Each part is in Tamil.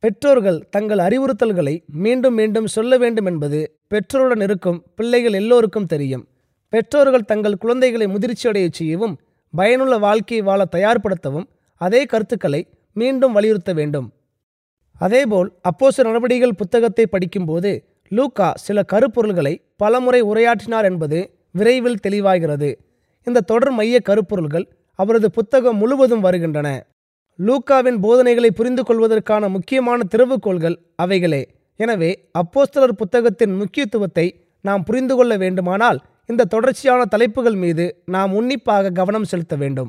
பெற்றோர்கள் தங்கள் அறிவுறுத்தல்களை மீண்டும் மீண்டும் சொல்ல வேண்டும் என்பது பெற்றோருடன் இருக்கும் பிள்ளைகள் எல்லோருக்கும் தெரியும் பெற்றோர்கள் தங்கள் குழந்தைகளை முதிர்ச்சியடையச் செய்யவும் பயனுள்ள வாழ்க்கையை வாழ தயார்படுத்தவும் அதே கருத்துக்களை மீண்டும் வலியுறுத்த வேண்டும் அதேபோல் அப்போஸ்தலர் நடவடிக்கைகள் புத்தகத்தை படிக்கும்போது லூக்கா சில கருப்பொருள்களை பலமுறை உரையாற்றினார் என்பது விரைவில் தெளிவாகிறது இந்த தொடர் மைய கருப்பொருள்கள் அவரது புத்தகம் முழுவதும் வருகின்றன லூக்காவின் போதனைகளை புரிந்து கொள்வதற்கான முக்கியமான திறவுகோள்கள் அவைகளே எனவே அப்போஸ்தலர் புத்தகத்தின் முக்கியத்துவத்தை நாம் புரிந்து கொள்ள வேண்டுமானால் இந்த தொடர்ச்சியான தலைப்புகள் மீது நாம் உன்னிப்பாக கவனம் செலுத்த வேண்டும்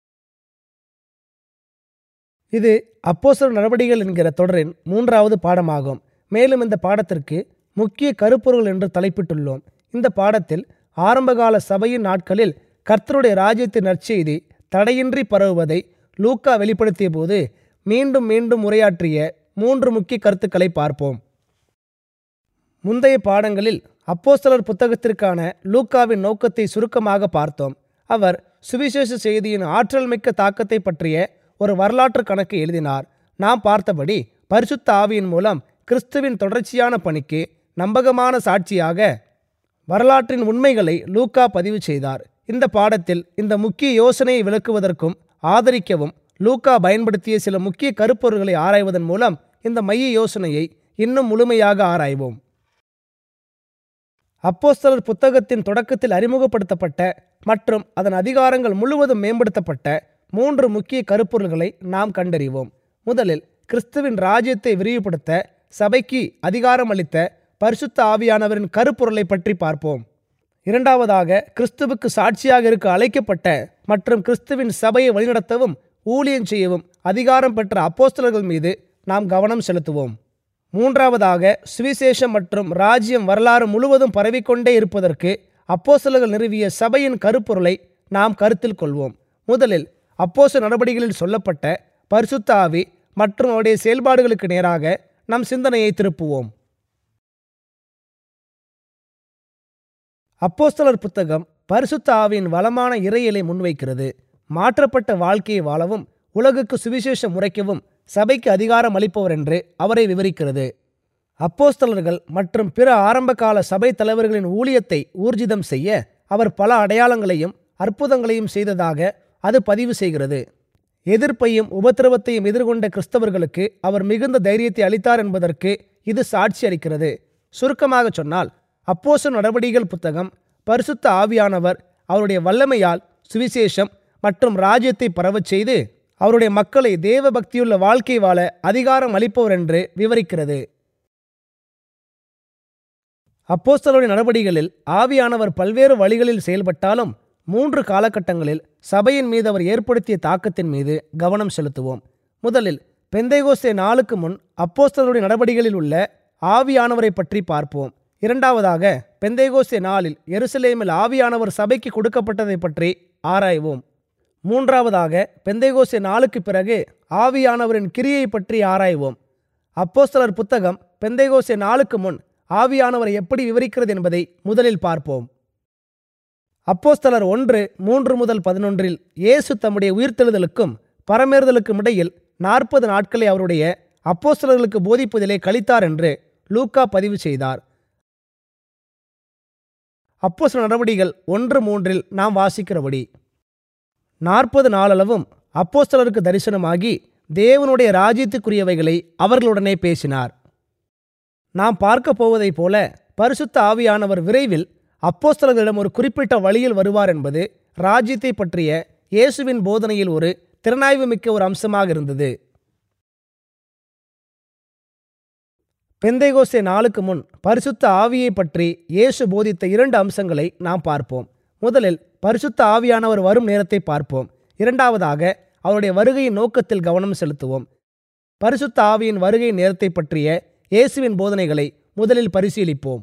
இது அப்போஸ்தலர் நடவடிக்கைகள் என்கிற தொடரின் மூன்றாவது பாடமாகும் மேலும் இந்த பாடத்திற்கு முக்கிய கருப்பொருள் என்று தலைப்பிட்டுள்ளோம் இந்த பாடத்தில் ஆரம்பகால சபையின் நாட்களில் கர்த்தருடைய ராஜ்யத்தின் நற்செய்தி தடையின்றி பரவுவதை லூக்கா வெளிப்படுத்திய போது மீண்டும் மீண்டும் உரையாற்றிய மூன்று முக்கிய கருத்துக்களை பார்ப்போம் முந்தைய பாடங்களில் அப்போஸ்தலர் புத்தகத்திற்கான லூக்காவின் நோக்கத்தை சுருக்கமாக பார்த்தோம் அவர் சுவிசேஷ செய்தியின் ஆற்றல் மிக்க தாக்கத்தை பற்றிய ஒரு வரலாற்று கணக்கு எழுதினார் நாம் பார்த்தபடி பரிசுத்த ஆவியின் மூலம் கிறிஸ்துவின் தொடர்ச்சியான பணிக்கு நம்பகமான சாட்சியாக வரலாற்றின் உண்மைகளை லூக்கா பதிவு செய்தார் இந்த பாடத்தில் இந்த முக்கிய யோசனையை விளக்குவதற்கும் ஆதரிக்கவும் லூக்கா பயன்படுத்திய சில முக்கிய கருப்பொருள்களை ஆராய்வதன் மூலம் இந்த மைய யோசனையை இன்னும் முழுமையாக ஆராய்வோம் அப்போஸ்தலர் புத்தகத்தின் தொடக்கத்தில் அறிமுகப்படுத்தப்பட்ட மற்றும் அதன் அதிகாரங்கள் முழுவதும் மேம்படுத்தப்பட்ட மூன்று முக்கிய கருப்பொருள்களை நாம் கண்டறிவோம் முதலில் கிறிஸ்துவின் ராஜ்யத்தை விரிவுபடுத்த சபைக்கு அதிகாரம் அளித்த பரிசுத்த ஆவியானவரின் கருப்பொருளை பற்றி பார்ப்போம் இரண்டாவதாக கிறிஸ்துவுக்கு சாட்சியாக இருக்க அழைக்கப்பட்ட மற்றும் கிறிஸ்துவின் சபையை வழிநடத்தவும் ஊழியம் செய்யவும் அதிகாரம் பெற்ற அப்போஸ்தலர்கள் மீது நாம் கவனம் செலுத்துவோம் மூன்றாவதாக சுவிசேஷம் மற்றும் ராஜ்யம் வரலாறு முழுவதும் பரவிக்கொண்டே இருப்பதற்கு அப்போஸ்தலர்கள் நிறுவிய சபையின் கருப்பொருளை நாம் கருத்தில் கொள்வோம் முதலில் அப்போஸ்தலர் நடவடிக்கைகளில் சொல்லப்பட்ட பரிசுத்த ஆவி மற்றும் அவருடைய செயல்பாடுகளுக்கு நேராக நம் சிந்தனையை திருப்புவோம் அப்போஸ்தலர் புத்தகம் பரிசுத்த ஆவியின் வளமான இறையிலை முன்வைக்கிறது மாற்றப்பட்ட வாழ்க்கையை வாழவும் உலகுக்கு சுவிசேஷம் உரைக்கவும் சபைக்கு அதிகாரம் அளிப்பவர் என்று அவரை விவரிக்கிறது அப்போஸ்தலர்கள் மற்றும் பிற ஆரம்பகால சபை தலைவர்களின் ஊழியத்தை ஊர்ஜிதம் செய்ய அவர் பல அடையாளங்களையும் அற்புதங்களையும் செய்ததாக அது பதிவு செய்கிறது எதிர்ப்பையும் உபத்திரவத்தையும் எதிர்கொண்ட கிறிஸ்தவர்களுக்கு அவர் மிகுந்த தைரியத்தை அளித்தார் என்பதற்கு இது சாட்சி அளிக்கிறது சுருக்கமாக சொன்னால் அப்போச நடவடிக்கைகள் புத்தகம் பரிசுத்த ஆவியானவர் அவருடைய வல்லமையால் சுவிசேஷம் மற்றும் ராஜ்யத்தை பரவச் செய்து அவருடைய மக்களை தேவ பக்தியுள்ள வாழ்க்கை வாழ அதிகாரம் அளிப்பவர் என்று விவரிக்கிறது அப்போஸ்தலருடைய நடவடிக்கைகளில் ஆவியானவர் பல்வேறு வழிகளில் செயல்பட்டாலும் மூன்று காலகட்டங்களில் சபையின் மீது அவர் ஏற்படுத்திய தாக்கத்தின் மீது கவனம் செலுத்துவோம் முதலில் பெந்தைகோஸ்தே நாளுக்கு முன் அப்போஸ்தலருடைய நடவடிக்கைகளில் உள்ள ஆவியானவரை பற்றி பார்ப்போம் இரண்டாவதாக பெந்தைகோஸ்தே நாளில் எருசலேமில் ஆவியானவர் சபைக்கு கொடுக்கப்பட்டதை பற்றி ஆராய்வோம் மூன்றாவதாக பெந்தைகோஸ்தே நாளுக்கு பிறகு ஆவியானவரின் கிரியை பற்றி ஆராய்வோம் அப்போஸ்தலர் புத்தகம் பெந்தைகோஸ்தே நாளுக்கு முன் ஆவியானவரை எப்படி விவரிக்கிறது என்பதை முதலில் பார்ப்போம் அப்போஸ்தலர் ஒன்று மூன்று முதல் பதினொன்றில் இயேசு தம்முடைய உயிர்த்தெழுதலுக்கும் பரமேறுதலுக்கும் இடையில் நாற்பது நாட்களை அவருடைய அப்போஸ்தலர்களுக்கு போதிப்பதிலே கழித்தார் என்று லூக்கா பதிவு செய்தார் அப்போஸ்தல நடவடிக்கைகள் ஒன்று மூன்றில் நாம் வாசிக்கிறபடி நாற்பது நாளளவும் அப்போஸ்தலருக்கு தரிசனமாகி தேவனுடைய ராஜ்யத்துக்குரியவைகளை அவர்களுடனே பேசினார் நாம் பார்க்க போவதைப் போல பரிசுத்த ஆவியானவர் விரைவில் அப்போஸ்தலர்களிடம் ஒரு குறிப்பிட்ட வழியில் வருவார் என்பது ராஜ்யத்தை பற்றிய இயேசுவின் போதனையில் ஒரு திறனாய்வு மிக்க ஒரு அம்சமாக இருந்தது பெந்தைகோஸ்தே நாளுக்கு முன் பரிசுத்த ஆவியை பற்றி இயேசு போதித்த இரண்டு அம்சங்களை நாம் பார்ப்போம் முதலில் பரிசுத்த ஆவியானவர் வரும் நேரத்தை பார்ப்போம் இரண்டாவதாக அவருடைய வருகையின் நோக்கத்தில் கவனம் செலுத்துவோம் பரிசுத்த ஆவியின் வருகை நேரத்தை பற்றிய இயேசுவின் போதனைகளை முதலில் பரிசீலிப்போம்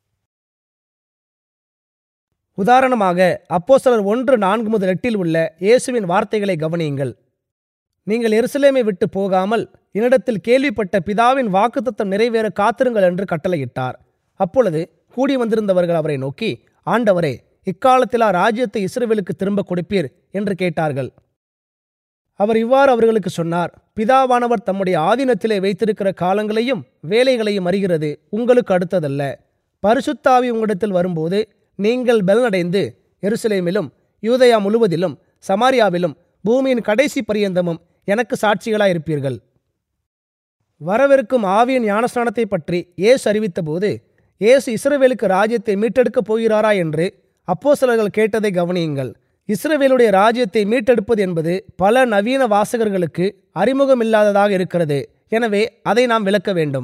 உதாரணமாக அப்போஸ்தலர் ஒன்று நான்கு முதல் எட்டில் உள்ள இயேசுவின் வார்த்தைகளை கவனியுங்கள் நீங்கள் எருசலேமை விட்டு போகாமல் என்னிடத்தில் கேள்விப்பட்ட பிதாவின் வாக்குத்தத்தம் நிறைவேற காத்திருங்கள் என்று கட்டளையிட்டார் அப்பொழுது கூடி வந்திருந்தவர்கள் அவரை நோக்கி ஆண்டவரே இக்காலத்திலா ராஜ்யத்தை இஸ்ரவேலுக்கு திரும்ப கொடுப்பீர் என்று கேட்டார்கள் அவர் இவ்வாறு அவர்களுக்கு சொன்னார் பிதாவானவர் தம்முடைய ஆதீனத்திலே வைத்திருக்கிற காலங்களையும் வேலைகளையும் அறிகிறது உங்களுக்கு அடுத்ததல்ல பரிசுத்தாவி உங்களிடத்தில் வரும்போது நீங்கள் பலனடைந்து எருசலேமிலும் யூதயா முழுவதிலும் சமாரியாவிலும் பூமியின் கடைசி பரியந்தமும் எனக்கு சாட்சிகளாயிருப்பீர்கள் வரவிருக்கும் ஆவியின் ஞானஸ்நானத்தை பற்றி இயேசு அறிவித்தபோது இயேசு இஸ்ரவேலுக்கு ராஜ்யத்தை மீட்டெடுக்கப் போகிறாரா என்று அப்போஸ்தலர்கள் கேட்டதை கவனியுங்கள் இஸ்ரவேலுடைய ராஜ்யத்தை மீட்டெடுப்பது என்பது பல நவீன வாசகர்களுக்கு அறிமுகமில்லாததாக இருக்கிறது எனவே அதை நாம் விளக்க வேண்டும்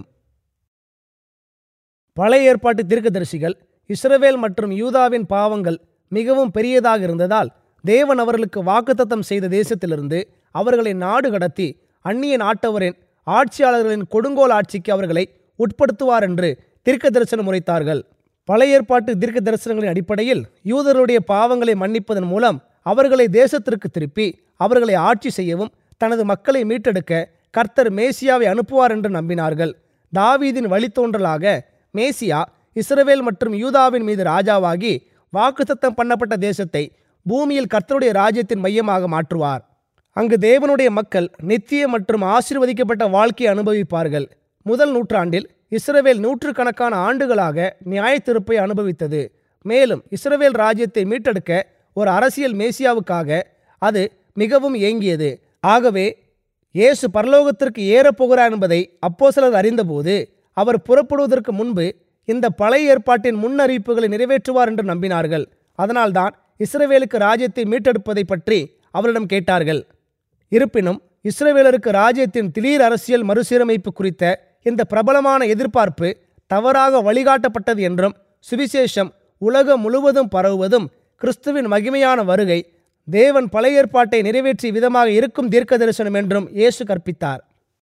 பழைய ஏற்பாட்டு தீர்க்கதரிசிகள் இஸ்ரவேல் மற்றும் யூதாவின் பாவங்கள் மிகவும் பெரியதாக இருந்ததால் தேவன் அவர்களுக்கு வாக்குத்தத்தம் செய்த தேசத்திலிருந்து அவர்களை நாடு கடத்தி அந்நிய நாட்டவரின் ஆட்சியாளர்களின் கொடுங்கோல் ஆட்சிக்கு அவர்களை உட்படுத்துவார் என்று தீர்க்க தரிசனம் உரைத்தார்கள் பழைய ஏற்பாட்டு தீர்க்க தரிசனங்களின் அடிப்படையில் யூதருடைய பாவங்களை மன்னிப்பதன் மூலம் அவர்களை தேசத்திற்கு திருப்பி அவர்களை ஆட்சி செய்யவும் தனது மக்களை மீட்டெடுக்க கர்த்தர் மேசியாவை அனுப்புவார் என்று நம்பினார்கள் தாவீதின் வழித்தோன்றலாக மேசியா இஸ்ரவேல் மற்றும் யூதாவின் மீது ராஜாவாகி வாக்குத்தத்தம் பண்ணப்பட்ட தேசத்தை பூமியில் கர்த்தருடைய ராஜ்யத்தின் மையமாக மாற்றுவார் அங்கு தேவனுடைய மக்கள் நித்திய மற்றும் ஆசீர்வதிக்கப்பட்ட வாழ்க்கையை அனுபவிப்பார்கள் முதல் நூற்றாண்டில் இஸ்ரவேல் நூற்றுக்கணக்கான ஆண்டுகளாக நியாயத்திருப்பை அனுபவித்தது மேலும் இஸ்ரவேல் ராஜ்யத்தை மீட்டெடுக்க ஒரு அரசியல் மேசியாவுக்காக அது மிகவும் ஏங்கியது ஆகவே இயேசு பரலோகத்திற்கு ஏறப்போகிறார் என்பதை அப்போஸ்தலர் அறிந்தபோது அவர் புறப்படுவதற்கு முன்பு இந்த பழைய ஏற்பாட்டின் முன்னறிவிப்புகளை நிறைவேற்றுவார் என்று நம்பினார்கள் அதனால்தான் இஸ்ரவேலுக்கு ராஜ்யத்தை மீட்டெடுப்பதை பற்றி அவரிடம் கேட்டார்கள் இருப்பினும் இஸ்ரவேலருக்கு ராஜ்யத்தின் திடீர் அரசியல் மறுசீரமைப்பு குறித்த இந்த பிரபலமான எதிர்பார்ப்பு தவறாக வழிகாட்டப்பட்டது என்றும் சுவிசேஷம் உலகம் முழுவதும் பரவுவதும் கிறிஸ்துவின் மகிமையான வருகை தேவன் பழைய ஏற்பாட்டை நிறைவேற்றிய விதமாக இருக்கும் தீர்க்க தரிசனம் என்றும் இயேசு கற்பித்தார்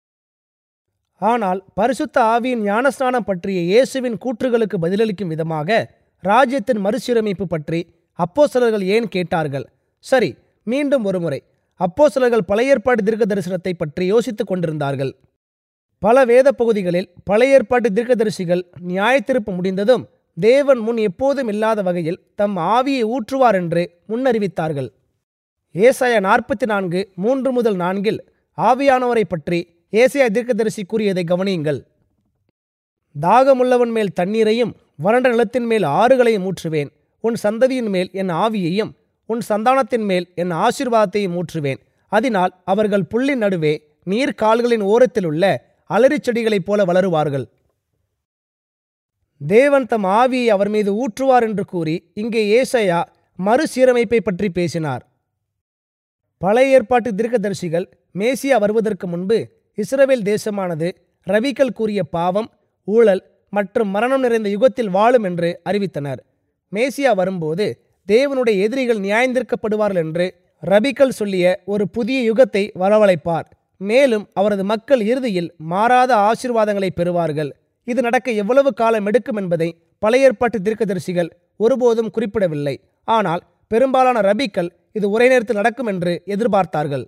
ஆனால் பரிசுத்த ஆவியின் ஞானஸ்நானம் பற்றிய இயேசுவின் கூற்றுகளுக்கு பதிலளிக்கும் விதமாக ராஜ்யத்தின் மறுசீரமைப்பு பற்றி அப்போஸ்தலர்கள் ஏன் கேட்டார்கள் சரி மீண்டும் ஒருமுறை அப்போஸ்தலர்கள் பழைய ஏற்பாட்டு தீர்க்க தரிசனத்தை பற்றி யோசித்துக் கொண்டிருந்தார்கள் பல வேத பகுதிகளில் பழைய ஏற்பாட்டு தீர்க்கதரிசிகள் நியாயத்திருப்பு முடிந்ததும் தேவன் முன் எப்போதும் இல்லாத வகையில் தம் ஆவியை ஊற்றுவார் என்று முன்னறிவித்தார்கள் ஏசாயா நாற்பத்தி நான்கு மூன்று முதல் நான்கில் ஆவியானவரை பற்றி ஏசாயா தீர்க்கதரிசி கூறியதை கவனியுங்கள் தாகமுள்ளவன் மேல் தண்ணீரையும் வறண்ட நிலத்தின் மேல் ஆறுகளையும் ஊற்றுவேன் உன் சந்ததியின் மேல் என் ஆவியையும் உன் சந்தானத்தின் மேல் என் ஆசீர்வாதத்தையும் ஊற்றுவேன் அதனால் அவர்கள் புல்லின் நடுவே நீர் கால்களின் ஓரத்தில் உள்ள அலரிச் செடிகளைப் போல வளருவார்கள் தேவன் தம் ஆவியை அவர் மீது ஊற்றுவார் என்று கூறி இங்கே ஏசையா மறுசீரமைப்பை பற்றி பேசினார் பழைய ஏற்பாட்டு தீர்க்கதரிசிகள் மேசியா வருவதற்கு முன்பு இஸ்ரவேல் தேசமானது ரவிகள் கூறிய பாவம் ஊழல் மற்றும் மரணம் நிறைந்த யுகத்தில் வாழும் என்று அறிவித்தனர் மேசியா வரும்போது தேவனுடைய எதிரிகள் நியாயந்திருக்கப்படுவார்கள் என்று ரபிகள் சொல்லிய ஒரு புதிய யுகத்தை வரவழைப்பார் மேலும் அவரது மக்கள் இறுதியில் மாறாத ஆசீர்வாதங்களை பெறுவார்கள் இது நடக்க எவ்வளவு காலம் எடுக்கும் என்பதை பழைய ஏற்பாட்டு தீர்க்கதரிசிகள் ஒருபோதும் குறிப்பிடவில்லை ஆனால் பெரும்பாலான ரபிக்கள் இது ஒரே நேரத்தில் நடக்கும் என்று எதிர்பார்த்தார்கள்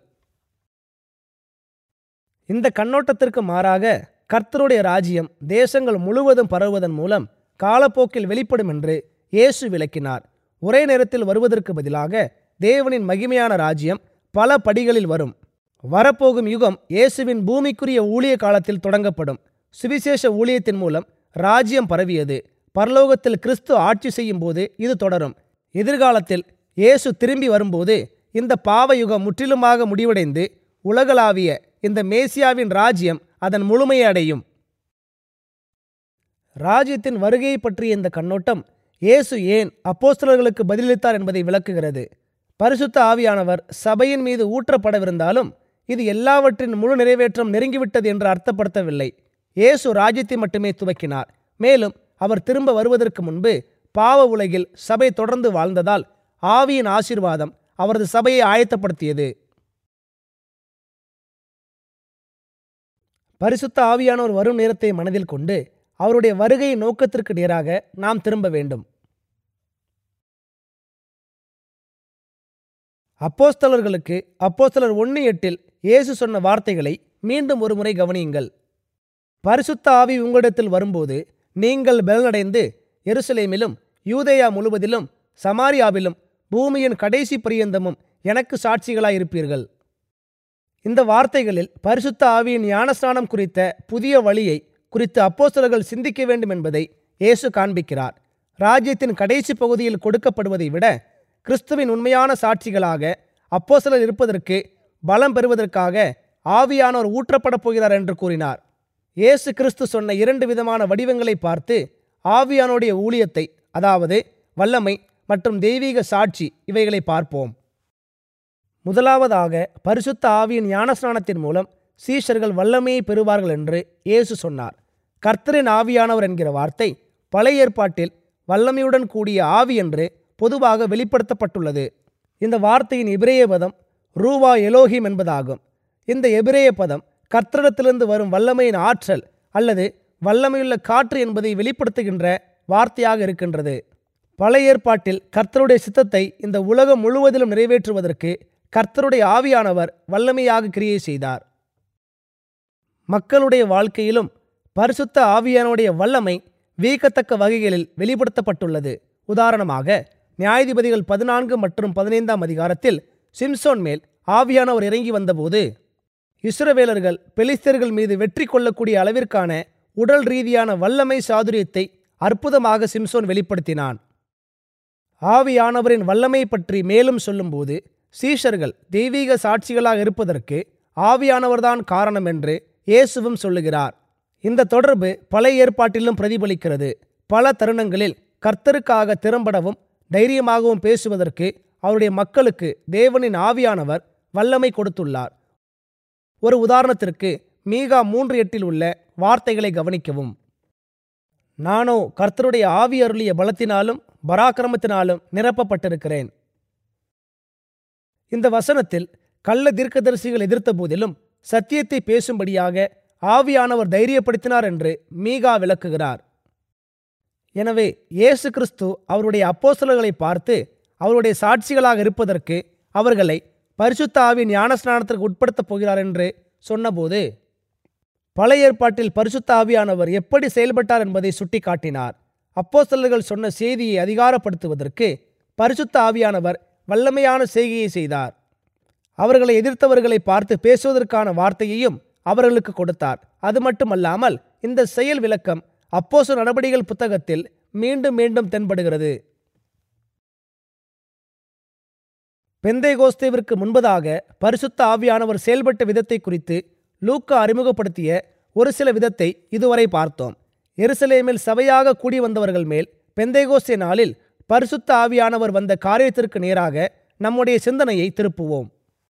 இந்த கண்ணோட்டத்திற்கு மாறாக கர்த்தருடைய ராஜ்யம் தேசங்கள் முழுவதும் பரவுவதன் மூலம் காலப்போக்கில் வெளிப்படும் என்று இயேசு விளக்கினார் ஒரே நேரத்தில் வருவதற்கு பதிலாக தேவனின் மகிமையான ராஜ்யம் பல படிகளில் வரும் வரப்போகும் யுகம் இயேசுவின் பூமிக்குரிய ஊழிய காலத்தில் தொடங்கப்படும் சுவிசேஷ ஊழியத்தின் மூலம் ராஜ்யம் பரவியது பரலோகத்தில் கிறிஸ்து ஆட்சி செய்யும் போது இது தொடரும் எதிர்காலத்தில் இயேசு திரும்பி வரும்போது இந்த பாவ யுகம் முற்றிலுமாக முடிவடைந்து உலகளாவிய இந்த மேசியாவின் ராஜ்யம் அதன் முழுமையை அடையும் ராஜ்யத்தின் வருகையை பற்றிய இந்த கண்ணோட்டம் இயேசு ஏன் அப்போஸ்தலர்களுக்கு பதிலளித்தார் என்பதை விளக்குகிறது பரிசுத்த ஆவியானவர் சபையின் மீது ஊற்றப்படவிருந்தாலும் இது எல்லாவற்றின் முழு நிறைவேற்றம் நெருங்கிவிட்டது என்று அர்த்தப்படுத்தவில்லை இயேசு ராஜ்யத்தை மட்டுமே துவக்கினார் மேலும் அவர் திரும்ப வருவதற்கு முன்பு பாவ உலகில் சபை தொடர்ந்து வாழ்ந்ததால் ஆவியின் ஆசீர்வாதம் அவரது சபையை ஆயத்தப்படுத்தியது பரிசுத்த ஆவியானோர் வரும் நேரத்தை மனதில் கொண்டு அவருடைய வருகை நோக்கத்திற்கு நேராக நாம் திரும்ப வேண்டும் அப்போஸ்தலர்களுக்கு அப்போஸ்தலர் ஒன்று எட்டில் இயேசு சொன்ன வார்த்தைகளை மீண்டும் ஒரு முறை கவனியுங்கள் பரிசுத்த ஆவி உங்களிடத்தில் வரும்போது நீங்கள் பலனடைந்து எருசலேமிலும் யூதேயா முழுவதிலும் சமாரியாவிலும் பூமியின் கடைசி பரியந்தமும் எனக்கு சாட்சிகளாயிருப்பீர்கள் இந்த வார்த்தைகளில் பரிசுத்த ஆவியின் ஞானஸ்நானம் குறித்த புதிய வழியை குறித்து அப்போஸ்தலர்கள் சிந்திக்க வேண்டும் என்பதை இயேசு காண்பிக்கிறார் ராஜ்யத்தின் கடைசி பகுதியில் கொடுக்கப்படுவதை விட கிறிஸ்துவின் உண்மையான சாட்சிகளாக அப்போஸ்தலர் இருப்பதற்கு பலம் பெறுவதற்காக ஆவியானவர் ஊற்றப்படப் போகிறார் என்று கூறினார் இயேசு கிறிஸ்து சொன்ன இரண்டு விதமான வடிவங்களை பார்த்து ஆவியானுடைய ஊழியத்தை அதாவது வல்லமை மற்றும் தெய்வீக சாட்சி இவைகளை பார்ப்போம் முதலாவதாக பரிசுத்த ஆவியின் ஞானஸ்நானத்தின் மூலம் சீஷர்கள் வல்லமையை பெறுவார்கள் என்று இயேசு சொன்னார் கர்த்தரின் ஆவியானவர் என்கிற வார்த்தை பழைய ஏற்பாட்டில் வல்லமையுடன் கூடிய ஆவி என்று பொதுவாக வெளிப்படுத்தப்பட்டுள்ளது இந்த வார்த்தையின் எபிரேய பதம் ரூவா எலோஹிம் என்பதாகும் இந்த எபிரேய பதம் கர்த்தரிடத்திலிருந்து வரும் வல்லமையின் ஆற்றல் அல்லது வல்லமையுள்ள காற்று என்பதை வெளிப்படுத்துகின்ற வார்த்தையாக இருக்கின்றது பழைய ஏற்பாட்டில் கர்த்தருடைய சித்தத்தை இந்த உலகம் முழுவதிலும் நிறைவேற்றுவதற்கு கர்த்தருடைய ஆவியானவர் வல்லமையாக கிரியை செய்தார் மக்களுடைய வாழ்க்கையிலும் பரிசுத்த ஆவியானுடைய வல்லமை வியக்கத்தக்க வகைகளில் வெளிப்படுத்தப்பட்டுள்ளது உதாரணமாக நியாயாதிபதிகள் பதினான்கு மற்றும் பதினைந்தாம் அதிகாரத்தில் சிம்சோன் மேல் ஆவியானவர் இறங்கி வந்தபோது இஸ்ரவேலர்கள் பெலிஸ்தர்கள் மீது வெற்றி கொள்ளக்கூடிய அளவிற்கான உடல் ரீதியான வல்லமை சாதுரியத்தை அற்புதமாக சிம்சோன் வெளிப்படுத்தினான் ஆவியானவரின் வல்லமை பற்றி மேலும் சொல்லும்போது சீஷர்கள் தெய்வீக சாட்சிகளாக இருப்பதற்கு ஆவியானவர்தான் காரணம் என்று இயேசுவும் சொல்லுகிறார் இந்த தொடர்பு பழைய ஏற்பாட்டிலும் பிரதிபலிக்கிறது பல தருணங்களில் கர்த்தருக்காக திறம்படவும் தைரியமாகவும் பேசுவதற்கு அவருடைய மக்களுக்கு தேவனின் ஆவியானவர் வல்லமை கொடுத்துள்ளார் ஒரு உதாரணத்திற்கு மீகா மூன்று எட்டில் உள்ள வார்த்தைகளை கவனிக்கவும் நானோ கர்த்தருடைய ஆவி அருளிய பலத்தினாலும் பராக்கிரமத்தினாலும் நிரப்பப்பட்டிருக்கிறேன் இந்த வசனத்தில் கள்ள தீர்க்கதரிசிகள் எதிர்த்த போதிலும் சத்தியத்தை பேசும்படியாக ஆவியானவர் தைரியப்படுத்தினார் என்று மீகா விளக்குகிறார் எனவே இயேசு கிறிஸ்து அவருடைய அப்போஸ்தலர்களை பார்த்து அவருடைய சாட்சிகளாக இருப்பதற்கு அவர்களை பரிசுத்த ஆவியின் ஞானஸ்நானத்திற்கு உட்படுத்தப் போகிறார் என்று சொன்னபோது பழைய ஏற்பாட்டில் பரிசுத்த ஆவியானவர் எப்படி செயல்பட்டார் என்பதை சுட்டிக்காட்டினார் அப்போஸ்தலர்கள் சொன்ன செய்தியை அதிகாரப்படுத்துவதற்கு பரிசுத்த ஆவியானவர் வல்லமையான செய்கையை செய்தார் அவர்களை எதிர்த்தவர்களை பார்த்து பேசுவதற்கான வார்த்தையையும் அவர்களுக்கு கொடுத்தார் அது மட்டுமல்லாமல் இந்த செயல் விளக்கம் அப்போசு நடவடிக்கைகள் புத்தகத்தில் மீண்டும் மீண்டும் தென்படுகிறது பெந்தைகோஸ்தேவிற்கு முன்பதாக பரிசுத்த ஆவியானவர் செயல்பட்ட விதத்தை குறித்து லூக்கா அறிமுகப்படுத்திய ஒரு சில விதத்தை இதுவரை பார்த்தோம் எருசலேமில் சபையாக கூடி வந்தவர்கள் மேல் பெந்தைகோஸ்தே நாளில் பரிசுத்த ஆவியானவர் வந்த காரியத்திற்கு நேராக நம்முடைய சிந்தனையை திருப்புவோம்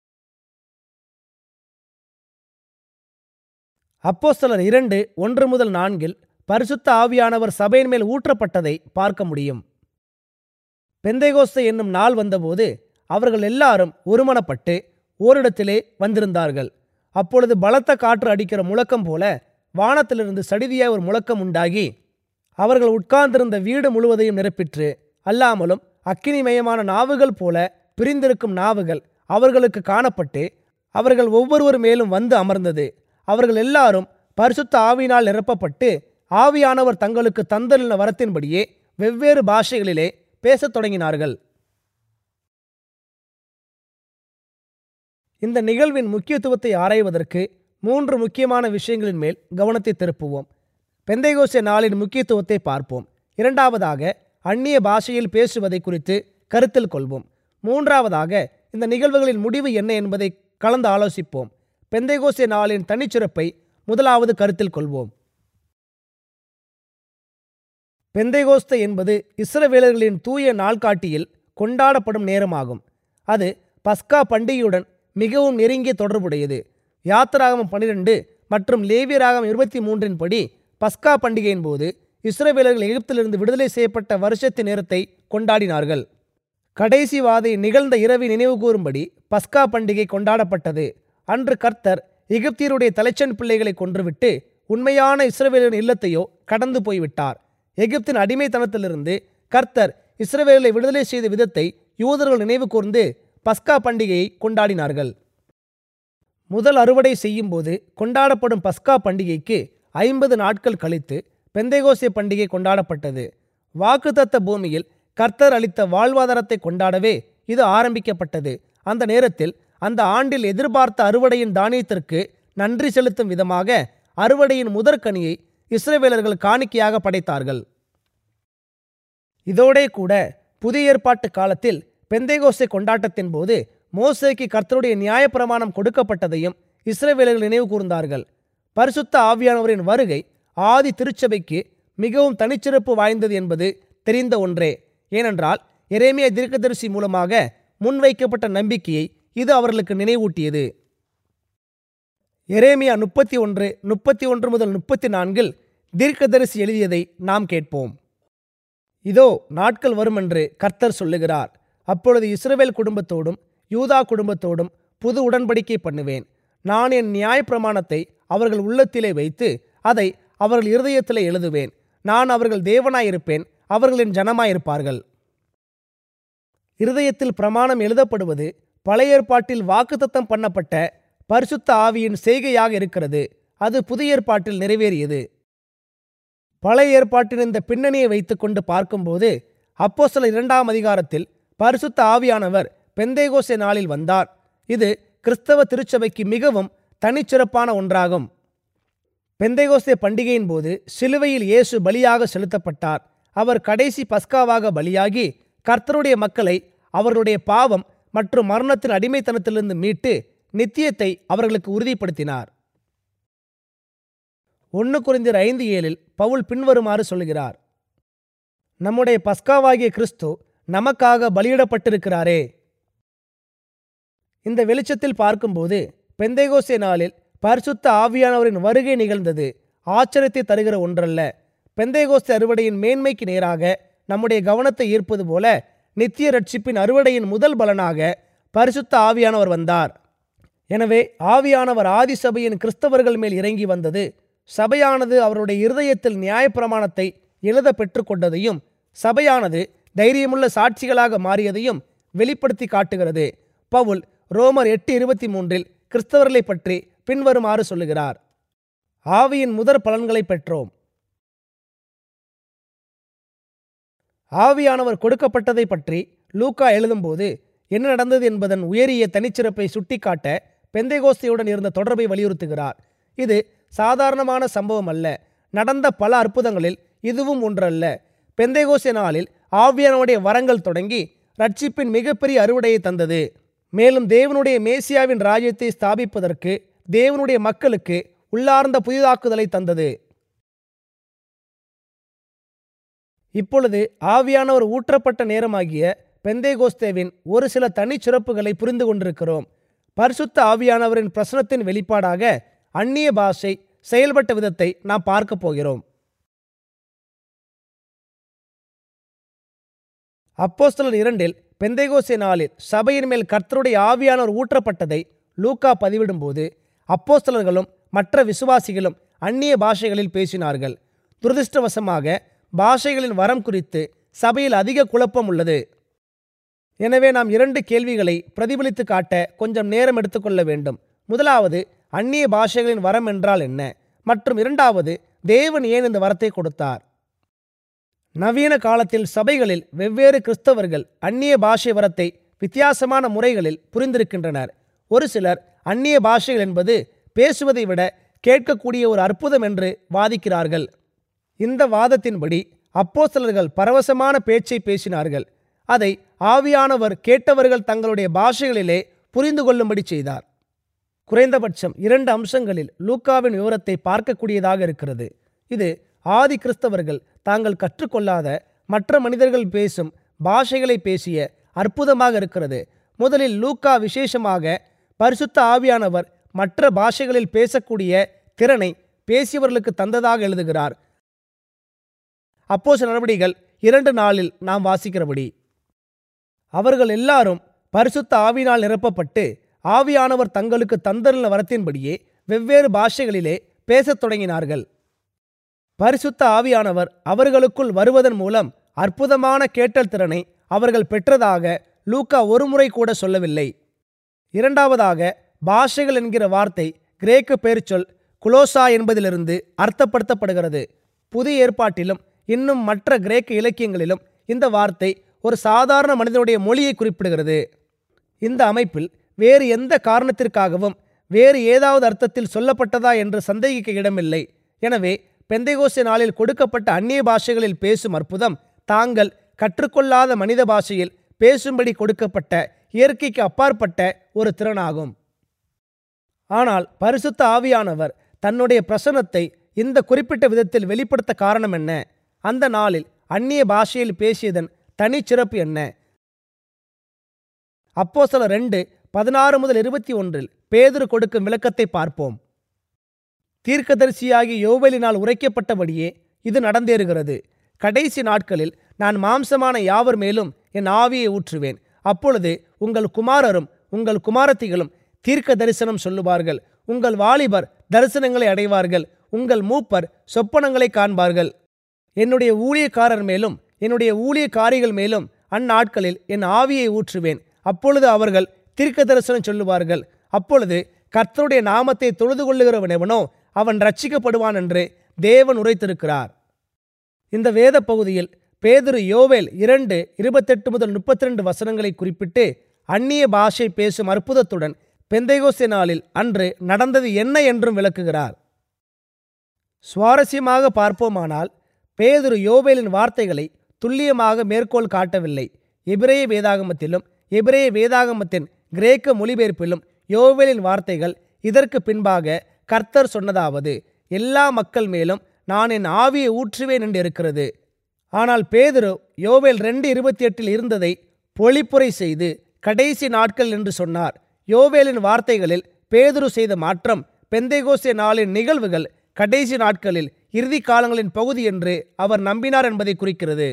அப்போஸ்தலர் இரண்டு ஒன்று முதல் நான்கில் பரிசுத்த ஆவியானவர் சபையின் மேல் ஊற்றப்பட்டதை பார்க்க முடியும் பெந்தைகோஸ்தே என்னும் நாள் வந்தபோது அவர்கள் எல்லாரும் ஒருமனப்பட்டு ஓரிடத்திலே வந்திருந்தார்கள் அப்பொழுது பலத்த காற்று அடிக்கிற முழக்கம் போல வானத்திலிருந்து சடிதியாய் ஒரு முழக்கம் உண்டாகி அவர்கள் உட்கார்ந்திருந்த வீடு முழுவதையும் நிரப்பிற்று அல்லாமலும் அக்கினிமயமான நாவுகள் போல பிரிந்திருக்கும் நாவுகள் அவர்களுக்கு காணப்பட்டு அவர்கள் ஒவ்வொருவர் மேலும் வந்து அமர்ந்தது அவர்கள் எல்லாரும் பரிசுத்த ஆவியினால் நிரப்பப்பட்டு ஆவியானவர் தங்களுக்கு தந்தலின வரத்தின்படியே வெவ்வேறு பாஷைகளிலே பேசத் தொடங்கினார்கள் இந்த நிகழ்வின் முக்கியத்துவத்தை ஆராய்வதற்கு மூன்று முக்கியமான விஷயங்களின் மேல் கவனத்தை திருப்புவோம் பெந்தைகோசே நாளின் முக்கியத்துவத்தை பார்ப்போம் இரண்டாவதாக அந்நிய பாஷையில் பேசுவதை குறித்து கருத்தில் கொள்வோம் மூன்றாவதாக இந்த நிகழ்வுகளின் முடிவு என்ன என்பதை கலந்து ஆலோசிப்போம் பெந்தைகோசே நாளின் தனிச்சிறப்பை முதலாவது கருத்தில் கொள்வோம் பெந்தைகோஸ்தே என்பது இஸ்ரவேலர்களின் தூய நாள்காட்டியில் கொண்டாடப்படும் நேரமாகும் அது பஸ்கா பண்டிகையுடன் மிகவும் நெருங்கிய தொடர்புடையது யாத்திராகமம் பன்னிரெண்டு மற்றும் லேவியராகம் இருபத்தி மூன்றின் படி பஸ்கா பண்டிகையின் போது இஸ்ரவேலர்கள் எகிப்திலிருந்து விடுதலை செய்யப்பட்ட வருஷத்தின் நேரத்தை கொண்டாடினார்கள் கடைசி வாதை நிகழ்ந்த இரவை நினைவு கூறும்படி பஸ்கா பண்டிகை கொண்டாடப்பட்டது அன்று கர்த்தர் எகிப்தியருடைய தலைச்சன் பிள்ளைகளை கொன்றுவிட்டு உண்மையான இஸ்ரவேலின் இல்லத்தையோ கடந்து போய்விட்டார் எகிப்தின் அடிமைத்தனத்திலிருந்து கர்த்தர் இஸ்ரவேலை விடுதலை செய்த விதத்தை யூதர்கள் நினைவு கூர்ந்து பஸ்கா பண்டிகையை கொண்டாடினார்கள் முதல் அறுவடை செய்யும்போது கொண்டாடப்படும் பஸ்கா பண்டிகைக்கு ஐம்பது நாட்கள் கழித்து பெந்தைகோசே பண்டிகை கொண்டாடப்பட்டது வாக்குத்தத்த பூமியில் கர்த்தர் அளித்த வாழ்வாதாரத்தை கொண்டாடவே இது ஆரம்பிக்கப்பட்டது அந்த நேரத்தில் அந்த ஆண்டில் எதிர்பார்த்த அறுவடையின் தானியத்திற்கு நன்றி செலுத்தும் விதமாக அறுவடையின் முதற்கனியை இஸ்ரவேலர்கள் காணிக்கையாக படைத்தார்கள் இதோடே கூட புதிய ஏற்பாட்டு காலத்தில் பெந்தேகோஸ்தே கொண்டாட்டத்தின் போது மோசேக்கு கர்த்தருடைய நியாயப்பிரமாணம் கொடுக்கப்பட்டதையும் இஸ்ரவேலர்கள் நினைவு கூர்ந்தார்கள் பரிசுத்த ஆவியானவரின் வருகை ஆதி திருச்சபைக்கு மிகவும் தனிச்சிறப்பு வாய்ந்தது என்பது தெரிந்த ஒன்றே ஏனென்றால் எரேமியா தீர்க்கதரிசி மூலமாக முன்வைக்கப்பட்ட நம்பிக்கையை இது அவர்களுக்கு நினைவூட்டியது எரேமியா முப்பத்தி ஒன்று முப்பத்தி ஒன்று முதல் முப்பத்தி நான்கில் தீர்க்கதரிசி எழுதியதை நாம் கேட்போம் இதோ நாட்கள் வரும் என்று கர்த்தர் சொல்லுகிறார் அப்பொழுது இஸ்ரவேல் குடும்பத்தோடும் யூதா குடும்பத்தோடும் புது உடன்படிக்கை பண்ணுவேன் நான் என் நியாயப்பிரமாணத்தை அவர்கள் உள்ளத்திலே வைத்து அதை அவர்கள் இருதயத்திலே எழுதுவேன் நான் அவர்கள் தேவனாயிருப்பேன் அவர்களின் ஜனமாயிருப்பார்கள் இருதயத்தில் பிரமாணம் எழுதப்படுவது பழைய ஏற்பாட்டில் வாக்குத்தத்தம் பண்ணப்பட்ட பரிசுத்த ஆவியின் செய்கையாக இருக்கிறது அது புதிய ஏற்பாட்டில் நிறைவேறியது பழைய ஏற்பாட்டின் இந்த பின்னணியை வைத்துக்கொண்டு பார்க்கும்போது அப்போஸ்தலர் இரண்டாம் அதிகாரத்தில் பரிசுத்த ஆவியானவர் பெந்தேகோசே நாளில் வந்தார் இது கிறிஸ்தவ திருச்சபைக்கு மிகவும் தனிச்சிறப்பான ஒன்றாகும் பெந்தைகோஸ்தே பண்டிகையின் போது சிலுவையில் இயேசு பலியாக செலுத்தப்பட்டார் அவர் கடைசி பஸ்காவாக பலியாகி கர்த்தருடைய மக்களை அவர்களுடைய பாவம் மற்றும் மரணத்தின் அடிமைத்தனத்திலிருந்து மீட்டு நித்தியத்தை அவர்களுக்கு உறுதிப்படுத்தினார் ஒன்று குறிந்தர் ஐந்து ஏழில் பவுல் பின்வருமாறு சொல்கிறார் நம்முடைய பஸ்காவாகிய கிறிஸ்து நமக்காக பலியிடப்பட்டிருக்கிறாரே இந்த வெளிச்சத்தில் பார்க்கும்போது பெந்தைகோசே நாளில் பரிசுத்த ஆவியானவரின் வருகை நிகழ்ந்தது ஆச்சரியத்தை தருகிற ஒன்றல்ல பெந்தைகோஸ்தே அறுவடையின் மேன்மைக்கு நேராக நம்முடைய கவனத்தை ஈர்ப்பது போல நித்திய ரட்சிப்பின் அறுவடையின் முதல் பலனாக பரிசுத்த ஆவியானவர் வந்தார் எனவே ஆவியானவர் ஆதி சபையின் கிறிஸ்தவர்கள் மேல் இறங்கி வந்தது சபையானது அவருடைய இருதயத்தில் நியாயப்பிரமாணத்தை எழுத பெற்றுக்கொண்டதையும் சபையானது தைரியமுள்ள சாட்சிகளாக மாறியதையும் வெளிப்படுத்தி காட்டுகிறது பவுல் ரோமர் எட்டு இருபத்தி மூன்றில் கிறிஸ்தவர்களை பற்றி பின்வருமாறு சொல்லுகிறார் ஆவியின் முதற் பலன்களை பெற்றோம் ஆவியானவர் கொடுக்கப்பட்டதை பற்றி லூக்கா எழுதும்போது என்ன நடந்தது என்பதன் உயரிய தனிச்சிறப்பை சுட்டிக்காட்ட பெந்தைகோஸ்தையுடன் இருந்த தொடர்பை வலியுறுத்துகிறார் இது சாதாரணமான சம்பவம் அல்ல நடந்த பல அற்புதங்களில் இதுவும் ஒன்றல்ல பெந்தைகோசே நாளில் ஆவியானவருடைய வரங்கள் தொடங்கி ரட்சிப்பின் மிகப்பெரிய அறுவடையை தந்தது மேலும் தேவனுடைய மேசியாவின் ராஜ்யத்தை ஸ்தாபிப்பதற்கு தேவனுடைய மக்களுக்கு உள்ளார்ந்த புதிதாக்குதலை தந்தது இப்பொழுது ஆவியானவர் ஊற்றப்பட்ட நேரமாகிய பெந்தேகோஸ்தேவின் ஒரு சில தனிச்சிறப்புகளை புரிந்து கொண்டிருக்கிறோம் பரிசுத்த ஆவியானவரின் பிரசனத்தின் வெளிப்பாடாக அந்நிய பாஷை செயல்பட்ட விதத்தை நாம் பார்க்க போகிறோம் அப்போஸ்தலர் இரண்டில் பெந்தைகோசே நாளில் சபையின் மேல் கர்த்தருடைய ஆவியானவர் ஊற்றப்பட்டதை லூக்கா பதிவிடும்போது அப்போஸ்தலர்களும் மற்ற விசுவாசிகளும் அந்நிய பாஷைகளில் பேசினார்கள் துரதிருஷ்டவசமாக பாஷைகளின் வரம் குறித்து சபையில் அதிக குழப்பம் உள்ளது எனவே நாம் இரண்டு கேள்விகளை பிரதிபலித்து காட்ட கொஞ்சம் நேரம் எடுத்துக்கொள்ள வேண்டும் முதலாவது அந்நிய பாஷைகளின் வரம் என்றால் என்ன மற்றும் இரண்டாவது தேவன் ஏன் இந்த வரத்தை கொடுத்தார் நவீன காலத்தில் சபைகளில் வெவ்வேறு கிறிஸ்தவர்கள் அந்நிய பாஷை வரத்தை வித்தியாசமான முறைகளில் புரிந்திருக்கின்றனர் ஒரு சிலர் அந்நிய பாஷைகள் என்பது பேசுவதை விட கேட்கக்கூடிய ஒரு அற்புதம் என்று வாதிக்கிறார்கள் இந்த வாதத்தின்படி அப்போஸ்தலர்கள் பரவசமான பேச்சை பேசினார்கள் அதை ஆவியானவர் கேட்டவர்கள் தங்களுடைய பாஷைகளிலே புரிந்து கொள்ளும்படி செய்தார் குறைந்தபட்சம் இரண்டு அம்சங்களில் லூக்காவின் விவரத்தை பார்க்கக்கூடியதாக இருக்கிறது இது ஆதி கிறிஸ்தவர்கள் தாங்கள் கற்றுக்கொள்ளாத மற்ற மனிதர்கள் பேசும் பாஷைகளை பேசிய அற்புதமாக இருக்கிறது முதலில் லூக்கா விசேஷமாக பரிசுத்த ஆவியானவர் மற்ற பாஷைகளில் பேசக்கூடிய திறனை பேசியவர்களுக்கு தந்ததாக எழுதுகிறார் அப்போஸ் நடவடிக்கைகள் இரண்டு நாளில் நாம் வாசிக்கிறபடி அவர்கள் எல்லாரும் பரிசுத்த ஆவினால் நிரப்பப்பட்டு ஆவியானவர் தங்களுக்கு தந்தருள்ள வரத்தின்படியே வெவ்வேறு பாஷைகளிலே பேசத் தொடங்கினார்கள் பரிசுத்த ஆவியானவர் அவர்களுக்குள் வருவதன் மூலம் அற்புதமான கேட்டல் திறனை அவர்கள் பெற்றதாக லூக்கா ஒருமுறை கூட சொல்லவில்லை இரண்டாவதாக பாஷைகள் என்கிற வார்த்தை கிரேக்க பெயர்ச்சொல் குலோசா என்பதிலிருந்து அர்த்தப்படுத்தப்படுகிறது புதிய ஏற்பாட்டிலும் இன்னும் மற்ற கிரேக்க இலக்கியங்களிலும் இந்த வார்த்தை ஒரு சாதாரண மனிதனுடைய மொழியை குறிப்பிடுகிறது இந்த அமைப்பில் வேறு எந்த காரணத்திற்காகவும் வேறு ஏதாவது அர்த்தத்தில் சொல்லப்பட்டதா என்று சந்தேகிக்க இடமில்லை எனவே பெந்தைகோஸ்தே நாளில் கொடுக்கப்பட்ட அந்நிய பாஷைகளில் பேசும் அற்புதம் தாங்கள் கற்றுக்கொள்ளாத மனித பாஷையில் பேசும்படி கொடுக்கப்பட்ட இயற்கைக்கு அப்பாற்பட்ட ஒரு திறனாகும் ஆனால் பரிசுத்த ஆவியானவர் தன்னுடைய பிரசன்னத்தை இந்த குறிப்பிட்ட விதத்தில் வெளிப்படுத்த காரணம் என்ன அந்த நாளில் அந்நிய பாஷையில் பேசியதன் தனிச்சிறப்பு என்ன அப்போ சில ரெண்டு பதினாறு முதல் இருபத்தி ஒன்றில் பேதுரு கொடுக்கும் விளக்கத்தை பார்ப்போம் தீர்க்கதரிசியாகிய யோவேலினால் உரைக்கப்பட்டபடியே இது நடந்தேறுகிறது கடைசி நாட்களில் நான் மாம்சமான யாவர் மேலும் என் ஆவியை ஊற்றுவேன் அப்பொழுது உங்கள் குமாரரும் உங்கள் குமாரத்திகளும் தீர்க்க தரிசனம் சொல்லுவார்கள் உங்கள் வாலிபர் தரிசனங்களை அடைவார்கள் உங்கள் மூப்பர் சொப்பனங்களை காண்பார்கள் என்னுடைய ஊழியக்காரர் மேலும் என்னுடைய ஊழியக்காரிகள் மேலும் அந்நாட்களில் என் ஆவியை ஊற்றுவேன் அப்பொழுது அவர்கள் தீர்க்க தரிசனம் சொல்லுவார்கள் அப்பொழுது கர்த்தருடைய நாமத்தை தொழுது கொள்ளுகிறவனெவனோ அவன் ரட்சிக்கப்படுவான் என்று தேவன் உரைத்திருக்கிறார் இந்த வேத பகுதியில் பேதுரு யோவேல் இரண்டு இருபத்தெட்டு முதல் முப்பத்தி ரெண்டு வசனங்களை குறிப்பிட்டு அந்நிய பாஷை பேசும் அற்புதத்துடன் பெந்தைகோஸ்தே நாளில் அன்று நடந்தது என்ன என்றும் விளக்குகிறார் சுவாரஸ்யமாக பார்ப்போமானால் பேதுரு யோவேலின் வார்த்தைகளை துல்லியமாக மேற்கோள் காட்டவில்லை எபிரேய வேதாகமத்திலும் எபிரேய வேதாகமத்தின் கிரேக்க மொழிபெயர்ப்பிலும் யோவேலின் வார்த்தைகள் இதற்கு பின்பாக கர்த்தர் சொன்னதாவது எல்லா மக்கள் மேலும் நான் என் ஆவியை ஊற்றுவேன் என்று இருக்கிறது ஆனால் பேதுரு யோவேல் ரெண்டு இருபத்தி எட்டில் இருந்ததை பொழிப்புரை செய்து கடைசி நாட்கள் என்று சொன்னார் யோவேலின் வார்த்தைகளில் பேதுரு செய்த மாற்றம் பெந்தைகோஸ்தே நாளின் நிகழ்வுகள் கடைசி நாட்களில் இறுதி காலங்களின் பகுதி என்று அவர் நம்பினார் என்பதை குறிக்கிறது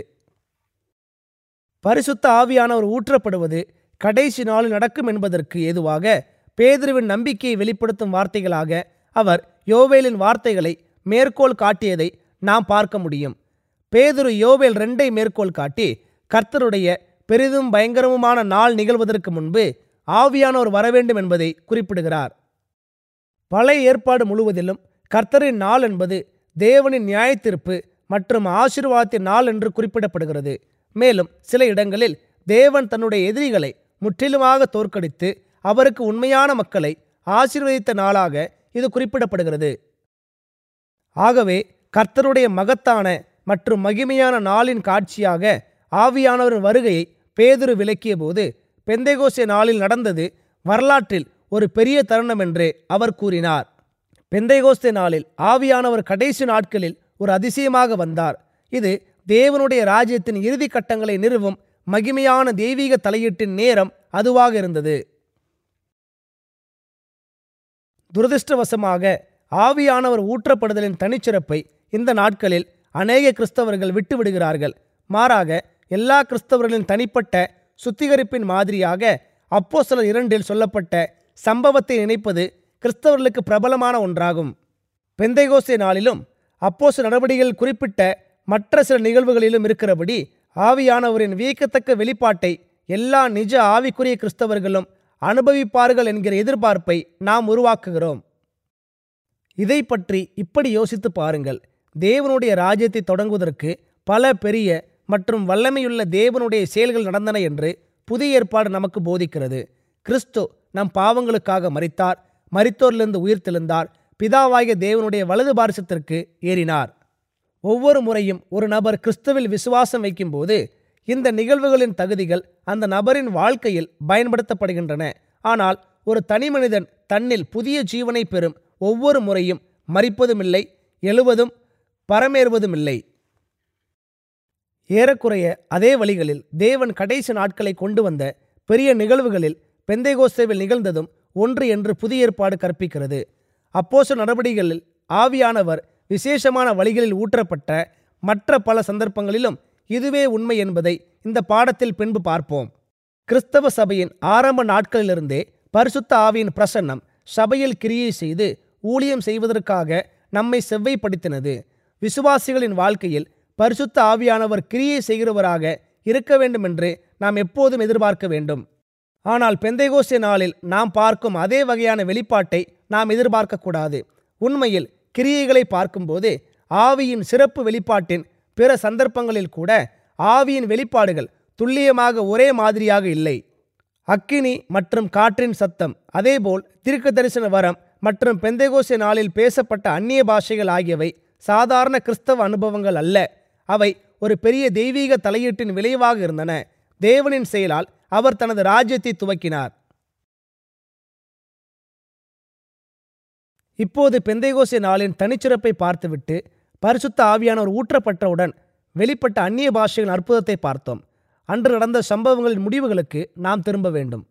பரிசுத்த ஆவியானவர் ஊற்றப்படுவது கடைசி நாளில் நடக்கும் என்பதற்கு ஏதுவாக பேதுருவின் நம்பிக்கையை வெளிப்படுத்தும் வார்த்தைகளாக அவர் யோவேலின் வார்த்தைகளை மேற்கோள் காட்டியதை நாம் பார்க்க முடியும் பேதுரு யோவேல் ரெண்டை மேற்கோள் காட்டி கர்த்தருடைய பெரிதும் பயங்கரமுமான நாள் நிகழ்வதற்கு முன்பு ஆவியானோர் வரவேண்டும் என்பதை குறிப்பிடுகிறார் பழைய ஏற்பாடு முழுவதிலும் கர்த்தரின் நாள் என்பது தேவனின் நியாயத்தீர்ப்பு மற்றும் ஆசீர்வாதத்தின் நாள் என்று குறிப்பிடப்படுகிறது மேலும் சில இடங்களில் தேவன் தன்னுடைய எதிரிகளை முற்றிலுமாக தோற்கடித்து அவருக்கு உண்மையான மக்களை ஆசீர்வதித்த நாளாக இது குறிப்பிடப்படுகிறது ஆகவே கர்த்தருடைய மகத்தான மற்றும் மகிமையான நாளின் காட்சியாக ஆவியானவரின் வருகையை பேதுரு விளக்கிய போது பெந்தைகோசே நாளில் நடந்தது வரலாற்றில் ஒரு பெரிய தருணம் என்று அவர் கூறினார் பெந்தைகோஸ்தே நாளில் ஆவியானவர் கடைசி நாட்களில் ஒரு அதிசயமாக வந்தார் இது தேவனுடைய ராஜ்யத்தின் இறுதி கட்டங்களை நிறுவும் மகிமையான தெய்வீக தலையீட்டின் நேரம் அதுவாக இருந்தது துரதிருஷ்டவசமாக ஆவியானவர் ஊற்றப்படுதலின் தனிச்சிறப்பை இந்த நாட்களில் அநேக கிறிஸ்தவர்கள் விட்டு விடுகிறார்கள் மாறாக எல்லா கிறிஸ்தவர்களின் தனிப்பட்ட சுத்திகரிப்பின் மாதிரியாக அப்போ சிலர் இரண்டில் சொல்லப்பட்ட சம்பவத்தை நினைப்பது கிறிஸ்தவர்களுக்கு பிரபலமான ஒன்றாகும் பெந்தைகோசே நாளிலும் அப்போசு நடவடிக்கைகள் குறிப்பிட்ட மற்ற சில நிகழ்வுகளிலும் இருக்கிறபடி ஆவியானவரின் வியக்கத்தக்க வெளிப்பாட்டை எல்லா நிஜ ஆவிக்குரிய கிறிஸ்தவர்களும் அனுபவிப்பார்கள் என்கிற எதிர்பார்ப்பை நாம் உருவாக்குகிறோம் இதை பற்றி இப்படி யோசித்து பாருங்கள் தேவனுடைய ராஜ்யத்தை தொடங்குவதற்கு பல பெரிய மற்றும் வல்லமையுள்ள தேவனுடைய செயல்கள் நடந்தன என்று புதிய ஏற்பாடு நமக்கு போதிக்கிறது கிறிஸ்து நம் பாவங்களுக்காக மரித்தார் மரித்தோரிலிருந்து உயிர்த்தெழுந்தார் பிதாவாகிய தேவனுடைய வலது பாரிசத்திற்கு ஏறினார் ஒவ்வொரு முறையும் ஒரு நபர் கிறிஸ்துவில் விசுவாசம் வைக்கும்போது இந்த நிகழ்வுகளின் தகுதிகள் அந்த நபரின் வாழ்க்கையில் பயன்படுத்தப்படுகின்றன ஆனால் ஒரு தனி மனிதன் தன்னில் புதிய ஜீவனை பெறும் ஒவ்வொரு முறையும் மறிப்பதுமில்லை எழுவதும் பரமேறுவதுமில்லை ஏறக்குறைய அதே வழிகளில் தேவன் கடைசி நாட்களை கொண்டு வந்த பெரிய நிகழ்வுகளில் பெந்தைகோஸ்தேவில் நிகழ்ந்ததும் ஒன்று என்று புதிய ஏற்பாடு கற்பிக்கிறது அப்போச நடவடிக்கைகளில் ஆவியானவர் விசேஷமான வழிகளில் ஊற்றப்பட்ட மற்ற பல சந்தர்ப்பங்களிலும் இதுவே உண்மை என்பதை இந்த பாடத்தில் பின்பு பார்ப்போம் கிறிஸ்தவ சபையின் ஆரம்ப நாட்களிலிருந்தே பரிசுத்த ஆவியின் பிரசன்னம் சபையில் கிரியை செய்து ஊழியம் செய்வதற்காக நம்மை செவ்வைப்படுத்தினது விசுவாசிகளின் வாழ்க்கையில் பரிசுத்த ஆவியானவர் கிரியை செய்கிறவராக இருக்க வேண்டும் என்று நாம் எப்போதும் எதிர்பார்க்க வேண்டும் ஆனால் பெந்தைகோஸ்தே நாளில் நாம் பார்க்கும் அதே வகையான வெளிப்பாட்டை நாம் எதிர்பார்க்கக்கூடாது உண்மையில் கிரியைகளை பார்க்கும்போது ஆவியின் சிறப்பு வெளிப்பாட்டின் பிற சந்தர்ப்பங்களில் கூட ஆவியின் வெளிப்பாடுகள் துல்லியமாக ஒரே மாதிரியாக இல்லை அக்கினி மற்றும் காற்றின் சத்தம் அதேபோல் தீர்க்க தரிசன வரம் மற்றும் பெந்தேகோசே நாளில் பேசப்பட்ட அந்நிய பாஷைகள் ஆகியவை சாதாரண கிறிஸ்தவ அனுபவங்கள் அல்ல அவை ஒரு பெரிய தெய்வீக தலையீட்டின் விளைவாக இருந்தன தேவனின் செயலால் அவர் தனது ராஜ்யத்தை துவக்கினார் இப்போது பெந்தைகோசே நாளின் தனிச்சிறப்பை பார்த்துவிட்டு பரிசுத்த ஆவியானவர் ஊற்றப்பட்டவுடன் வெளிப்பட்ட அந்நிய பாஷைகளின் அற்புதத்தை பார்த்தோம் அன்று நடந்த சம்பவங்களின் முடிவுகளுக்கு நாம் திரும்ப வேண்டும்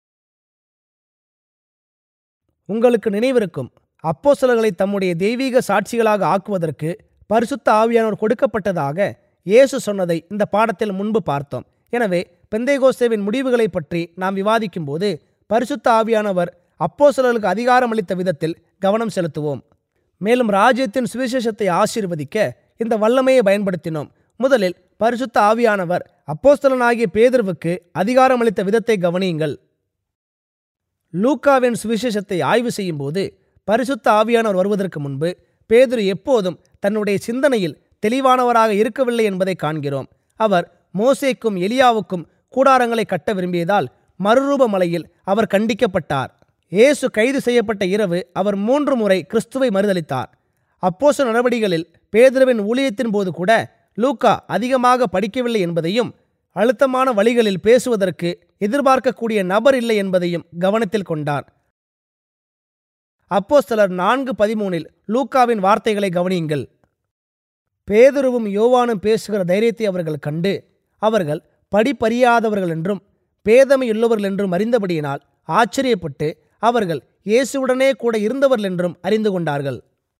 உங்களுக்கு நினைவிருக்கும் அப்போஸ்தலர்களை தம்முடைய தெய்வீக சாட்சிகளாக ஆக்குவதற்கு பரிசுத்த ஆவியானவர் கொடுக்கப்பட்டதாக இயேசு சொன்னதை இந்த பாடத்தில் முன்பு பார்த்தோம் எனவே பெந்தேகோஸ்தேவின் முடிவுகளை பற்றி நாம் விவாதிக்கும் போது பரிசுத்த ஆவியானவர் அப்போஸ்தலர்களுக்கு அதிகாரம் அளித்த விதத்தில் கவனம் செலுத்துவோம் மேலும் ராஜ்யத்தின் சுவிசேஷத்தை ஆசீர்வதிக்க இந்த வல்லமையை பயன்படுத்தினோம் முதலில் பரிசுத்த ஆவியானவர் அப்போஸ்தலனாகிய பேதர்வுக்கு அதிகாரம் அளித்த விதத்தை கவனியுங்கள் லூக்காவின் சுவிசேஷத்தை ஆய்வு செய்யும்போது பரிசுத்த ஆவியானவர் வருவதற்கு முன்பு பேதுரு எப்போதும் தன்னுடைய சிந்தனையில் தெளிவானவராக இருக்கவில்லை என்பதை காண்கிறோம் அவர் மோசேக்கும் எலியாவுக்கும் கூடாரங்களை கட்ட விரும்பியதால் மறுரூப மலையில் அவர் கண்டிக்கப்பட்டார் இயேசு கைது செய்யப்பட்ட இரவு அவர் மூன்று முறை கிறிஸ்துவை மறுதளித்தார் அப்போச நடவடிக்கைகளில் பேதுருவின் ஊழியத்தின் போது கூட லூக்கா அதிகமாக படிக்கவில்லை என்பதையும் அழுத்தமான வழிகளில் பேசுவதற்கு எதிர்பார்க்கக்கூடிய நபர் இல்லை என்பதையும் கவனத்தில் கொண்டார் அப்போஸ்தலர் நான்கு பதிமூனில் லூக்காவின் வார்த்தைகளை கவனியுங்கள் பேதுருவும் யோவானும் பேசுகிற தைரியத்தை அவர்கள் கண்டு அவர்கள் படிப்பறியாதவர்கள் என்றும் பேதமையுள்ளவர்கள் என்றும் அறிந்தபடியினால் ஆச்சரியப்பட்டு அவர்கள் இயேசுவுடனே கூட இருந்தவர்கள் என்றும் அறிந்து கொண்டார்கள்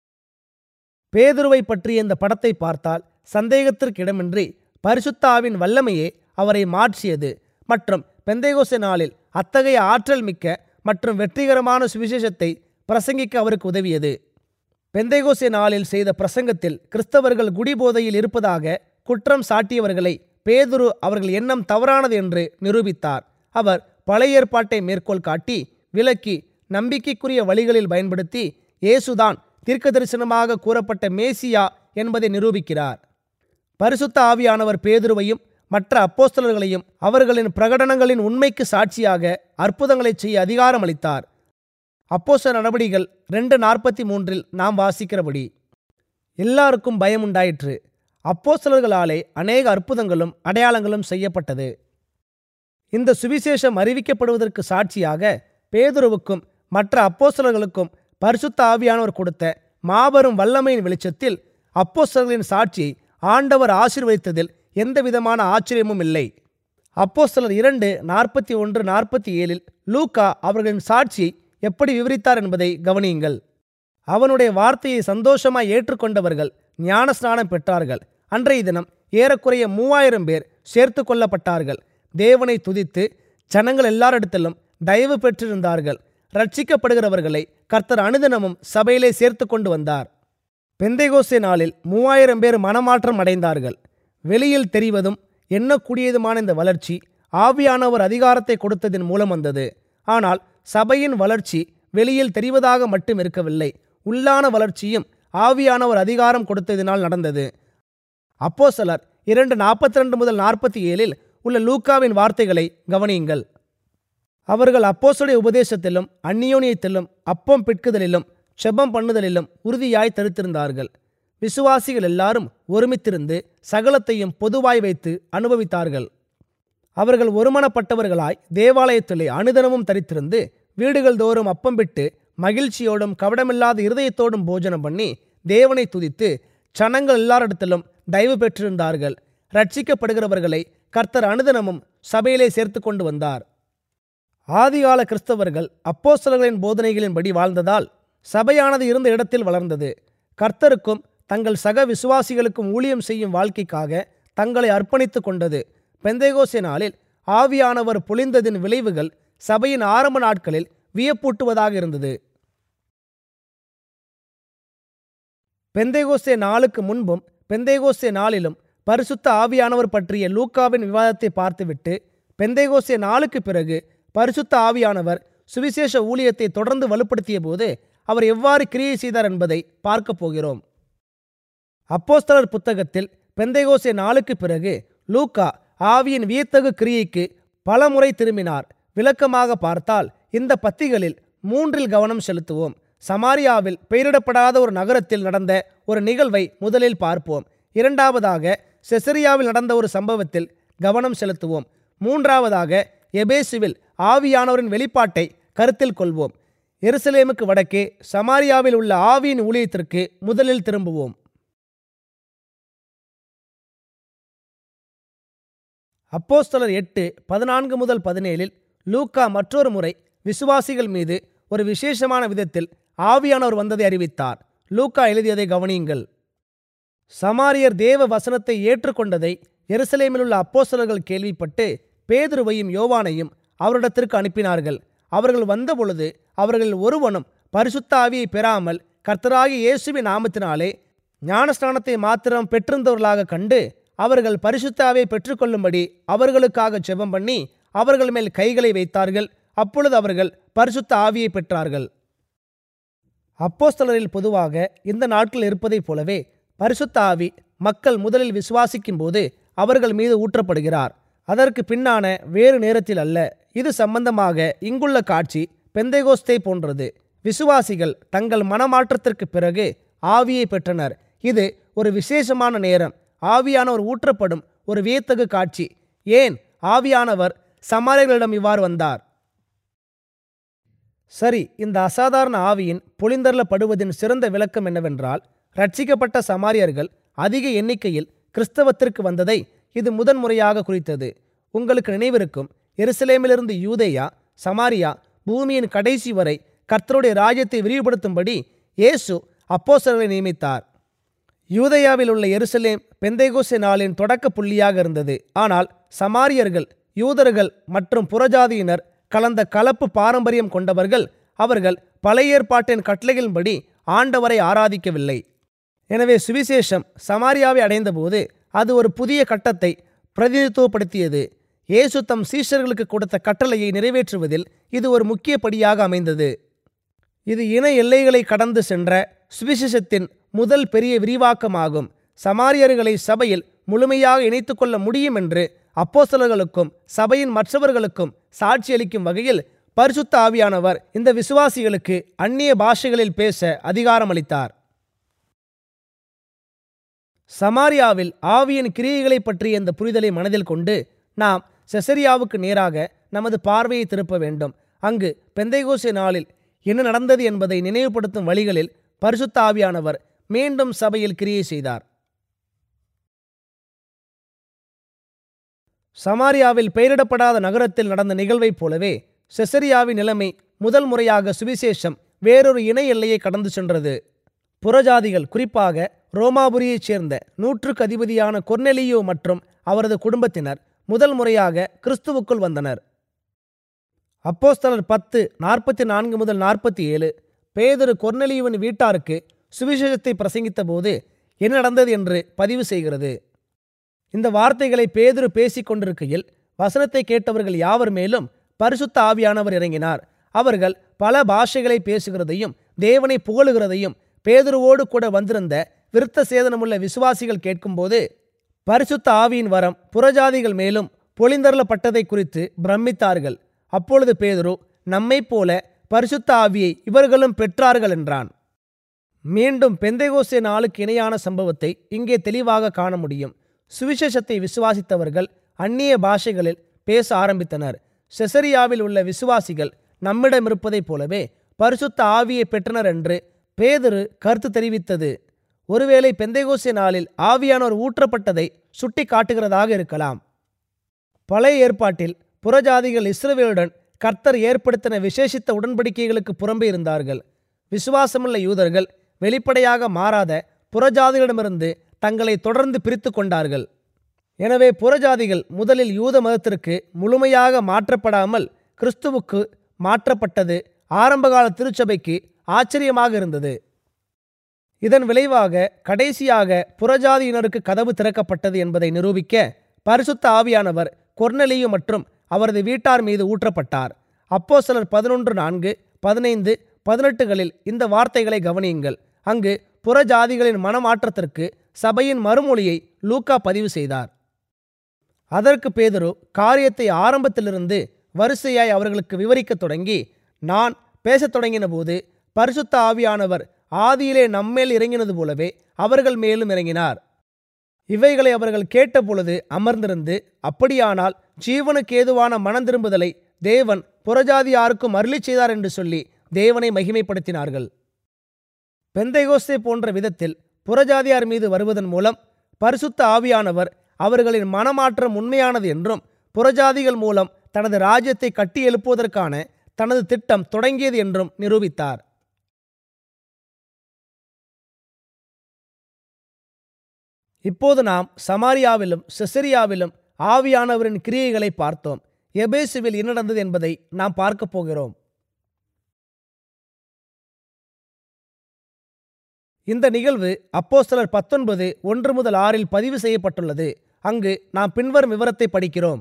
பேதுருவை பற்றிய இந்த படத்தை பார்த்தால் சந்தேகத்திற்கு இடமின்றி பரிசுத்தாவின் வல்லமையே அவரை மாற்றியது மற்றும் பெந்தைகோசே நாளில் அத்தகைய ஆற்றல் மிக்க மற்றும் வெற்றிகரமான சுவிசேஷத்தை பிரசங்கிக்க அவருக்கு உதவியது பெந்தைகோசே நாளில் செய்த பிரசங்கத்தில் கிறிஸ்தவர்கள் குடிபோதையில் இருப்பதாக குற்றம் சாட்டியவர்களை பேதுரு அவர்கள் எண்ணம் தவறானது என்று நிரூபித்தார் அவர் பழைய ஏற்பாட்டை மேற்கோள் காட்டி விலக்கி நம்பிக்கைக்குரிய வழிகளில் பயன்படுத்தி இயேசுதான் தீர்க்க தரிசனமாக கூறப்பட்ட மேசியா என்பதை நிரூபிக்கிறார் பரிசுத்த ஆவியானவர் பேதுருவையும் மற்ற அப்போஸ்தலர்களையும் அவர்களின் பிரகடனங்களின் உண்மைக்கு சாட்சியாக அற்புதங்களை செய்ய அதிகாரம் அளித்தார் அப்போஸ்தல நடவடிகள் ரெண்டு நாற்பத்தி மூன்றில் நாம் வாசிக்கிறபடி எல்லாருக்கும் பயம் உண்டாயிற்று அப்போஸ்தலர்களாலே அநேக அற்புதங்களும் அடையாளங்களும் செய்யப்பட்டது இந்த சுவிசேஷம் அறிவிக்கப்படுவதற்கு சாட்சியாக பேதுருவுக்கும் மற்ற அப்போஸ்தலர்களுக்கும் பரிசுத்த ஆவியானவர் கொடுத்த மாபெரும் வல்லமையின் வெளிச்சத்தில் அப்போஸ்தலர்களின் சாட்சியை ஆண்டவர் ஆசீர்வதித்ததில் எந்தவிதமான ஆச்சரியமும் இல்லை அப்போஸ்தலர் இரண்டு நாற்பத்தி ஒன்று நாற்பத்தி ஏழில் லூக்கா அவர்களின் சாட்சியை எப்படி விவரித்தார் என்பதை கவனியுங்கள் அவனுடைய வார்த்தையை சந்தோஷமாய் ஏற்றுக்கொண்டவர்கள் ஞானஸ்நானம் பெற்றார்கள் அன்றைய தினம் ஏறக்குறைய மூவாயிரம் பேர் சேர்த்து கொள்ளப்பட்டார்கள் தேவனை துதித்து ஜனங்கள் எல்லாரிடத்திலும் தயவு பெற்றிருந்தார்கள் ரட்சிக்கப்படுகிறவர்களை கர்த்தர் அனுதினமும் சபையிலே சேர்த்து கொண்டு வந்தார் பெந்தைகோசே நாளில் மூவாயிரம் பேர் மனமாற்றம் அடைந்தார்கள் வெளியில் தெரிவதும் எண்ணக்கூடியதுமான இந்த வளர்ச்சி ஆவியானவர் அதிகாரத்தை கொடுத்ததின் மூலம் வந்தது ஆனால் சபையின் வளர்ச்சி வெளியில் தெரிவதாக மட்டும் இருக்கவில்லை உள்ளான வளர்ச்சியும் ஆவியானவர் அதிகாரம் கொடுத்ததினால் நடந்தது அப்போ சிலர் இரண்டு நாற்பத்தி ரெண்டு முதல் நாற்பத்தி ஏழில் உள்ள லூக்காவின் வார்த்தைகளை கவனியுங்கள் அவர்கள் அப்போஸ்தலருடைய உபதேசத்திலும் அந்நியோனியத்திலும் அப்பம் பிட்குதலிலும் செபம் பண்ணுதலிலும் உறுதியாய் தரித்திருந்தார்கள் விசுவாசிகள் எல்லாரும் ஒருமித்திருந்து சகலத்தையும் பொதுவாய் வைத்து அனுபவித்தார்கள் அவர்கள் ஒருமனப்பட்டவர்களாய் தேவாலயத்திலே அனுதினமும் தரித்திருந்து வீடுகள் தோறும் அப்பம் விட்டு மகிழ்ச்சியோடும் கவடமில்லாத இருதயத்தோடும் போஜனம் பண்ணி தேவனை துதித்து சனங்கள் எல்லாரிடத்திலும் தயவு பெற்றிருந்தார்கள் ரட்சிக்கப்படுகிறவர்களை கர்த்தர் அனுதினமும் சபையிலே சேர்த்து கொண்டு வந்தார் ஆதிகால கிறிஸ்தவர்கள் அப்போஸ்தலர்களின் போதனைகளின்படி வாழ்ந்ததால் சபையானது இருந்த இடத்தில் வளர்ந்தது கர்த்தருக்கும் தங்கள் சக விசுவாசிகளுக்கும் ஊழியம் செய்யும் வாழ்க்கைக்காக தங்களை அர்ப்பணித்துக் கொண்டது பெந்தேகோசே நாளில் ஆவியானவர் பொழிந்ததின் விளைவுகள் சபையின் ஆரம்ப நாட்களில் வியப்பூட்டுவதாக இருந்தது பெந்தேகோஸ்தே நாளுக்கு முன்பும் பெந்தேகோஸ்தே நாளிலும் பரிசுத்த ஆவியானவர் பற்றிய லூக்காவின் விவாதத்தை பார்த்துவிட்டு பெந்தேகோஸ்தே நாளுக்கு பிறகு பரிசுத்த ஆவியானவர் சுவிசேஷ ஊழியத்தை தொடர்ந்து வலுப்படுத்திய போது அவர் எவ்வாறு கிரியை செய்தார் என்பதை பார்க்கப் போகிறோம் அப்போஸ்தலர் புத்தகத்தில் பெந்தைகோசே நாளுக்கு பிறகு லூக்கா ஆவியின் வியத்தகு கிரியைக்கு பல முறை திரும்பினார் விளக்கமாக பார்த்தால் இந்த பத்திகளில் மூன்றில் கவனம் செலுத்துவோம் சமாரியாவில் பெயரிடப்படாத ஒரு நகரத்தில் நடந்த ஒரு நிகழ்வை முதலில் பார்ப்போம் இரண்டாவதாக செசரியாவில் நடந்த ஒரு சம்பவத்தில் கவனம் செலுத்துவோம் மூன்றாவதாக எபேசுவில் ஆவியானவரின் வெளிப்பாட்டை கருத்தில் கொள்வோம் எருசலேமுக்கு வடக்கே சமாரியாவில் உள்ள ஆவியின் ஊழியத்திற்கு முதலில் திரும்புவோம் அப்போஸ்தலர் எட்டு பதினான்கு முதல் பதினேழில் லூக்கா மற்றொரு முறை விசுவாசிகள் மீது ஒரு விசேஷமான விதத்தில் ஆவியானவர் வந்ததை அறிவித்தார் லூக்கா எழுதியதை கவனியுங்கள் சமாரியர் தேவ வசனத்தை ஏற்றுக்கொண்டதை எருசலேமில் உள்ள அப்போஸ்தலர்கள் கேள்விப்பட்டு பேதுருவையும் யோவானையும் அவரிடத்திற்கு அனுப்பினார்கள் அவர்கள் வந்தபொழுது அவர்கள் ஒருவனும் பரிசுத்த ஆவியை பெறாமல் கர்த்தராகிய இயேசுவின் நாமத்தினாலே ஞானஸ்நானத்தை மாத்திரம் பெற்றிருந்தவர்களாக கண்டு அவர்கள் பரிசுத்தாவை பெற்றுக்கொள்ளும்படி அவர்களுக்காக ஜெபம் பண்ணி அவர்கள் மேல் கைகளை வைத்தார்கள் அப்பொழுது அவர்கள் பரிசுத்த ஆவியை பெற்றார்கள் அப்போஸ்தலரில் பொதுவாக இந்த நாட்கள் இருப்பதைப் போலவே பரிசுத்த ஆவி மக்கள் முதலில் விசுவாசிக்கும் போது அவர்கள் மீது ஊற்றப்படுகிறார் அதற்கு பின்னான வேறு நேரத்தில் அல்ல இது சம்பந்தமாக இங்குள்ள காட்சி பெந்தைகோஸ்தே போன்றது விசுவாசிகள் தங்கள் மனமாற்றத்திற்கு பிறகு ஆவியை பெற்றனர் இது ஒரு விசேஷமான நேரம் ஆவியானவர் ஊற்றப்படும் ஒரு வியத்தகு காட்சி ஏன் ஆவியானவர் சமாரியர்களிடம் இவ்வாறு வந்தார் சரி இந்த அசாதாரண ஆவியின் பொழிந்தரலப்படுவதின் சிறந்த விளக்கம் என்னவென்றால் ரட்சிக்கப்பட்ட சமாரியர்கள் அதிக எண்ணிக்கையில் கிறிஸ்தவத்திற்கு வந்ததை இது முதன்முறையாக குறித்தது உங்களுக்கு நினைவிருக்கும் எருசலேமிலிருந்து யூதேயா சமாரியா பூமியின் கடைசி வரை கர்த்தருடைய ராஜ்யத்தை விரிவுபடுத்தும்படி இயேசு அப்போஸ்தலர்களை நியமித்தார் யூதேயாவில் உள்ள எருசலேம் பெந்தைகோசே நாளின் தொடக்க புள்ளியாக இருந்தது ஆனால் சமாரியர்கள் யூதர்கள் மற்றும் புறஜாதியினர் கலந்த கலப்பு பாரம்பரியம் கொண்டவர்கள் அவர்கள் பழைய ஏற்பாட்டின் கட்டளைகளின்படி ஆண்டவரை ஆராதிக்கவில்லை எனவே சுவிசேஷம் சமாரியாவை அடைந்தபோது அது ஒரு புதிய கட்டத்தை பிரதிநிதித்துவப்படுத்தியது இயேசு தம் சீஷர்களுக்கு கொடுத்த கட்டளையை நிறைவேற்றுவதில் இது ஒரு முக்கிய படியாக அமைந்தது இது இன எல்லைகளை கடந்து சென்ற சுவிசேஷத்தின் முதல் பெரிய விரிவாக்கமாகும் சமாரியர்களை சபையில் முழுமையாக இணைத்துக் கொள்ள முடியும் என்று அப்போஸ்தலர்களுக்கும் சபையின் மற்றவர்களுக்கும் சாட்சியளிக்கும் வகையில் பரிசுத்த ஆவியானவர் இந்த விசுவாசிகளுக்கு அந்நிய பாஷைகளில் பேச அதிகாரமளித்தார் சமாரியாவில் ஆவியின் கிரியைகளை பற்றிய இந்த புரிதலை மனதில் கொண்டு நாம் செசரியாவுக்கு நேராக நமது பார்வையை திருப்ப வேண்டும் அங்கு பெந்தைகோசே நாளில் என்ன நடந்தது என்பதை நினைவுபடுத்தும் வழிகளில் பரிசுத்த ஆவியானவர் மீண்டும் சபையில் கிரியை செய்தார் சமாரியாவில் பெயரிடப்படாத நகரத்தில் நடந்த நிகழ்வைப் போலவே செசரியாவின் நிலைமை முதல் முறையாக சுவிசேஷம் வேறொரு இணை எல்லையை கடந்து சென்றது புறஜாதிகள் குறிப்பாக ரோமாபுரியைச் சேர்ந்த நூற்றுக்கு அதிபதியான கொர்னெலியோ மற்றும் அவரது குடும்பத்தினர் முதல் முறையாக கிறிஸ்துவுக்குள் வந்தனர் அப்போஸ்தலர் பத்து நாற்பத்தி நான்கு முதல் நாற்பத்தி ஏழு பேதரு கொர்னெலியுவின் வீட்டாருக்கு சுவிசேஷத்தை பிரசங்கித்த போது என்ன நடந்தது என்று பதிவு செய்கிறது இந்த வார்த்தைகளை பேதுரு பேசிக் கொண்டிருக்கையில் வசனத்தை கேட்டவர்கள் யாவர் மேலும் பரிசுத்த ஆவியானவர் இறங்கினார் அவர்கள் பல பாஷைகளை பேசுகிறதையும் தேவனை புகழுகிறதையும் பேதுருவோடு கூட வந்திருந்த விருத்த சேதனமுள்ள விசுவாசிகள் கேட்கும்போது பரிசுத்த ஆவியின் வரம் புறஜாதிகள் மேலும் பொழிந்தருளப்பட்டதை குறித்து பிரமித்தார்கள் அப்பொழுது பேதுரு நம்மைப் போல பரிசுத்த ஆவியை இவர்களும் பெற்றார்கள் என்றான் மீண்டும் பெந்தைகோசே நாளுக்கு இணையான சம்பவத்தை இங்கே தெளிவாக காண முடியும் சுவிசேஷத்தை விசுவாசித்தவர்கள் அந்நிய பாஷைகளில் பேச ஆரம்பித்தனர் செசரியாவில் உள்ள விசுவாசிகள் நம்மிடம் இருப்பதைப் போலவே பரிசுத்த ஆவியை பெற்றனர் என்று பேதுரு கருத்து தெரிவித்தது ஒருவேளை பெந்தைகோசே நாளில் ஆவியானோர் ஊற்றப்பட்டதை சுட்டி காட்டுகிறதாக இருக்கலாம் பழைய ஏற்பாட்டில் புறஜாதிகள் இஸ்ரவேலுடன் கர்த்தர் ஏற்படுத்தின விசேஷித்த உடன்படிக்கைகளுக்கு புறம்பே இருந்தார்கள் விசுவாசமுள்ள யூதர்கள் வெளிப்படையாக மாறாத புறஜாதிகளிடமிருந்து தங்களை தொடர்ந்து பிரித்து கொண்டார்கள் எனவே புறஜாதிகள் முதலில் யூத மதத்திற்கு முழுமையாக மாற்றப்படாமல் கிறிஸ்துவுக்கு மாற்றப்பட்டது ஆரம்பகால திருச்சபைக்கு ஆச்சரியமாக இருந்தது இதன் விளைவாக கடைசியாக புறஜாதியினருக்கு கதவு திறக்கப்பட்டது என்பதை நிரூபிக்க பரிசுத்த ஆவியானவர் கொர்னலியு மற்றும் அவரது வீட்டார் மீது ஊற்றப்பட்டார் அப்போ சிலர் பதினொன்று நான்கு பதினைந்து பதினெட்டுகளில் இந்த வார்த்தைகளை கவனியுங்கள் அங்கு புறஜாதிகளின் மனமாற்றத்திற்கு சபையின் மறுமொழியை லூக்கா பதிவு செய்தார் அதற்கு பேதுரு காரியத்தை ஆரம்பத்திலிருந்து வரிசையாய் அவர்களுக்கு விவரிக்கத் தொடங்கி நான் பேசத் தொடங்கினபோது பரிசுத்த ஆவியானவர் ஆதியிலே நம்மேல் இறங்கினது போலவே அவர்கள் மேலும் இறங்கினார் இவைகளை அவர்கள் கேட்டபொழுது அமர்ந்திருந்து அப்படியானால் ஜீவனுக்கு ஏதுவான மனம் திரும்புதலை தேவன் புறஜாதியாருக்கும் அருளி செய்தார் என்று சொல்லி தேவனை மகிமைப்படுத்தினார்கள் பெந்தைகோஸ்தே போன்ற விதத்தில் புறஜாதியார் மீது வருவதன் மூலம் பரிசுத்த ஆவியானவர் அவர்களின் மனமாற்றம் உண்மையானது என்றும் புறஜாதிகள் மூலம் தனது ராஜ்யத்தை கட்டி எழுப்புவதற்கான தனது திட்டம் தொடங்கியது என்றும் நிரூபித்தார் இப்போது நாம் சமாரியாவிலும் செசரியாவிலும் ஆவியானவரின் கிரியைகளை பார்த்தோம் எபேசுவில் என்ன நடந்தது என்பதை நாம் பார்க்கப் போகிறோம் இந்த நிகழ்வு அப்போஸ்தலர் பத்தொன்பது ஒன்று முதல் ஆறில் பதிவு செய்யப்பட்டுள்ளது அங்கு நாம் பின்வரும் விவரத்தை படிக்கிறோம்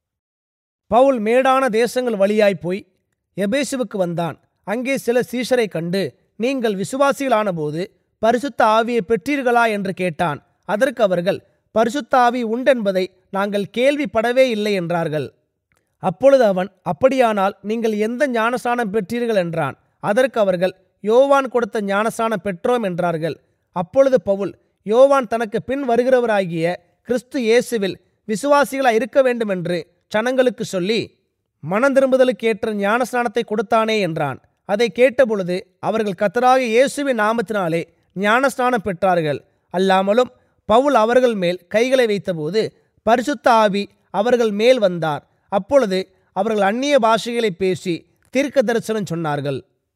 பவுல் மேடான தேசங்கள் வழியாய் போய் எபேசுவுக்கு வந்தான் அங்கே சில சீஷரை கண்டு நீங்கள் விசுவாசிகளானபோது பரிசுத்த ஆவியை பெற்றீர்களா என்று கேட்டான் அதற்கு அவர்கள் பரிசுத்த ஆவி உண்டென்பதை நாங்கள் கேள்விப்படவே இல்லை என்றார்கள் அப்பொழுது அவன் அப்படியானால் நீங்கள் எந்த ஞானஸ்நானம் பெற்றீர்கள் என்றான் அதற்கு அவர்கள் யோவான் கொடுத்த ஞானஸ்நானம் பெற்றோம் என்றார்கள் அப்பொழுது பவுல் யோவான் தனக்கு பின் வருகிறவராகிய கிறிஸ்து இயேசுவில் விசுவாசிகளாய் இருக்க வேண்டும் என்று ஜனங்களுக்கு சொல்லி மனம் திரும்புதலுக்கு ஏற்ற ஞானஸ்நானத்தை கொடுத்தானே என்றான் அதை கேட்டபொழுது அவர்கள் கத்தராக இயேசுவின் நாமத்தினாலே ஞானஸ்நானம் பெற்றார்கள் அல்லாமலும் பவுல் அவர்கள் மேல் கைகளை வைத்தபோது பரிசுத்த ஆவி அவர்கள் மேல் வந்தார் அப்பொழுது அவர்கள் அந்நிய பாஷைகளை பேசி தீர்க்க தரிசனம் சொன்னார்கள்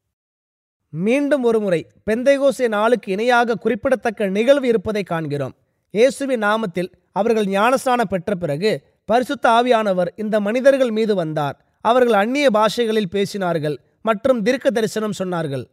மீண்டும் ஒருமுறை பெந்தைகோசே நாளுக்கு இணையாக குறிப்பிடத்தக்க நிகழ்வு இருப்பதை காண்கிறோம் இயேசுவின் நாமத்தில் அவர்கள் ஞானஸ்நானம் பெற்ற பிறகு பரிசுத்த ஆவியானவர் இந்த மனிதர்கள் மீது வந்தார் அவர்கள் அந்நிய பாஷைகளில் பேசினார்கள் மற்றும் தீர்க்க தரிசனம் சொன்னார்கள்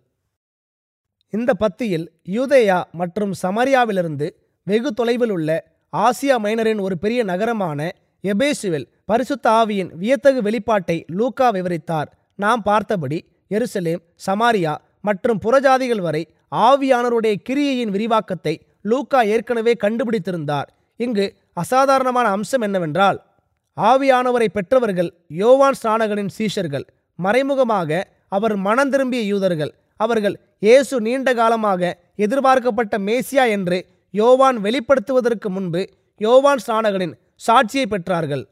இந்த பத்தியில் யூதேயா மற்றும் சமரியாவிலிருந்து வெகு தொலைவில் உள்ள ஆசியா மைனரின் ஒரு பெரிய நகரமான எபேசுவில் பரிசுத்த ஆவியின் வியத்தகு வெளிப்பாட்டை லூக்கா விவரித்தார் நாம் பார்த்தபடி எருசலேம் சமாரியா மற்றும் புறஜாதிகள் வரை ஆவியானவருடைய கிரியையின் விரிவாக்கத்தை லூக்கா ஏற்கனவே கண்டுபிடித்திருந்தார் இங்கு அசாதாரணமான அம்சம் என்னவென்றால் ஆவியானவரை பெற்றவர்கள் யோவான் ஸ்நானகனின் சீஷர்கள் மறைமுகமாக அவர் மனம் திரும்பிய யூதர்கள் அவர்கள் இயேசு நீண்ட காலமாக எதிர்பார்க்கப்பட்ட மேசியா என்று யோவான் வெளிப்படுத்துவதற்கு முன்பு யோவான் ஸ்நானகனின் சாட்சியை பெற்றார்கள்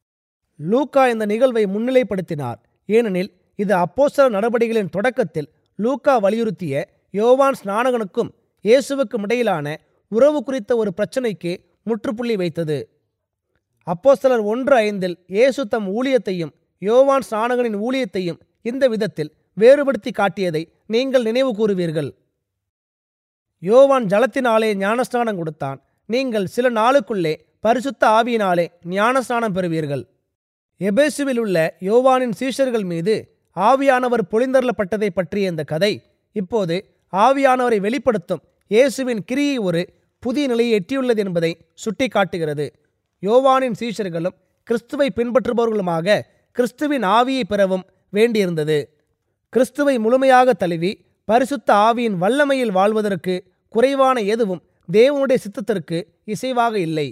லூக்கா இந்த நிகழ்வை முன்னிலைப்படுத்தினார் ஏனெனில் இது அப்போஸ்தல நடவடிக்கைகளின் தொடக்கத்தில் லூக்கா வலியுறுத்திய யோவான் ஸ்நானகனுக்கும் இயேசுவுக்கும் இடையிலான உறவு குறித்த ஒரு பிரச்சனைக்கு முற்றுப்புள்ளி வைத்தது அப்போஸ்தலர் ஒன்று ஐந்தில் இயேசு தம் ஊழியத்தையும் யோவான் ஸ்நானகனின் ஊழியத்தையும் இந்த விதத்தில் வேறுபடுத்தி காட்டியதை நீங்கள் நினைவு கூறுவீர்கள் யோவான் ஜலத்தினாலே ஞானஸ்நானம் கொடுத்தான் நீங்கள் சில நாளுக்குள்ளே பரிசுத்த ஆவியினாலே ஞானஸ்நானம் பெறுவீர்கள் எபேசுவில் உள்ள யோவானின் சீஷர்கள் மீது ஆவியானவர் பொழிந்தரப்பட்டதை பற்றிய இந்த கதை இப்போது ஆவியானவரை வெளிப்படுத்தும் இயேசுவின் கிரியை ஒரு புதிய நிலையை எட்டியுள்ளது என்பதை சுட்டிக்காட்டுகிறது யோவானின் சீஷர்களும் கிறிஸ்துவை பின்பற்றுபவர்களுமாக கிறிஸ்துவின் ஆவியை பெறவும் வேண்டியிருந்தது கிறிஸ்துவை முழுமையாக தழுவி பரிசுத்த ஆவியின் வல்லமையில் வாழ்வதற்கு குறைவான எதுவும் தேவனுடைய சித்தத்திற்கு இசைவாக இல்லை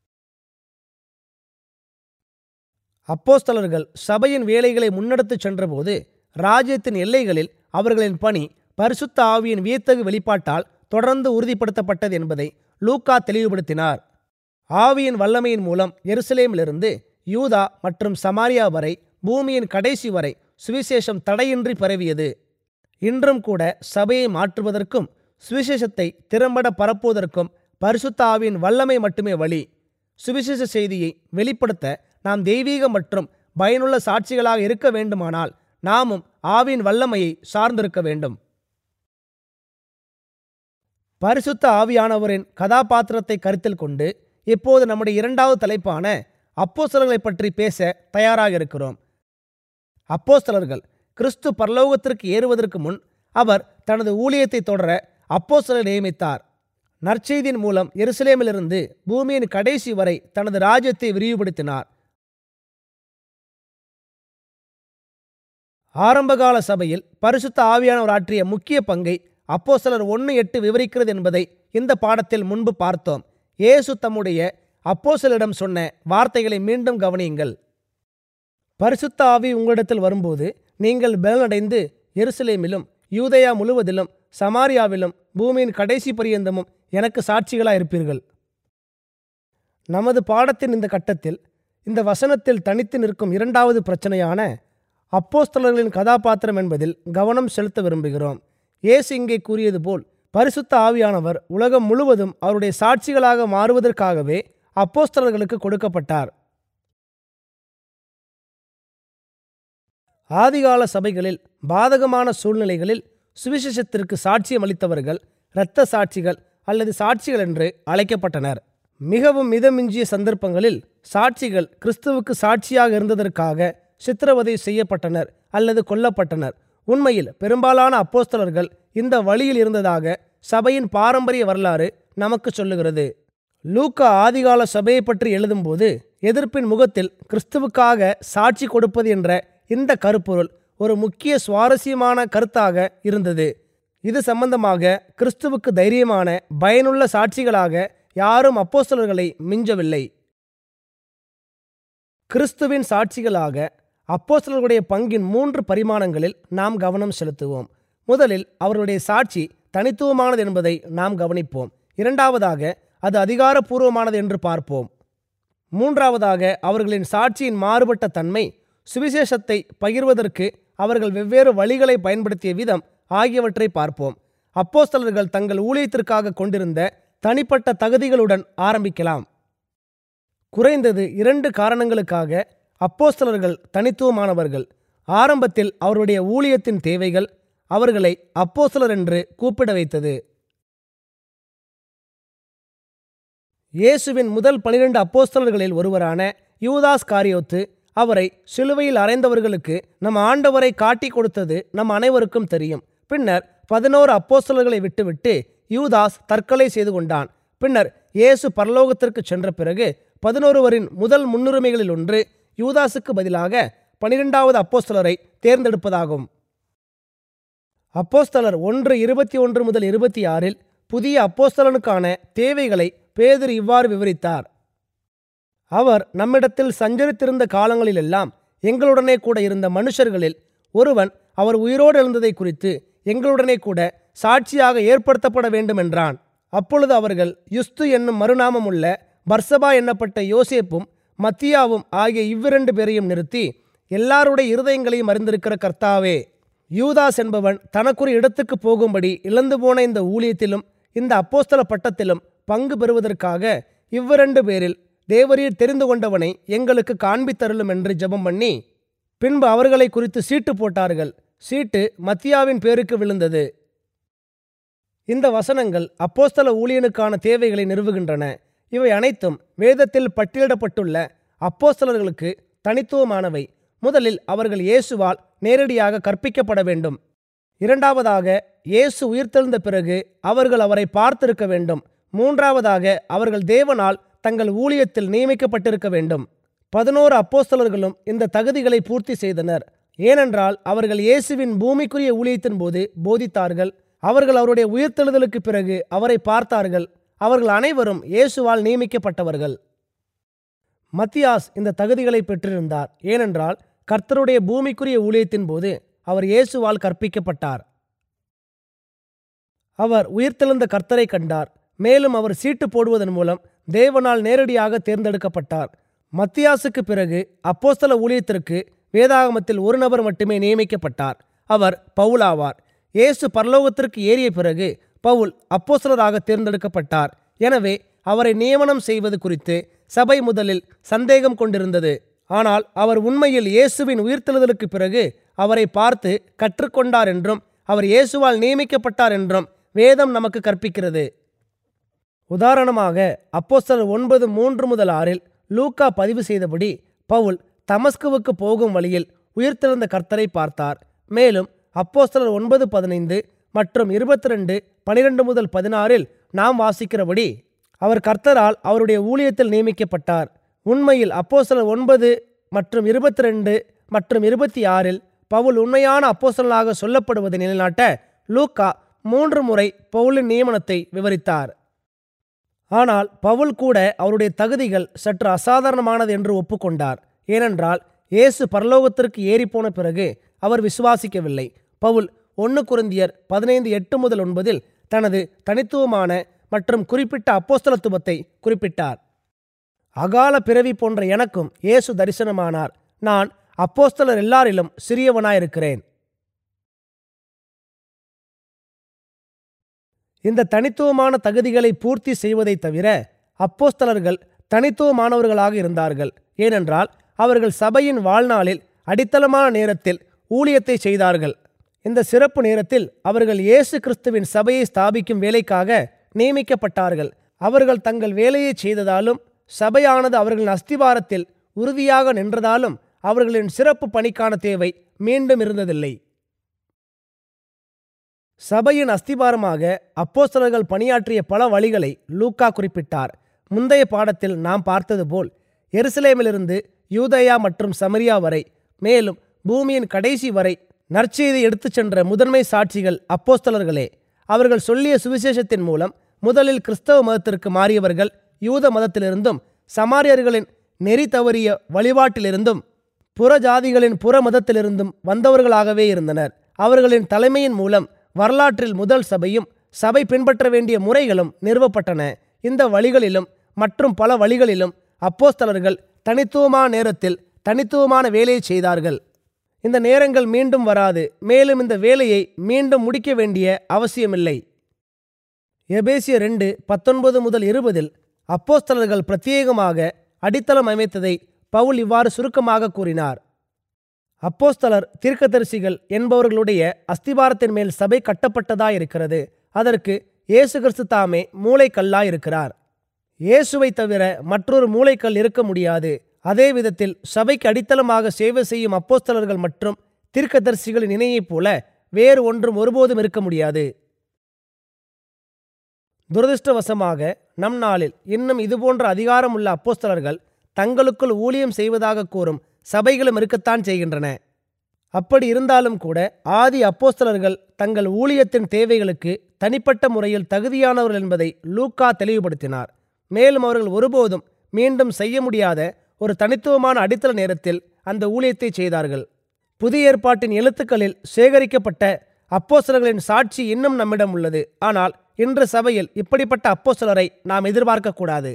அப்போஸ்தலர்கள் சபையின் வேலைகளை முன்னெடுத்துச் சென்றபோது ராஜ்யத்தின் எல்லைகளில் அவர்களின் பணி பரிசுத்த ஆவியின் வியத்தகு வெளிப்பாட்டால் தொடர்ந்து உறுதிப்படுத்தப்பட்டது என்பதை லூக்கா தெளிவுபடுத்தினார் ஆவியின் வல்லமையின் மூலம் எருசலேமிலிருந்து யூதா மற்றும் சமாரியா வரை பூமியின் கடைசி வரை சுவிசேஷம் தடையின்றி பரவியது இன்றும் கூட சபையை மாற்றுவதற்கும் சுவிசேஷத்தை திறம்பட பரப்புவதற்கும் பரிசுத்த ஆவியின் வல்லமை மட்டுமே வழி சுவிசேஷ செய்தியை வெளிப்படுத்த நாம் தெய்வீக மற்றும் பயனுள்ள சாட்சிகளாக இருக்க வேண்டுமானால் நாமும் ஆவியின் வல்லமையை சார்ந்திருக்க வேண்டும் பரிசுத்த ஆவியானவரின் கதாபாத்திரத்தை கருத்தில் கொண்டு இப்போது நம்முடைய இரண்டாவது தலைப்பான அப்போஸ்தலர்களை பற்றி பேச தயாராக இருக்கிறோம் அப்போஸ்தலர்கள் கிறிஸ்து பரலோகத்திற்கு ஏறுவதற்கு முன் அவர் தனது ஊழியத்தை தொடர அப்போஸ்தலரை நியமித்தார் நற்செய்தியின் மூலம் எருசலேமிலிருந்து பூமியின் கடைசி வரை தனது ராஜ்யத்தை விரிவுபடுத்தினார் ஆரம்பகால சபையில் பரிசுத்த ஆவியானவர் ஆற்றிய முக்கிய பங்கை அப்போஸ்தலர் ஒன்று எட்டு விவரிக்கிறது என்பதை இந்த பாடத்தில் முன்பு பார்த்தோம் இயேசு தம்முடைய அப்போஸ்தலரிடம் சொன்ன வார்த்தைகளை மீண்டும் கவனியுங்கள் பரிசுத்த ஆவி உங்களிடத்தில் வரும்போது நீங்கள் பலனடைந்து எருசலேமிலும் யூதேயா முழுவதிலும் சமாரியாவிலும் பூமியின் கடைசி பரியந்தமும் எனக்கு சாட்சிகளாக இருப்பீர்கள் நமது பாடத்தின் இந்த கட்டத்தில் இந்த வசனத்தில் தனித்து நிற்கும் இரண்டாவது பிரச்சனையான அப்போஸ்தலர்களின் கதாபாத்திரம் என்பதில் கவனம் செலுத்த விரும்புகிறோம் இயேசு இங்கே கூறியது போல் பரிசுத்த ஆவியானவர் உலகம் முழுவதும் அவருடைய சாட்சிகளாக மாறுவதற்காகவே அப்போஸ்தலர்களுக்கு கொடுக்கப்பட்டார் ஆதிகால சபைகளில் பாதகமான சூழ்நிலைகளில் சுவிசேஷத்திற்கு சாட்சியம் அளித்தவர்கள் இரத்த சாட்சிகள் அல்லது சாட்சிகள் என்று அழைக்கப்பட்டனர் மிகவும் மிதமிஞ்சிய சந்தர்ப்பங்களில் சாட்சிகள் கிறிஸ்துவுக்கு சாட்சியாக இருந்ததற்காக சித்திரவதை செய்யப்பட்டனர் அல்லது கொல்லப்பட்டனர் உண்மையில் பெரும்பாலான அப்போஸ்தலர்கள் இந்த வழியில் இருந்ததாக சபையின் பாரம்பரிய வரலாறு நமக்கு சொல்லுகிறது லூக்கா ஆதிகால சபையை பற்றி எழுதும்போது எதிர்ப்பின் முகத்தில் கிறிஸ்துவுக்காக சாட்சி கொடுப்பது என்ற இந்த கருப்பொருள் ஒரு முக்கிய சுவாரஸ்யமான கருத்தாக இருந்தது இது சம்பந்தமாக கிறிஸ்துவுக்கு தைரியமான பயனுள்ள சாட்சிகளாக யாரும் அப்போஸ்தலர்களை மிஞ்சவில்லை கிறிஸ்துவின் சாட்சிகளாக அப்போஸ்தலர்களுடைய பங்கின் மூன்று பரிமாணங்களில் நாம் கவனம் செலுத்துவோம் முதலில் அவர்களுடைய சாட்சி தனித்துவமானது என்பதை நாம் கவனிப்போம் இரண்டாவதாக அது அதிகாரப்பூர்வமானது என்று பார்ப்போம் மூன்றாவதாக அவர்களின் சாட்சியின் மாறுபட்ட தன்மை சுவிசேஷத்தை பகிர்வதற்கு அவர்கள் வெவ்வேறு வழிகளை பயன்படுத்திய விதம் ஆகியவற்றை பார்ப்போம் அப்போஸ்தலர்கள் தங்கள் ஊழியத்திற்காக கொண்டிருந்த தனிப்பட்ட தகுதிகளுடன் ஆரம்பிக்கலாம் குறைந்தது இரண்டு காரணங்களுக்காக அப்போஸ்தலர்கள் தனித்துவமானவர்கள் ஆரம்பத்தில் அவருடைய ஊழியத்தின் தேவைகள் அவர்களை அப்போஸ்தலர் என்று கூப்பிட வைத்தது இயேசுவின் முதல் பனிரெண்டு அப்போஸ்தலர்களில் ஒருவரான யூதாஸ் காரியோத்து அவரை சிலுவையில் அறைந்தவர்களுக்கு நம் ஆண்டவரை காட்டி கொடுத்தது நம் அனைவருக்கும் தெரியும் பின்னர் பதினோரு அப்போஸ்தலர்களை விட்டுவிட்டு யூதாஸ் தற்கொலை செய்து கொண்டான் பின்னர் இயேசு பரலோகத்திற்கு சென்ற பிறகு பதினோருவரின் முதல் முன்னுரிமைகளில் ஒன்று யூதாசுக்கு பதிலாக பனிரெண்டாவது அப்போஸ்தலரை தேர்ந்தெடுப்பதாகும் அப்போஸ்தலர் ஒன்று இருபத்தி ஒன்று முதல் இருபத்தி ஆறில் புதிய அப்போஸ்தலனுக்கான தேவைகளை பேதுரு இவ்வாறு விவரித்தார் அவர் நம்மிடத்தில் சஞ்சரித்திருந்த காலங்களிலெல்லாம் எங்களுடனே கூட இருந்த மனுஷர்களில் ஒருவன் அவர் உயிரோடு எழுந்ததை குறித்து எங்களுடனே கூட சாட்சியாக ஏற்படுத்தப்பட வேண்டும் என்றான் அப்பொழுது அவர்கள் யுஸ்து என்னும் மறுநாமம் உள்ள பர்சபா எண்ணப்பட்ட யோசேப்பும் மத்தியாவும் ஆகிய இவ்விரண்டு பேரையும் நிறுத்தி எல்லாருடைய இருதயங்களையும் அறிந்திருக்கிற கர்த்தாவே யூதாஸ் என்பவன் தனக்குரிய இடத்துக்கு போகும்படி இழந்து போன இந்த ஊழியத்திலும் இந்த அப்போஸ்தல பட்டத்திலும் பங்கு பெறுவதற்காக இவ்விரண்டு பேரில் தேவரீர் தெரிந்து கொண்டவனை எங்களுக்கு காண்பித்தருளும் என்று ஜெபம் பண்ணி பின்பு அவர்களை குறித்து சீட்டு போட்டார்கள் சீட்டு மத்தியாவின் பேருக்கு விழுந்தது இந்த வசனங்கள் அப்போஸ்தல ஊழியனுக்கான தேவைகளை நிறுவுகின்றன இவை அனைத்தும் வேதத்தில் பட்டியலிடப்பட்டுள்ள அப்போஸ்தலர்களுக்கு தனித்துவமானவை முதலில் அவர்கள் இயேசுவால் நேரடியாக கற்பிக்கப்பட வேண்டும் இரண்டாவதாக இயேசு உயிர்த்தெழுந்த பிறகு அவர்கள் அவரை பார்த்திருக்க வேண்டும் மூன்றாவதாக அவர்கள் தேவனால் தங்கள் ஊழியத்தில் நியமிக்கப்பட்டிருக்க வேண்டும் பதினோரு அப்போஸ்தலர்களும் இந்த தகுதிகளை பூர்த்தி செய்தனர் ஏனென்றால் அவர்கள் இயேசுவின் பூமிக்குரிய ஊழியத்தின் போது போதித்தார்கள் அவர்கள் அவருடைய உயிர்த்தெழுதலுக்கு பிறகு அவரை பார்த்தார்கள் அவர்கள் அனைவரும் இயேசுவால் நியமிக்கப்பட்டவர்கள் மத்தியாஸ் இந்த தகுதிகளை பெற்றிருந்தார் ஏனென்றால் கர்த்தருடைய பூமிக்குரிய ஊழியத்தின் போது அவர் இயேசுவால் கற்பிக்கப்பட்டார் அவர் உயிர்த்தெழுந்த கர்த்தரை கண்டார் மேலும் அவர் சீட்டு போடுவதன் மூலம் தேவனால் நேரடியாக தேர்ந்தெடுக்கப்பட்டார் மத்தியாசுக்கு பிறகு அப்போஸ்தல ஊழியத்திற்கு வேதாகமத்தில் ஒரு நபர் மட்டுமே நியமிக்கப்பட்டார் அவர் பவுல் ஆவார் இயேசு பரலோகத்திற்கு ஏறிய பிறகு பவுல் அப்போஸ்தலராக தேர்ந்தெடுக்கப்பட்டார் எனவே அவரை நியமனம் செய்வது குறித்து சபை முதலில் சந்தேகம் கொண்டிருந்தது ஆனால் அவர் உண்மையில் இயேசுவின் உயிர்த்தெழுதலுக்கு பிறகு அவரை பார்த்து கற்றுக்கொண்டார் என்றும் அவர் இயேசுவால் நியமிக்கப்பட்டார் என்றும் வேதம் நமக்கு கற்பிக்கிறது உதாரணமாக அப்போஸ்தலர் ஒன்பது மூன்று முதல் ஆறில் லூக்கா பதிவு செய்தபடி பவுல் தமஸ்குவுக்கு போகும் வழியில் உயிர்த்தெழுந்த கர்த்தரை பார்த்தார் மேலும் அப்போஸ்தலர் ஒன்பது பதினைந்து மற்றும் இருபத்தி ரெண்டு பனிரெண்டு முதல் பதினாறில் நாம் வாசிக்கிறபடி அவர் கர்த்தரால் அவருடைய ஊழியத்தில் நியமிக்கப்பட்டார் உண்மையில் அப்போஸ்தலர் ஒன்பது மற்றும் இருபத்தி ரெண்டு மற்றும் இருபத்தி ஆறில் பவுல் உண்மையான அப்போஸ்தலனாக சொல்லப்படுவதை நிலைநாட்ட லூக்கா மூன்று முறை பவுலின் நியமனத்தை விவரித்தார் ஆனால் பவுல் கூட அவருடைய தகுதிகள் சற்று அசாதாரணமானது என்று ஒப்புக்கொண்டார் ஏனென்றால் இயேசு பரலோகத்திற்கு ஏறிப்போன பிறகு அவர் விசுவாசிக்கவில்லை பவுல் ஒன்று குருந்தியர் பதினைந்து எட்டு முதல் ஒன்பதில் தனது தனித்துவமான மற்றும் குறிப்பிட்ட அப்போஸ்தலத்துவத்தை குறிப்பிட்டார் அகால பிறவி போன்ற எனக்கும் இயேசு தரிசனமானார் நான் அப்போஸ்தலர் எல்லாரிலும் சிறியவனாயிருக்கிறேன் இந்த தனித்துவமான தகுதிகளை பூர்த்தி செய்வதைத் தவிர அப்போஸ்தலர்கள் தனித்துவமானவர்களாக இருந்தார்கள் ஏனென்றால் அவர்கள் சபையின் வாழ்நாளில் அடித்தளமான நேரத்தில் ஊழியத்தை செய்தார்கள் இந்த சிறப்பு நேரத்தில் அவர்கள் இயேசு கிறிஸ்துவின் சபையை ஸ்தாபிக்கும் வேலைக்காக நியமிக்கப்பட்டார்கள் அவர்கள் தங்கள் வேலையை செய்ததாலும் சபையானது அவர்களின் அஸ்திவாரத்தில் உறுதியாக நின்றதாலும் அவர்களின் சிறப்பு பணிக்கான தேவை மீண்டும் இருந்ததில்லை சபையின் அஸ்திபாரமாக அப்போஸ்தலர்கள் பணியாற்றிய பல வழிகளை லூக்கா குறிப்பிட்டார் முந்தைய பாடத்தில் நாம் பார்த்தது போல் எருசலேமிலிருந்து யூதயா மற்றும் சமரியா வரை மேலும் பூமியின் கடைசி வரை நற்செய்தி எடுத்துச் சென்ற முதன்மை சாட்சிகள் அப்போஸ்தலர்களே அவர்கள் சொல்லிய சுவிசேஷத்தின் மூலம் முதலில் கிறிஸ்தவ மதத்திற்கு மாறியவர்கள் யூத மதத்திலிருந்தும் சமாரியர்களின் நெறி தவறிய வழிபாட்டிலிருந்தும் புறஜாதிகளின் புற மதத்திலிருந்தும் வந்தவர்களாகவே இருந்தனர் அவர்களின் தலைமையின் மூலம் வரலாற்றில் முதல் சபையும் சபை பின்பற்ற வேண்டிய முறைகளும் நிறுவப்பட்டன இந்த வழிகளிலும் மற்றும் பல வழிகளிலும் அப்போஸ்தலர்கள் தனித்துவமான நேரத்தில் தனித்துவமான வேலையை செய்தார்கள் இந்த நேரங்கள் மீண்டும் வராது மேலும் இந்த வேலையை மீண்டும் முடிக்க வேண்டிய அவசியமில்லை எபேசிய ரெண்டு பத்தொன்பது முதல் இருபதில் அப்போஸ்தலர்கள் பிரத்யேகமாக அடித்தளம் அமைத்ததை பவுல் இவ்வாறு சுருக்கமாக கூறினார் அப்போஸ்தலர் தீர்க்கதரிசிகள் என்பவர்களுடைய அஸ்திபாரத்தின் மேல் சபை கட்டப்பட்டதாயிருக்கிறது அதற்கு இயேசு கிறிஸ்து தாமே மூளைக்கல்லாயிருக்கிறார் இயேசுவை தவிர மற்றொரு மூளைக்கல் இருக்க முடியாது அதே விதத்தில் சபைக்கு அடித்தளமாக சேவை செய்யும் அப்போஸ்தலர்கள் மற்றும் தீர்க்கதரிசிகளின் இணையைப் போல வேறு ஒன்றும் ஒருபோதும் இருக்க முடியாது துரதிருஷ்டவசமாக நம் நாளில் இன்னும் இதுபோன்ற அதிகாரம் உள்ள அப்போஸ்தலர்கள் தங்களுக்குள் ஊழியம் செய்வதாக கூறும் சபைகளும் இருக்கத்தான் செய்கின்றன அப்படி இருந்தாலும் கூட ஆதி அப்போஸ்தலர்கள் தங்கள் ஊழியத்தின் தேவைகளுக்கு தனிப்பட்ட முறையில் தகுதியானவர்கள் என்பதை லூக்கா தெளிவுபடுத்தினார் மேலும் அவர்கள் ஒருபோதும் மீண்டும் செய்ய முடியாத ஒரு தனித்துவமான அடித்தள நேரத்தில் அந்த ஊழியத்தை செய்தார்கள் புதிய ஏற்பாட்டின் எழுத்துக்களில் சேகரிக்கப்பட்ட அப்போஸ்தலர்களின் சாட்சி இன்னும் நம்மிடம் உள்ளது ஆனால் இன்று சபையில் இப்படிப்பட்ட அப்போஸ்தலரை நாம் எதிர்பார்க்கக்கூடாது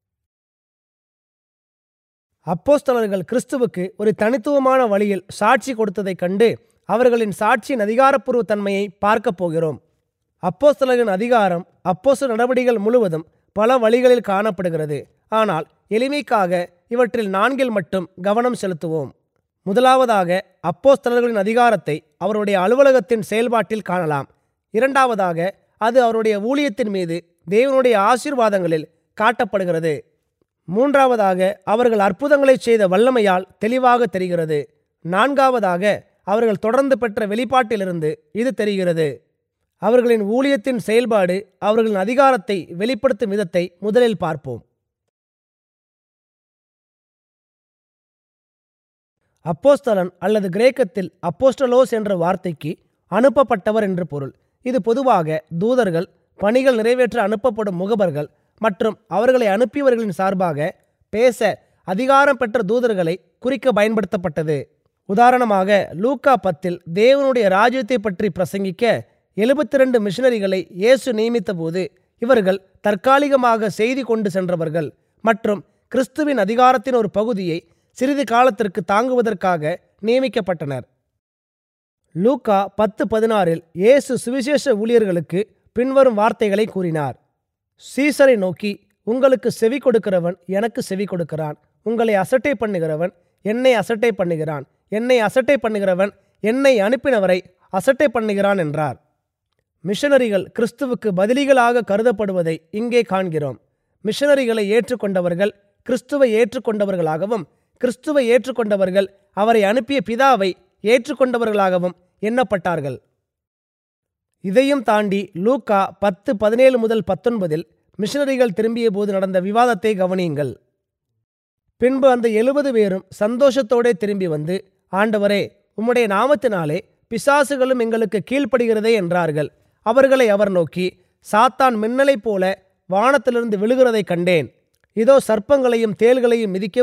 அப்போஸ்தலர்கள் கிறிஸ்துவுக்கு ஒரு தனித்துவமான வழியில் சாட்சி கொடுத்ததைக் கண்டு அவர்களின் சாட்சியின் அதிகாரப்பூர்வ தன்மையை பார்க்கப் போகிறோம் அப்போஸ்தலர்களின் அதிகாரம் அப்போஸ்தல நடவடிக்கைகள் முழுவதும் பல வழிகளில் காணப்படுகிறது ஆனால் எளிமைக்காக இவற்றில் நான்கில் மட்டும் கவனம் செலுத்துவோம் முதலாவதாக அப்போஸ்தலர்களின் அதிகாரத்தை அவருடைய அலுவலகத்தின் செயல்பாட்டில் காணலாம் இரண்டாவதாக அது அவருடைய ஊழியத்தின் மீது தேவனுடைய ஆசீர்வாதங்களில் காட்டப்படுகிறது மூன்றாவதாக அவர்கள் அற்புதங்களை செய்த வல்லமையால் தெளிவாக தெரிகிறது நான்காவதாக அவர்கள் தொடர்ந்து பெற்ற வெளிப்பாட்டிலிருந்து இது தெரிகிறது அவர்களின் ஊழியத்தின் செயல்பாடு அவர்களின் அதிகாரத்தை வெளிப்படுத்தும் விதத்தை முதலில் பார்ப்போம் அப்போஸ்தலன் அல்லது கிரேக்கத்தில் அப்போஸ்டலோஸ் என்ற வார்த்தைக்கு அனுப்பப்பட்டவர் என்று பொருள் இது பொதுவாக தூதர்கள் பணிகள் நிறைவேற்ற அனுப்பப்படும் முகபர்கள் மற்றும் அவர்களை அனுப்பியவர்களின் சார்பாக பேச அதிகாரம் பெற்ற தூதர்களை குறிக்க பயன்படுத்தப்பட்டது உதாரணமாக லூக்கா பத்தில் தேவனுடைய ராஜ்யத்தை பற்றி பிரசங்கிக்க எழுபத்தி ரெண்டு மிஷனரிகளை இயேசு நியமித்தபோது இவர்கள் தற்காலிகமாக செய்தி கொண்டு சென்றவர்கள் மற்றும் கிறிஸ்துவின் அதிகாரத்தின் ஒரு பகுதியை சிறிது காலத்திற்கு தாங்குவதற்காக நியமிக்கப்பட்டனர் லூக்கா பத்து பதினாறில் இயேசு சுவிசேஷ ஊழியர்களுக்கு பின்வரும் வார்த்தைகளை கூறினார் சீசரை நோக்கி உங்களுக்கு செவி கொடுக்கிறவன் எனக்கு செவி கொடுக்கிறான் உங்களை அசட்டை பண்ணுகிறவன் என்னை அசட்டை பண்ணுகிறான் என்னை அசட்டை பண்ணுகிறவன் என்னை அனுப்பினவரை அசட்டை பண்ணுகிறான் என்றார் மிஷனரிகள் கிறிஸ்துவுக்கு பதிலிகளாக கருதப்படுவதை இங்கே காண்கிறோம் மிஷனரிகளை ஏற்றுக்கொண்டவர்கள் கிறிஸ்துவை ஏற்றுக்கொண்டவர்களாகவும் கிறிஸ்துவை ஏற்றுக்கொண்டவர்கள் அவரை அனுப்பிய பிதாவை ஏற்றுக்கொண்டவர்களாகவும் எண்ணப்பட்டார்கள் இதையும் தாண்டி லூக்கா பத்து பதினேழு முதல் பத்தொன்பதில் மிஷனரிகள் திரும்பிய போது நடந்த விவாதத்தை கவனியுங்கள் பின்பு அந்த எழுபது பேரும் சந்தோஷத்தோடே திரும்பி வந்து ஆண்டவரே உம்முடைய நாமத்தினாலே பிசாசுகளும் எங்களுக்கு கீழ்ப்படுகிறதே என்றார்கள் அவர்களை அவர் நோக்கி சாத்தான் மின்னலைப் போல வானத்திலிருந்து விழுகிறதைக் கண்டேன் இதோ சர்ப்பங்களையும் தேள்களையும் மிதிக்கவும்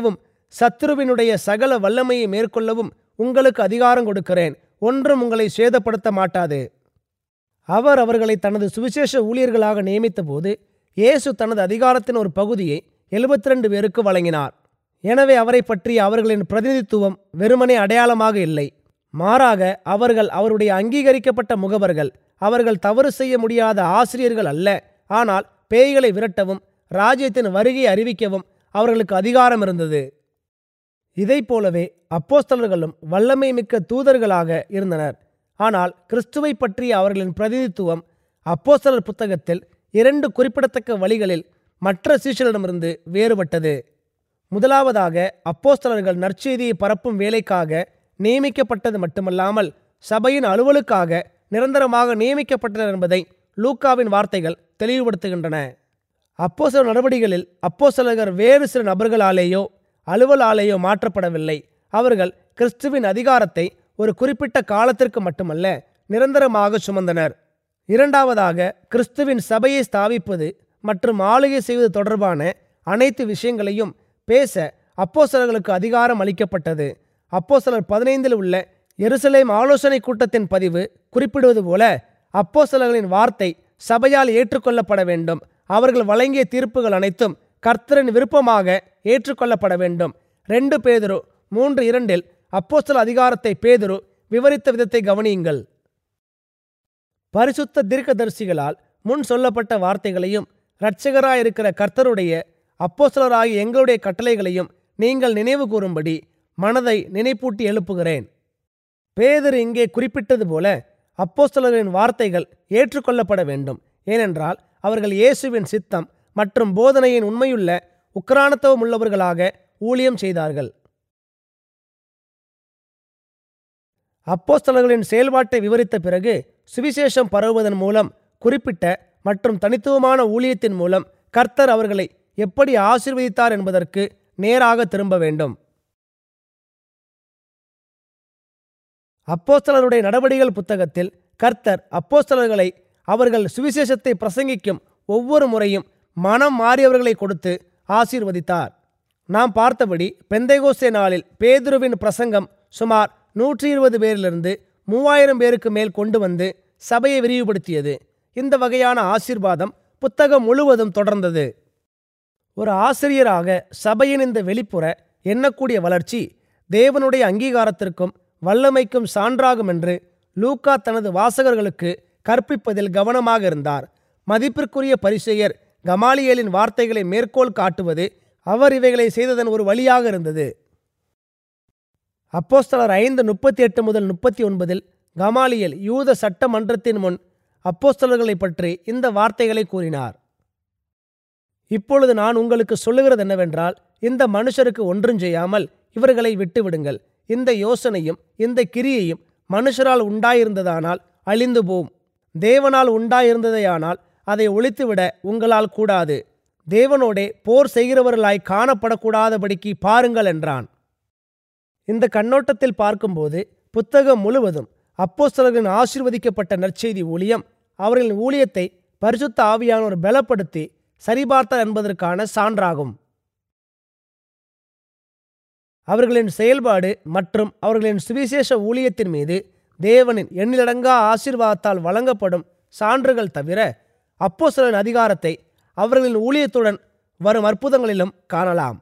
சத்துருவினுடைய சகல வல்லமையை மேற்கொள்ளவும் உங்களுக்கு அதிகாரம் கொடுக்கிறேன் ஒன்றும் உங்களை சேதப்படுத்த மாட்டாது அவர் அவர்களை தனது சுவிசேஷ ஊழியர்களாக நியமித்தபோது இயேசு தனது அதிகாரத்தின் ஒரு பகுதியை எழுபத்தி ரெண்டு பேருக்கு வழங்கினார் எனவே அவரை பற்றிய அவர்களின் பிரதிநிதித்துவம் வெறுமனே அடையாளமாக இல்லை மாறாக அவர்கள் அவருடைய அங்கீகரிக்கப்பட்ட முகவர்கள் அவர்கள் தவறு செய்ய முடியாத ஆசிரியர்கள் அல்ல ஆனால் பேய்களை விரட்டவும் ராஜ்யத்தின் வருகையை அறிவிக்கவும் அவர்களுக்கு அதிகாரம் இருந்தது இதைப் போலவே அப்போஸ்தலர்களும் வல்லமை மிக்க தூதர்களாக இருந்தனர் ஆனால் கிறிஸ்துவை பற்றிய அவர்களின் பிரதிநிதித்துவம் அப்போஸ்தலர் புத்தகத்தில் இரண்டு குறிப்பிடத்தக்க வழிகளில் மற்ற சீஷரிடமிருந்து வேறுபட்டது முதலாவதாக அப்போஸ்தலர்கள் நற்செய்தியை பரப்பும் வேலைக்காக நியமிக்கப்பட்டது மட்டுமல்லாமல் சபையின் அலுவலுக்காக நிரந்தரமாக நியமிக்கப்பட்டனர் என்பதை லூக்காவின் வார்த்தைகள் தெளிவுபடுத்துகின்றன அப்போஸ்தலர் நடவடிக்கைகளில் அப்போஸ்தலர்கள் வேறு சில நபர்களாலேயோ அலுவலாலேயோ மாற்றப்படவில்லை அவர்கள் கிறிஸ்துவின் அதிகாரத்தை ஒரு குறிப்பிட்ட காலத்திற்கு மட்டுமல்ல நிரந்தரமாக சுமந்தனர் இரண்டாவதாக கிறிஸ்துவின் சபையை ஸ்தாபிப்பது மற்றும் ஆளுகை செய்வது தொடர்பான அனைத்து விஷயங்களையும் பேச அப்போஸ்தலர்களுக்கு அதிகாரம் அளிக்கப்பட்டது அப்போஸ்தலர் பதினைந்தில் உள்ள எருசலேம் ஆலோசனை கூட்டத்தின் பதிவு குறிப்பிடுவது போல அப்போஸ்தலர்களின் வார்த்தை சபையால் ஏற்றுக்கொள்ளப்பட வேண்டும் அவர்கள் வழங்கிய தீர்ப்புகள் அனைத்தும் கர்த்தரின் விருப்பமாக ஏற்றுக்கொள்ளப்பட வேண்டும் ரெண்டு பேதுரு மூன்று இரண்டில் அப்போஸ்தல அதிகாரத்தை பேதுரு விவரித்த விதத்தை கவனியுங்கள் பரிசுத்த தீர்க்கதரிசிகளால் முன் சொல்லப்பட்ட வார்த்தைகளையும் இரட்சகராயிருக்கிற கர்த்தருடைய அப்போஸ்தலராகிய எங்களுடைய கட்டளைகளையும் நீங்கள் நினைவு கூறும்படி மனதை நினைப்பூட்டி எழுப்புகிறேன் பேதர் இங்கே குறிப்பிட்டது போல அப்போஸ்தலர்களின் வார்த்தைகள் ஏற்றுக்கொள்ளப்பட வேண்டும் ஏனென்றால் அவர்கள் இயேசுவின் சித்தம் மற்றும் போதனையின் உண்மையுள்ள உக்ரானத்துவம் உள்ளவர்களாக ஊழியம் செய்தார்கள் அப்போஸ்தலர்களின் செயல்பாட்டை விவரித்த பிறகு சுவிசேஷம் பரவுவதன் மூலம் குறிப்பிட்ட மற்றும் தனித்துவமான ஊழியத்தின் மூலம் கர்த்தர் அவர்களை எப்படி ஆசீர்வதித்தார் என்பதற்கு நேராக திரும்ப வேண்டும் அப்போஸ்தலருடைய நடவடிக்கைகள் புத்தகத்தில் கர்த்தர் அப்போஸ்தலர்களை அவர்கள் சுவிசேஷத்தை பிரசங்கிக்கும் ஒவ்வொரு முறையும் மனம் மாறியவர்களை கொடுத்து ஆசீர்வதித்தார் நாம் பார்த்தபடி பெந்தைகோஸ்தே நாளில் பேதுருவின் பிரசங்கம் சுமார் நூற்றி இருபது பேரிலிருந்து மூவாயிரம் பேருக்கு மேல் கொண்டு வந்து சபையை விரிவுபடுத்தியது இந்த வகையான ஆசீர்வாதம் புத்தகம் முழுவதும் தொடர்ந்தது ஒரு ஆசிரியராக சபையின் இந்த வெளிப்புற எண்ணக்கூடிய வளர்ச்சி தேவனுடைய அங்கீகாரத்திற்கும் வல்லமைக்கும் சான்றாகும் என்று லூக்கா தனது வாசகர்களுக்கு கற்பிப்பதில் கவனமாக இருந்தார் மதிப்பிற்குரிய பரிசெயர் கமாலியலின் வார்த்தைகளை மேற்கோள் காட்டுவது அவர் இவைகளை செய்ததன் ஒரு வழியாக இருந்தது அப்போஸ்தலர் ஐந்து முப்பத்தி எட்டு முதல் முப்பத்தி ஒன்பதில் கமாலியல் யூத சட்டமன்றத்தின் முன் அப்போஸ்தலர்களை பற்றி இந்த வார்த்தைகளை கூறினார் இப்பொழுது நான் உங்களுக்கு சொல்லுகிறது என்னவென்றால் இந்த மனுஷருக்கு ஒன்றும் செய்யாமல் இவர்களை விட்டுவிடுங்கள் இந்த யோசனையும் இந்த கிரியையும் மனுஷரால் உண்டாயிருந்ததானால் அழிந்து போம் தேவனால் உண்டாயிருந்ததையானால் அதை ஒழித்துவிட உங்களால் கூடாது தேவனோடே போர் செய்கிறவர்களாய் காணப்படக்கூடாதபடிக்கு பாருங்கள் என்றான் இந்த கண்ணோட்டத்தில் பார்க்கும்போது புத்தகம் முழுவதும் அப்போஸ்தலர்களின் ஆசீர்வதிக்கப்பட்ட நற்செய்தி ஊழியம் அவர்களின் ஊழியத்தை பரிசுத்த ஆவியானோர் பலப்படுத்தி சரிபார்த்தார் என்பதற்கான சான்றாகும் அவர்களின் செயல்பாடு மற்றும் அவர்களின் சுவிசேஷ ஊழியத்தின் மீது தேவனின் எண்ணிலடங்கா ஆசீர்வாதத்தால் வழங்கப்படும் சான்றுகள் தவிர அப்போஸ்தலரின் அதிகாரத்தை அவர்களின் ஊழியத்துடன் வரும் அற்புதங்களிலும் காணலாம்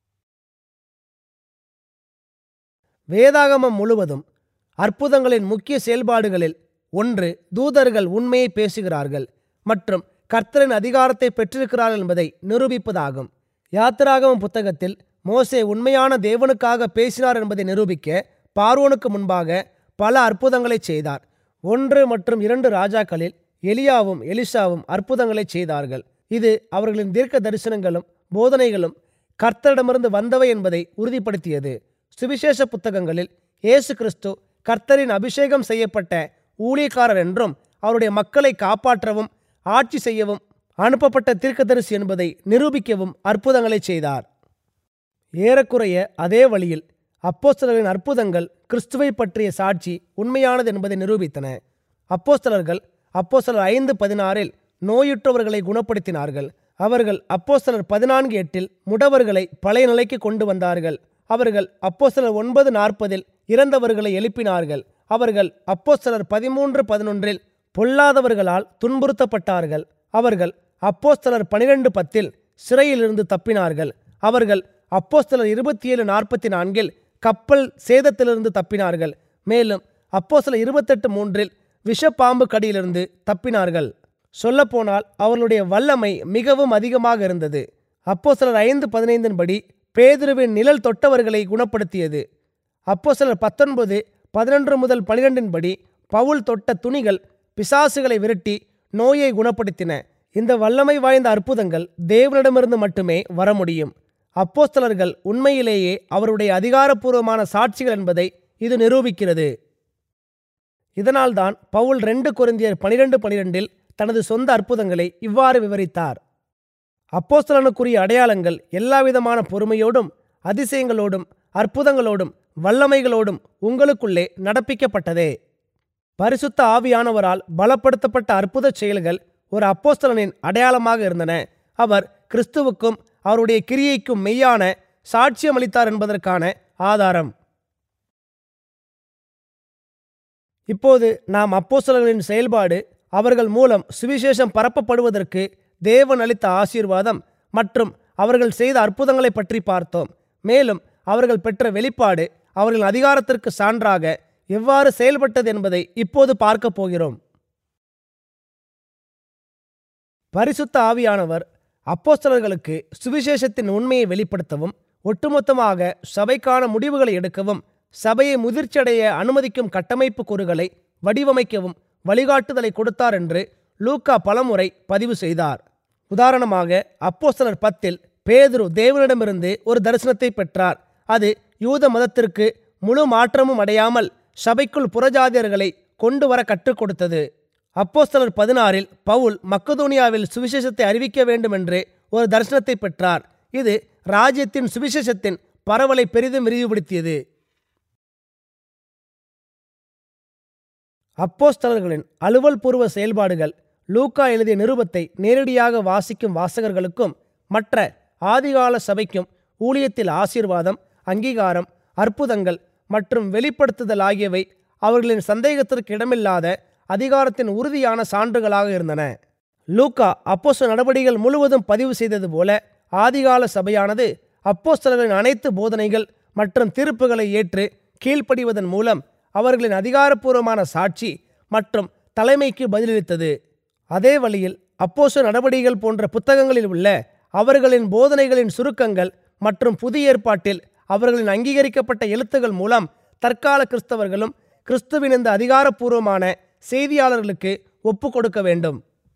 வேதாகமம் முழுவதும் அற்புதங்களின் முக்கிய செயல்பாடுகளில் ஒன்று தூதர்கள் உண்மையை பேசுகிறார்கள் மற்றும் கர்த்தரின் அதிகாரத்தை பெற்றிருக்கிறார்கள் என்பதை நிரூபிப்பதாகும் யாத்திராகமம் புத்தகத்தில் மோசே உண்மையான தேவனுக்காக பேசினார் என்பதை நிரூபிக்க பார்வோனுக்கு முன்பாக பல அற்புதங்களை செய்தார் ஒன்று மற்றும் இரண்டு ராஜாக்களில் எலியாவும் எலிஷாவும் அற்புதங்களை செய்தார்கள் இது அவர்களின் தீர்க்க தரிசனங்களும் போதனைகளும் கர்த்தரிடமிருந்து வந்தவை என்பதை உறுதிப்படுத்தியது சுவிசேஷ புத்தகங்களில் இயேசு கிறிஸ்து கர்த்தரின் அபிஷேகம் செய்யப்பட்ட ஊழியக்காரர் என்றும் அவருடைய மக்களை காப்பாற்றவும் ஆட்சி செய்யவும் அனுப்பப்பட்ட தீர்க்கதரிசி என்பதை நிரூபிக்கவும் அற்புதங்களை செய்தார் ஏறக்குறைய அதே வழியில் அப்போஸ்தலர்களின் அற்புதங்கள் கிறிஸ்துவை பற்றிய சாட்சி உண்மையானது என்பதை நிரூபித்தன அப்போஸ்தலர்கள் அப்போஸ்தலர் ஐந்து பதினாறில் நோயுற்றவர்களை குணப்படுத்தினார்கள் அவர்கள் அப்போஸ்தலர் பதினான்கு எட்டில் முடவர்களை பழைய நிலைக்கு கொண்டு வந்தார்கள் அவர்கள் அப்போஸ்தலர் ஒன்பது நாற்பதில் இறந்தவர்களை எழுப்பினார்கள் அவர்கள் அப்போஸ்தலர் பதிமூன்று பதினொன்றில் பொல்லாதவர்களால் துன்புறுத்தப்பட்டார்கள் அவர்கள் அப்போஸ்தலர் பனிரெண்டு பத்தில் சிறையிலிருந்து தப்பினார்கள் அவர்கள் அப்போஸ்தலர் இருபத்தி ஏழு நாற்பத்தி நான்கில் கப்பல் சேதத்திலிருந்து தப்பினார்கள் மேலும் அப்போஸ்தலர் இருபத்தெட்டு மூன்றில் விஷப்பாம்பு கடியிலிருந்து தப்பினார்கள் சொல்லப்போனால் அவர்களுடைய வல்லமை மிகவும் அதிகமாக இருந்தது அப்போஸ்தலர் ஐந்து பதினைந்தின் படி பேதுருவின் நிழல் தொட்டவர்களை குணப்படுத்தியது அப்போஸ்தலர் பத்தொன்பது பதினொன்று முதல் பனிரெண்டின் படி பவுல் தொட்ட துணிகள் பிசாசுகளை விரட்டி நோயை குணப்படுத்தின இந்த வல்லமை வாய்ந்த அற்புதங்கள் தேவனிடமிருந்து மட்டுமே வர முடியும் அப்போஸ்தலர்கள் உண்மையிலேயே அவருடைய அதிகாரப்பூர்வமான சாட்சிகள் என்பதை இது நிரூபிக்கிறது இதனால்தான் பவுல் ரெண்டு கொரிந்தியர் பனிரெண்டு பனிரெண்டில் தனது சொந்த அற்புதங்களை இவ்வாறு விவரித்தார் அப்போஸ்தலனுக்குரிய அடையாளங்கள் எல்லாவிதமான பொறுமையோடும் அதிசயங்களோடும் அற்புதங்களோடும் வல்லமைகளோடும் உங்களுக்குள்ளே நடப்பிக்கப்பட்டதே பரிசுத்த ஆவியானவரால் பலப்படுத்தப்பட்ட அற்புத செயல்கள் ஒரு அப்போஸ்தலனின் அடையாளமாக இருந்தன அவர் கிறிஸ்துவுக்கும் அவருடைய கிரியைக்கும் மெய்யான சாட்சியம் அளித்தார் என்பதற்கான ஆதாரம் இப்போது நாம் அப்போஸ்தலர்களின் செயல்பாடு அவர்கள் மூலம் சுவிசேஷம் பரப்பப்படுவதற்கு தேவன் அளித்த ஆசீர்வாதம் மற்றும் அவர்கள் செய்த அற்புதங்களை பற்றி பார்த்தோம் மேலும் அவர்கள் பெற்ற வெளிப்பாடு அவர்களின் அதிகாரத்திற்கு சான்றாக எவ்வாறு செயல்பட்டது என்பதை இப்போது பார்க்கப் போகிறோம் பரிசுத்த ஆவியானவர் அப்போஸ்தலர்களுக்கு சுவிசேஷத்தின் உண்மையை வெளிப்படுத்தவும் ஒட்டுமொத்தமாக சபைக்கான முடிவுகளை எடுக்கவும் சபையை முதிர்ச்சியடைய அனுமதிக்கும் கட்டமைப்பு கூறுகளை வடிவமைக்கவும் வழிகாட்டுதலை கொடுத்தார் என்று லூக்கா பலமுறை பதிவு செய்தார் உதாரணமாக அப்போஸ்தலர் பத்தில் பேதுரு தேவனிடமிருந்து ஒரு தரிசனத்தை பெற்றார் அது யூத மதத்திற்கு முழு மாற்றமும் அடையாமல் சபைக்குள் புறஜாதியர்களை கொண்டு வர கற்றுக் கொடுத்தது அப்போஸ்தலர் பதினாறில் பவுல் மக்கதோனியாவில் சுவிசேஷத்தை அறிவிக்க வேண்டும் என்று ஒரு தரிசனத்தை பெற்றார் இது ராஜ்யத்தின் சுவிசேஷத்தின் பரவலை பெரிதும் விரிவுபடுத்தியது அப்போஸ்தலர்களின் அலுவல் பூர்வ செயல்பாடுகள் லூக்கா எழுதிய நிருபத்தை நேரடியாக வாசிக்கும் வாசகர்களுக்கும் மற்ற ஆதிகால சபைக்கும் ஊழியத்தில் ஆசீர்வாதம் அங்கீகாரம் அற்புதங்கள் மற்றும் வெளிப்படுத்துதல் ஆகியவை அவர்களின் சந்தேகத்திற்கு இடமில்லாத அதிகாரத்தின் உறுதியான சான்றுகளாக இருந்தன லூக்கா அப்போஸ்தல நடவடிக்கைகள் முழுவதும் பதிவு செய்தது போல ஆதிகால சபையானது அப்போஸ்தலர்களின் அனைத்து போதனைகள் மற்றும் தீர்ப்புகளை ஏற்று கீழ்ப்படிவதன் மூலம் அவர்களின் அதிகாரப்பூர்வமான சாட்சி மற்றும் தலைமைக்கு பதிலளித்தது அதே வழியில் அப்போஸ்தல நடவடிக்கைகள் போன்ற புத்தகங்களில் உள்ள அவர்களின் போதனைகளின் சுருக்கங்கள் மற்றும் புதிய ஏற்பாட்டில் அவர்களின் அங்கீகரிக்கப்பட்ட எழுத்துகள் மூலம் தற்கால கிறிஸ்தவர்களும் கிறிஸ்துவின் இந்த அதிகாரப்பூர்வமான செய்தியாளர்களுக்கு ஒப்புக் கொடுக்க வேண்டும்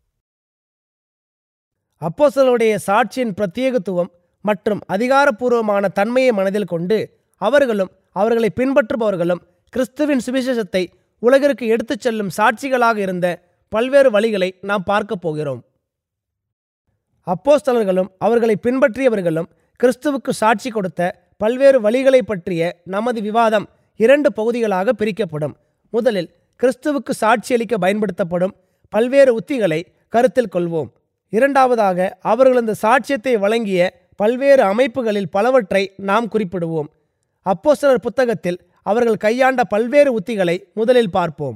அப்போஸ்தலருடைய சாட்சியின் பிரத்யேகத்துவம் மற்றும் அதிகாரப்பூர்வமான தன்மையை மனதில் கொண்டு அவர்களும் அவர்களை பின்பற்றுபவர்களும் கிறிஸ்துவின் சுவிசேஷத்தை உலகிற்கு எடுத்துச் செல்லும் சாட்சிகளாக இருந்த பல்வேறு வழிகளை நாம் பார்க்கப் போகிறோம் அப்போஸ்தலர்களும் அவர்களை பின்பற்றியவர்களும் கிறிஸ்துவுக்கு சாட்சி கொடுத்த பல்வேறு வழிகளை பற்றிய நமது விவாதம் இரண்டு பகுதிகளாக பிரிக்கப்படும் முதலில் கிறிஸ்துவுக்கு சாட்சியளிக்க பயன்படுத்தப்படும் பல்வேறு உத்திகளை கருத்தில் கொள்வோம் இரண்டாவதாக அவர்கள் இந்த சாட்சியத்தை வழங்கிய பல்வேறு அமைப்புகளில் பலவற்றை நாம் குறிப்பிடுவோம் அப்போஸ்தலர் புத்தகத்தில் அவர்கள் கையாண்ட பல்வேறு உத்திகளை முதலில் பார்ப்போம்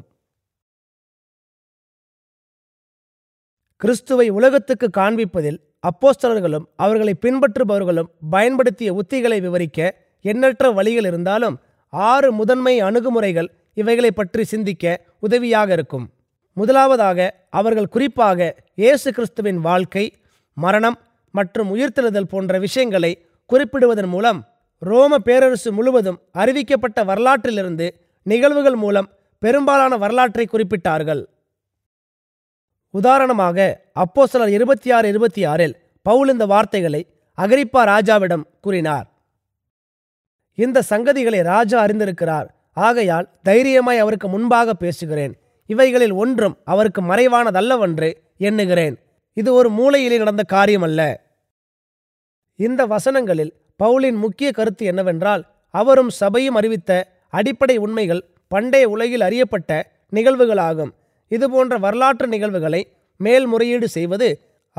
கிறிஸ்துவை உலகத்துக்கு காண்பிப்பதில் அப்போஸ்தலர்களும் அவர்களை பின்பற்றுபவர்களும் பயன்படுத்திய உத்திகளை விவரிக்க எண்ணற்ற வழிகள் இருந்தாலும் ஆறு முதன்மை அணுகுமுறைகள் இவைகளை பற்றி சிந்திக்க உதவியாக இருக்கும் முதலாவதாக அவர்கள் குறிப்பாக இயேசு கிறிஸ்துவின் வாழ்க்கை மரணம் மற்றும் உயிர்த்தெழுதல் போன்ற விஷயங்களை குறிப்பிடுவதன் மூலம் ரோம பேரரசு முழுவதும் அறிவிக்கப்பட்ட வரலாற்றிலிருந்து நிகழ்வுகள் மூலம் பெரும்பாலான வரலாற்றை குறிப்பிட்டார்கள் உதாரணமாக அப்போஸ்தலர் இருபத்தி ஆறு இருபத்தி ஆறில் பவுல் இந்த வார்த்தைகளை அகரிப்பா ராஜாவிடம் கூறினார் இந்த சங்கதிகளை ராஜா அறிந்திருக்கிறார் ஆகையால் தைரியமாய் அவருக்கு முன்பாக பேசுகிறேன் இவைகளில் ஒன்றும் அவருக்கு மறைவானதல்லவென்று எண்ணுகிறேன் இது ஒரு மூலையிலே நடந்த காரியமல்ல இந்த வசனங்களில் பவுலின் முக்கிய கருத்து என்னவென்றால் அவரும் சபையும் அறிவித்த அடிப்படை உண்மைகள் பண்டைய உலகில் அறியப்பட்ட நிகழ்வுகளாகும் இதுபோன்ற வரலாற்று நிகழ்வுகளை மேல்முறையீடு செய்வது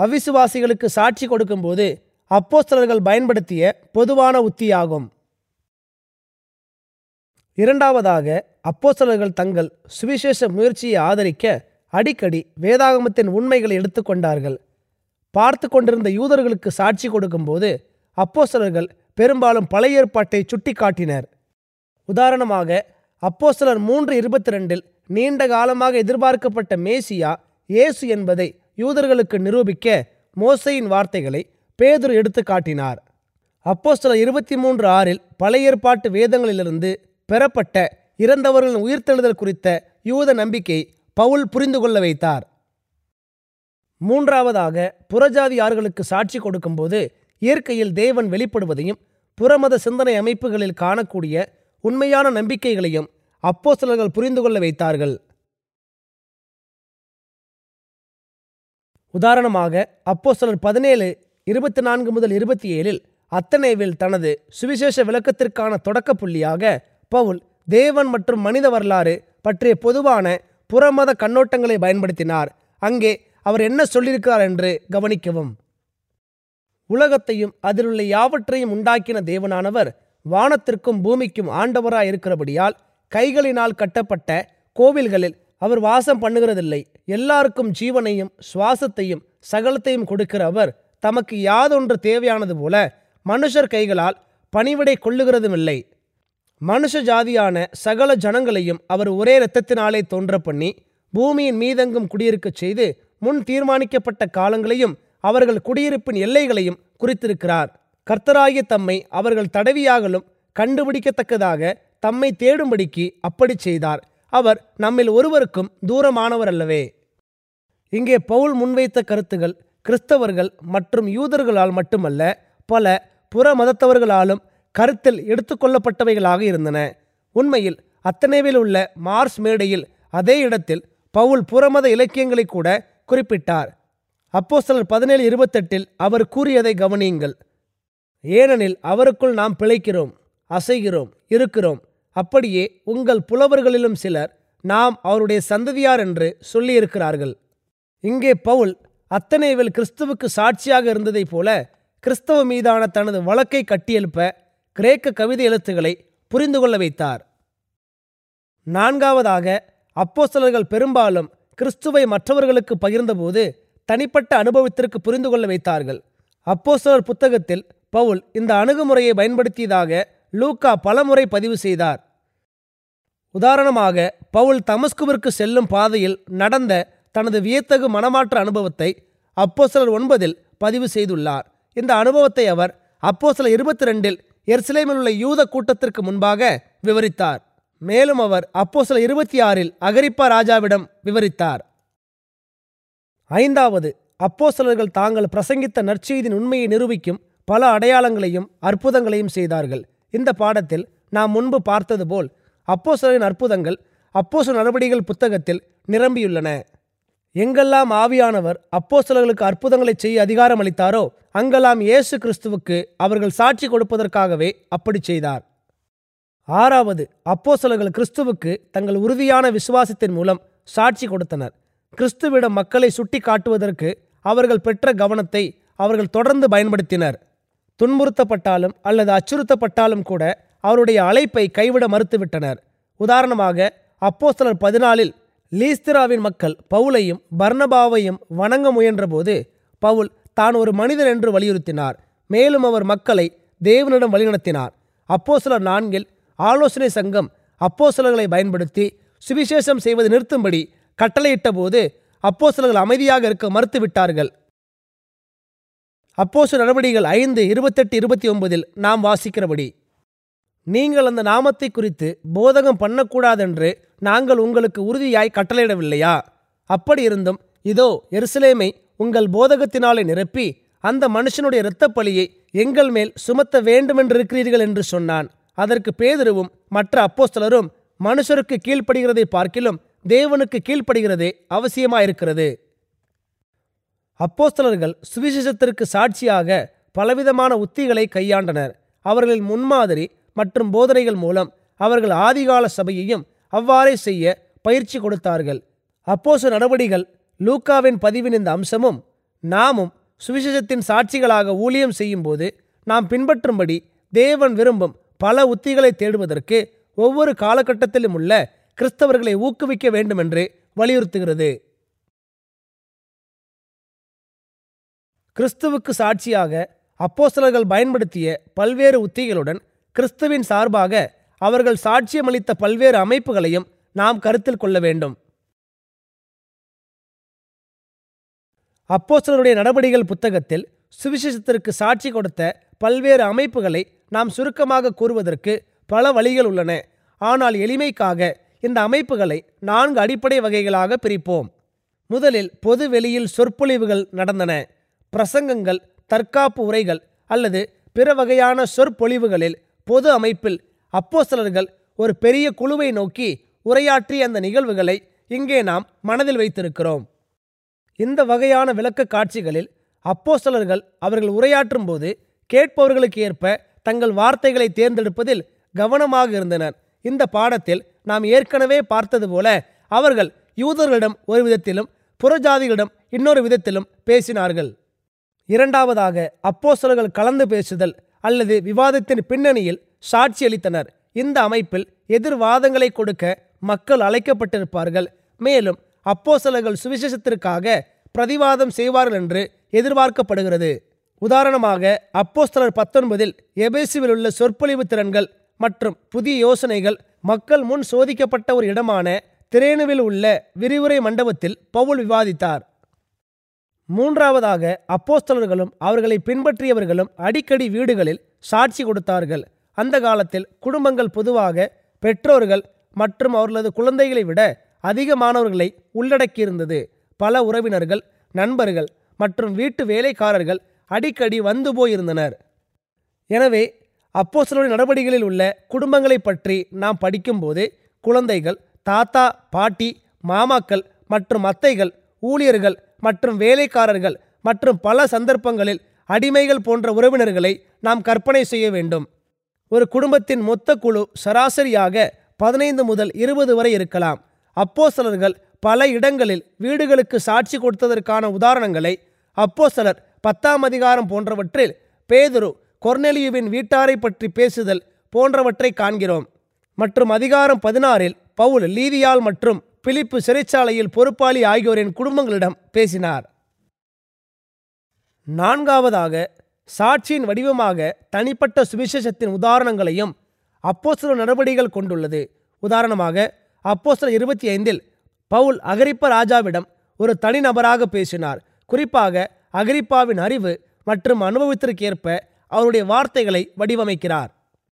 அவிசுவாசிகளுக்கு சாட்சி கொடுக்கும்போது அப்போஸ்தலர்கள் பயன்படுத்திய பொதுவான உத்தியாகும் இரண்டாவதாக அப்போஸ்தலர்கள் தங்கள் சுவிசேஷ முயற்சியை ஆதரிக்க அடிக்கடி வேதாகமத்தின் உண்மைகளை எடுத்துக்கொண்டார்கள் பார்த்து கொண்டிருந்த யூதர்களுக்கு சாட்சி கொடுக்கும்போது அப்போஸ்தலர்கள் பெரும்பாலும் பழைய ஏற்பாட்டை சுட்டிக்காட்டினர் உதாரணமாக அப்போஸ்தலர் மூன்று இருபத்தி ரெண்டில் நீண்ட காலமாக எதிர்பார்க்கப்பட்ட மேசியா இயேசு என்பதை யூதர்களுக்கு நிரூபிக்க மோசையின் வார்த்தைகளை பேதுரு எடுத்து காட்டினார் அப்போஸ்தலர் இருபத்தி மூன்று ஆறில் பழைய ஏற்பாட்டு வேதங்களிலிருந்து பெறப்பட்ட இறந்தவர்களின் உயிர்த்தெழுதல் குறித்த யூத நம்பிக்கை பவுல் புரிந்து கொள்ள வைத்தார் மூன்றாவதாக புறஜாதியார்களுக்கு சாட்சி கொடுக்கும்போது இயற்கையில் தேவன் வெளிப்படுவதையும் புறமத சிந்தனை அமைப்புகளில் காணக்கூடிய உண்மையான நம்பிக்கைகளையும் அப்போஸ்தலர்கள் புரிந்து கொள்ள வைத்தார்கள் உதாரணமாக அப்போஸ்தலர் பதினேழு இருபத்தி நான்கு முதல் இருபத்தி ஏழில் அத்தனேவில் தனது சுவிசேஷ விளக்கத்திற்கான தொடக்க புள்ளியாக பவுல் தேவன் மற்றும் மனித வரலாறு பற்றிய பொதுவான புறமத கண்ணோட்டங்களை பயன்படுத்தினார் அங்கே அவர் என்ன சொல்லியிருக்கிறார் என்று கவனிக்கவும் உலகத்தையும் அதிலுள்ள யாவற்றையும் உண்டாக்கின தேவனானவர் வானத்திற்கும் பூமிக்கும் ஆண்டவராய் இருக்கிறபடியால் கைகளினால் கட்டப்பட்ட கோவில்களில் அவர் வாசம் பண்ணுகிறதில்லை எல்லாருக்கும் ஜீவனையும் சுவாசத்தையும் சகலத்தையும் கொடுக்கிற அவர் தமக்கு யாதொன்று தேவையானது போல மனுஷர் கைகளால் பணிவிடை கொள்ளுகிறதுமில்லை மனுஷ ஜாதியான சகல ஜனங்களையும் அவர் ஒரே இரத்தத்தினாலே தோன்ற பண்ணி பூமியின் மீதெங்கும் குடியிருக்கச் செய்து முன் தீர்மானிக்கப்பட்ட காலங்களையும் அவர்கள் குடியிருப்பின் எல்லைகளையும் குறித்திருக்கிறார் கர்த்தராகிய தம்மை அவர்கள் தடவியாகலும் கண்டுபிடிக்கத்தக்கதாக தம்மை தேடும்படிக்கு அப்படி செய்தார் அவர் நம்மில் ஒருவருக்கும் தூரமானவர் அல்லவே இங்கே பவுல் முன்வைத்த கருத்துகள் கிறிஸ்தவர்கள் மற்றும் யூதர்களால் மட்டுமல்ல பல புற மதத்தவர்களாலும் கருத்தில் எடுத்துக்கொள்ளப்பட்டவைகளாக இருந்தன உண்மையில் அத்தனைவில் உள்ள மார்ஸ் மேடையில் அதே இடத்தில் பவுல் புறமத இலக்கியங்களை கூட குறிப்பிட்டார் அப்போஸ்தலர் பதினேழு இருபத்தெட்டில் அவர் கூறியதை கவனியுங்கள் ஏனெனில் அவருக்குள் நாம் பிழைக்கிறோம் அசைகிறோம் இருக்கிறோம் அப்படியே உங்கள் புலவர்களிலும் சிலர் நாம் அவருடைய சந்ததியார் என்று சொல்லியிருக்கிறார்கள் இங்கே பவுல் அத்தனைவில் கிறிஸ்துவுக்கு சாட்சியாக இருந்ததைப் போல கிறிஸ்தவ மீதான தனது வழக்கை கட்டியெழுப்ப கிரேக்க கவிதை எழுத்துக்களை புரிந்து கொள்ள வைத்தார் நான்காவதாக அப்போஸ்தலர்கள் பெரும்பாலும் கிறிஸ்துவை மற்றவர்களுக்கு பகிர்ந்தபோது தனிப்பட்ட அனுபவத்திற்கு புரிந்து கொள்ள வைத்தார்கள் அப்போஸ்தலர் புத்தகத்தில் பவுல் இந்த அணுகுமுறையை பயன்படுத்தியதாக லூக்கா பலமுறை பதிவு செய்தார் உதாரணமாக பவுல் தமஸ்குவிற்கு செல்லும் பாதையில் நடந்த தனது வியத்தகு மனமாற்ற அனுபவத்தை அப்போஸ்தலர் ஒன்பதில் பதிவு செய்துள்ளார் இந்த அனுபவத்தை அவர் அப்போஸ்தலர் இருபத்தி ரெண்டில் எர்சிலேமில் உள்ள யூத கூட்டத்திற்கு முன்பாக விவரித்தார் மேலும் அவர் அப்போஸ்தலர் இருபத்தி ஆறில் அகரிப்பா ராஜாவிடம் விவரித்தார் ஐந்தாவது அப்போஸ்தலர்கள் தாங்கள் பிரசங்கித்த நற்செய்தியின் உண்மையை நிரூபிக்கும் பல அடையாளங்களையும் அற்புதங்களையும் செய்தார்கள் இந்த பாடத்தில் நாம் முன்பு பார்த்தது போல் அப்போஸ்தலரின் அற்புதங்கள் அப்போஸ்தல நடவடிக்கைகள் புத்தகத்தில் நிரம்பியுள்ளன எங்கெல்லாம் ஆவியானவர் அப்போஸ்தலர்களுக்கு அற்புதங்களை செய்ய அதிகாரம் அளித்தாரோ அங்கெல்லாம் இயேசு கிறிஸ்துவுக்கு அவர்கள் சாட்சி கொடுப்பதற்காகவே அப்படி செய்தார் ஆறாவது அப்போஸ்தலர்கள் கிறிஸ்துவுக்கு தங்கள் உறுதியான விசுவாசத்தின் மூலம் சாட்சி கொடுத்தனர் கிறிஸ்துவிடம் மக்களை சுட்டி காட்டுவதற்கு அவர்கள் பெற்ற கவனத்தை அவர்கள் தொடர்ந்து பயன்படுத்தினர் துன்புறுத்தப்பட்டாலும் அல்லது அச்சுறுத்தப்பட்டாலும் கூட அவருடைய அழைப்பை கைவிட மறுத்துவிட்டனர் உதாரணமாக அப்போஸ்தலர் பதினாலில் லீஸ்திராவின் மக்கள் பவுலையும் பர்னபாவையும் வணங்க முயன்றபோது பவுல் தான் ஒரு மனிதன் என்று வலியுறுத்தினார் மேலும் அவர் மக்களை தேவனிடம் வழிநடத்தினார் அப்போஸ்தலர் நான்கில் ஆலோசனை சங்கம் அப்போஸ்தலர்களை பயன்படுத்தி சுவிசேஷம் செய்வது நிறுத்தும்படி கட்டளையிட்ட போது அப்போஸ்தலர்கள் அமைதியாக இருக்க மறுத்துவிட்டார்கள் அப்போசு நடவடிக்கைகள் ஐந்து இருபத்தெட்டு இருபத்தி ஒன்பதில் நாம் வாசிக்கிறபடி நீங்கள் அந்த நாமத்தை குறித்து போதகம் பண்ணக்கூடாதென்று நாங்கள் உங்களுக்கு உறுதியாய் கட்டளையிடவில்லையா அப்படி இருந்தும் இதோ எருசலேமை உங்கள் போதகத்தினாலே நிரப்பி அந்த மனுஷனுடைய இரத்தப் பழியை எங்கள் மேல் சுமத்த வேண்டுமென்றிருக்கிறீர்கள் என்று சொன்னான் அதற்கு பேதுருவும் மற்ற அப்போஸ்தலரும் மனுஷருக்கு கீழ்ப்படுகிறதை பார்க்கிலும் தேவனுக்கு கீழ்ப்படுகிறதே அவசியமாயிருக்கிறது அப்போஸ்தலர்கள் சுவிசேஷத்திற்கு சாட்சியாக பலவிதமான உத்திகளை கையாண்டனர் அவர்களின் முன்மாதிரி மற்றும் போதனைகள் மூலம் அவர்கள் ஆதிகால சபையையும் அவ்வாறே செய்ய பயிற்சி கொடுத்தார்கள் அப்போசு நடவடிகள் லூக்காவின் பதிவின் இந்த அம்சமும் நாமும் சுவிசேஷத்தின் சாட்சிகளாக ஊழியம் செய்யும்போது நாம் பின்பற்றும்படி தேவன் விரும்பும் பல உத்திகளை தேடுவதற்கு ஒவ்வொரு காலகட்டத்திலும் உள்ள கிறிஸ்தவர்களை ஊக்குவிக்க வேண்டுமென்று வலியுறுத்துகிறது கிறிஸ்துவுக்கு சாட்சியாக அப்போஸ்தலர்கள் பயன்படுத்திய பல்வேறு உத்திகளுடன் கிறிஸ்துவின் சார்பாக அவர்கள் சாட்சியமளித்த பல்வேறு அமைப்புகளையும் நாம் கருத்தில் கொள்ள வேண்டும் அப்போஸ்தலருடைய நடபடிகள் புத்தகத்தில் சுவிசேஷத்திற்கு சாட்சி கொடுத்த பல்வேறு அமைப்புகளை நாம் சுருக்கமாக கூறுவதற்கு பல வழிகள் உள்ளன ஆனால் எளிமைக்காக இந்த அமைப்புகளை நான்கு அடிப்படை வகைகளாக பிரிப்போம் முதலில் பொது வெளியில் சொற்பொழிவுகள் நடந்தன பிரசங்கங்கள் தற்காப்பு உரைகள் அல்லது பிற வகையான சொற்பொழிவுகளில் பொது அமைப்பில் அப்போஸ்தலர்கள் ஒரு பெரிய குழுவை நோக்கி உரையாற்றிய அந்த நிகழ்வுகளை இங்கே நாம் மனதில் வைத்திருக்கிறோம் இந்த வகையான விளக்க காட்சிகளில் அப்போஸ்தலர்கள் அவர்கள் உரையாற்றும் போது கேட்பவர்களுக்கு ஏற்ப தங்கள் வார்த்தைகளை தேர்ந்தெடுப்பதில் கவனமாக இருந்தனர் இந்த பாடத்தில் நாம் ஏற்கனவே பார்த்தது போல அவர்கள் யூதர்களிடம் ஒரு விதத்திலும் புறஜாதிகளிடம் இன்னொரு விதத்திலும் பேசினார்கள் இரண்டாவதாக அப்போஸ்தலர்கள் கலந்து பேசுதல் அல்லது விவாதத்தின் பின்னணியில் சாட்சியளித்தனர் இந்த அமைப்பில் எதிர்வாதங்களை கொடுக்க மக்கள் அழைக்கப்பட்டிருப்பார்கள் மேலும் அப்போஸ்தலர்கள் சுவிசேஷத்திற்காக பிரதிவாதம் செய்வார்கள் என்று எதிர்பார்க்கப்படுகிறது உதாரணமாக அப்போஸ்தலர் பத்தொன்பதில் எபேசுவில் உள்ள சொற்பொழிவு திறன்கள் மற்றும் புதிய யோசனைகள் மக்கள் முன் சோதிக்கப்பட்ட ஒரு இடமான திரேனுவில் உள்ள விரிவுரை மண்டபத்தில் பவுல் விவாதித்தார் மூன்றாவதாக அப்போஸ்தலர்களும் அவர்களை பின்பற்றியவர்களும் அடிக்கடி வீடுகளில் சாட்சி கொடுத்தார்கள் அந்த காலத்தில் குடும்பங்கள் பொதுவாக பெற்றோர்கள் மற்றும் அவர்களது குழந்தைகளை விட அதிகமானவர்களை உள்ளடக்கியிருந்தது பல உறவினர்கள் நண்பர்கள் மற்றும் வீட்டு வேலைக்காரர்கள் அடிக்கடி வந்து போயிருந்தனர் எனவே அப்போஸ்தலருடைய நடவடிக்கைகளில் உள்ள குடும்பங்களை பற்றி நாம் படிக்கும்போது குழந்தைகள் தாத்தா பாட்டி மாமாக்கள் மற்றும் அத்தைகள் ஊழியர்கள் மற்றும் வேலைக்காரர்கள் மற்றும் பல சந்தர்ப்பங்களில் அடிமைகள் போன்ற உறவினர்களை நாம் கற்பனை செய்ய வேண்டும் ஒரு குடும்பத்தின் மொத்த குழு சராசரியாக பதினைந்து முதல் இருபது வரை இருக்கலாம் அப்போஸ்தலர்கள் பல இடங்களில் வீடுகளுக்கு சாட்சி கொடுத்ததற்கான உதாரணங்களை அப்போஸ்தலர் பத்தாம் அதிகாரம் போன்றவற்றில் பேதுரு கொர்னெலியுவின் வீட்டாரை பற்றி பேசுதல் போன்றவற்றை காண்கிறோம் மற்றும் அதிகாரம் பதினாறில் பவுல் லீதியால் மற்றும் பிலிப்பு சிறைச்சாலையில் பொறுப்பாளி ஆகியோரின் குடும்பங்களிடம் பேசினார் நான்காவதாக சாட்சியின் வடிவமாக தனிப்பட்ட சுவிசேஷத்தின் உதாரணங்களையும் அப்போஸ்தல நடவடிக்கைகள் கொண்டுள்ளது உதாரணமாக அப்போஸ்தல இருபத்தி ஐந்தில் பவுல் அகரிப்ப ராஜாவிடம் ஒரு தனிநபராக பேசினார் குறிப்பாக அகரிப்பாவின் அறிவு மற்றும் அனுபவத்திற்கேற்ப அவருடைய வார்த்தைகளை வடிவமைக்கிறார்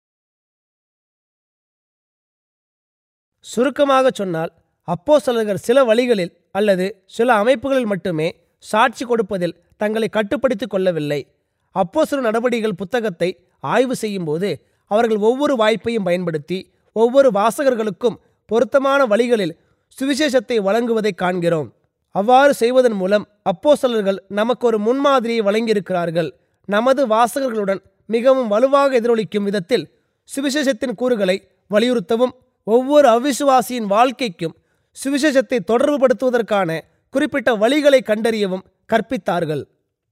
சுருக்கமாக சொன்னால் அப்போஸ்தலர்கள் சில வழிகளில் அல்லது சில அமைப்புகளில் மட்டுமே சாட்சி கொடுப்பதில் தங்களை கட்டுப்படுத்திக் கொள்ளவில்லை அப்போஸ்தல நடவடிக்கைகள் புத்தகத்தை ஆய்வு செய்யும்போது அவர்கள் ஒவ்வொரு வாய்ப்பையும் பயன்படுத்தி ஒவ்வொரு வாசகர்களுக்கும் பொருத்தமான வழிகளில் சுவிசேஷத்தை வழங்குவதை காண்கிறோம் அவ்வாறு செய்வதன் மூலம் அப்போஸ்தலர்கள் நமக்கு ஒரு முன்மாதிரியை வழங்கியிருக்கிறார்கள் நமது வாசகர்களுடன் மிகவும் வலுவாக எதிரொலிக்கும் விதத்தில் சுவிசேஷத்தின் கூறுகளை வலியுறுத்தவும் ஒவ்வொரு அவிசுவாசியின் வாழ்க்கைக்கும் சுவிசேஷத்தை தொடர்புபடுத்துவதற்கான குறிப்பிட்ட வழிகளை கண்டறியவும் கற்பித்தார்கள்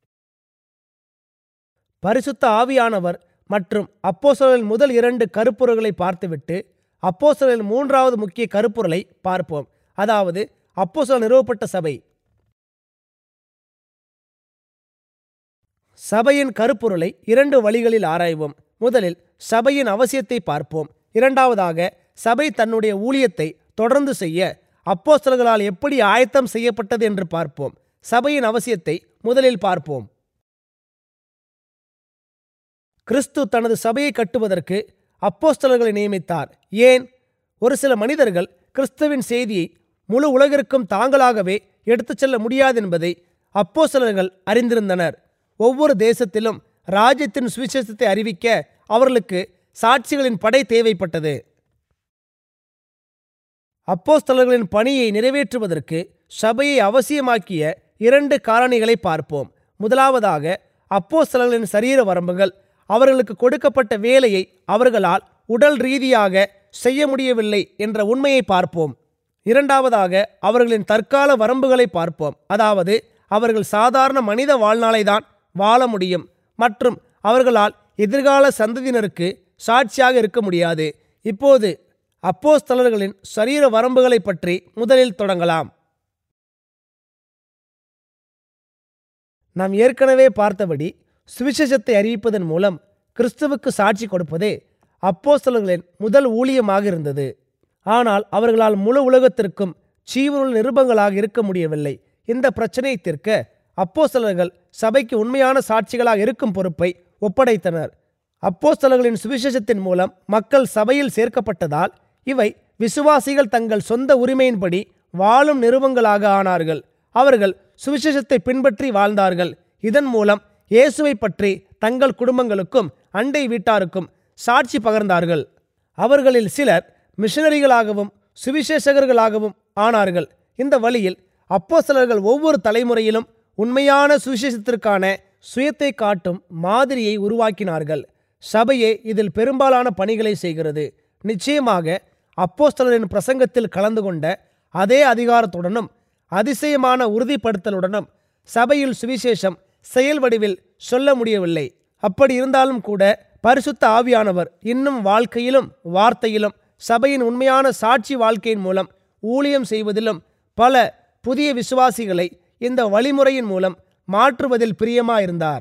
பரிசுத்த ஆவியானவர் மற்றும் அப்போஸ்தலரின் முதல் இரண்டு கருப்பொருள்களை பார்த்துவிட்டு அப்போஸ்தலரின் மூன்றாவது முக்கிய கருப்பொருளை பார்ப்போம் அதாவது அப்போஸ்தலர் நிறுவப்பட்ட சபை சபையின் கருப்பொருளை இரண்டு வழிகளில் ஆராய்வோம் முதலில் சபையின் அவசியத்தை பார்ப்போம் இரண்டாவதாக சபை தன்னுடைய ஊழியத்தை தொடர்ந்து செய்ய அப்போஸ்தலர்களால் எப்படி ஆயத்தம் செய்யப்பட்டது என்று பார்ப்போம் சபையின் அவசியத்தை முதலில் பார்ப்போம் கிறிஸ்து தனது சபையை கட்டுவதற்கு அப்போஸ்தலர்களை நியமித்தார் ஏன் ஒரு சில மனிதர்கள் கிறிஸ்துவின் செய்தியை முழு உலகிற்கும் தாங்களாகவே எடுத்துச் செல்ல முடியாது என்பதை அப்போஸ்தலர்கள் அறிந்திருந்தனர் ஒவ்வொரு தேசத்திலும் ராஜ்யத்தின் சுவிசேஷத்தை அறிவிக்க அவர்களுக்கு சாட்சிகளின் படை தேவைப்பட்டது அப்போஸ்தலர்களின் பணியை நிறைவேற்றுவதற்கு சபையை அவசியமாக்கிய இரண்டு காரணிகளை பார்ப்போம் முதலாவதாக அப்போஸ்தலர்களின் சரீர வரம்புகள் அவர்களுக்கு கொடுக்கப்பட்ட வேலையை அவர்களால் உடல் ரீதியாக செய்ய முடியவில்லை என்ற உண்மையை பார்ப்போம் இரண்டாவதாக அவர்களின் தற்கால வரம்புகளை பார்ப்போம் அதாவது அவர்கள் சாதாரண மனித வாழ்நாளை தான் வாழ முடியும் மற்றும் அவர்களால் எதிர்கால சந்ததியினருக்கு சாட்சியாக இருக்க முடியாது இப்போது அப்போஸ்தலர்களின் சரீர வரம்புகளை பற்றி முதலில் தொடங்கலாம் நாம் ஏற்கனவே பார்த்தபடி சுவிசேஷத்தை அறிவிப்பதன் மூலம் கிறிஸ்துவுக்கு சாட்சி கொடுப்பதே அப்போஸ்தலர்களின் முதல் ஊழியமாக இருந்தது ஆனால் அவர்களால் முழு உலகத்திற்கும் ஜீவனுள்ள நிருபங்களாக இருக்க முடியவில்லை இந்த பிரச்சனையை தீர்க்க அப்போஸ்தலர்கள் சபைக்கு உண்மையான சாட்சிகளாக இருக்கும் பொறுப்பை ஒப்படைத்தனர் அப்போஸ்தலர்களின் சுவிசேஷத்தின் மூலம் மக்கள் சபையில் சேர்க்கப்பட்டதால் இவை விசுவாசிகள் தங்கள் சொந்த உரிமையின்படி வாழும் நிறுவங்களாக ஆனார்கள் அவர்கள் சுவிசேஷத்தை பின்பற்றி வாழ்ந்தார்கள் இதன் மூலம் இயேசுவை பற்றி தங்கள் குடும்பங்களுக்கும் அண்டை வீட்டாருக்கும் சாட்சி பகர்ந்தார்கள் அவர்களில் சிலர் மிஷனரிகளாகவும் சுவிசேஷகர்களாகவும் ஆனார்கள் இந்த வழியில் அப்போஸ்தலர்கள் ஒவ்வொரு தலைமுறையிலும் உண்மையான சுவிசேஷத்திற்கான சுயத்தை காட்டும் மாதிரியை உருவாக்கினார்கள் சபையே இதில் பெரும்பாலான பணிகளை செய்கிறது நிச்சயமாக அப்போஸ்தலரின் பிரசங்கத்தில் கலந்து கொண்ட அதே அதிகாரத்துடனும் அதிசயமான உறுதிப்படுத்தலுடனும் சபையில் சுவிசேஷம் செயல் வடிவில் சொல்ல முடியவில்லை அப்படி இருந்தாலும் கூட பரிசுத்த ஆவியானவர் இன்னும் வாழ்க்கையிலும் வார்த்தையிலும் சபையின் உண்மையான சாட்சி வாழ்க்கையின் மூலம் ஊழியம் செய்வதிலும் பல புதிய விசுவாசிகளை இந்த வழிமுறையின் மூலம் மாற்றுவதில் பிரியமாயிருந்தார்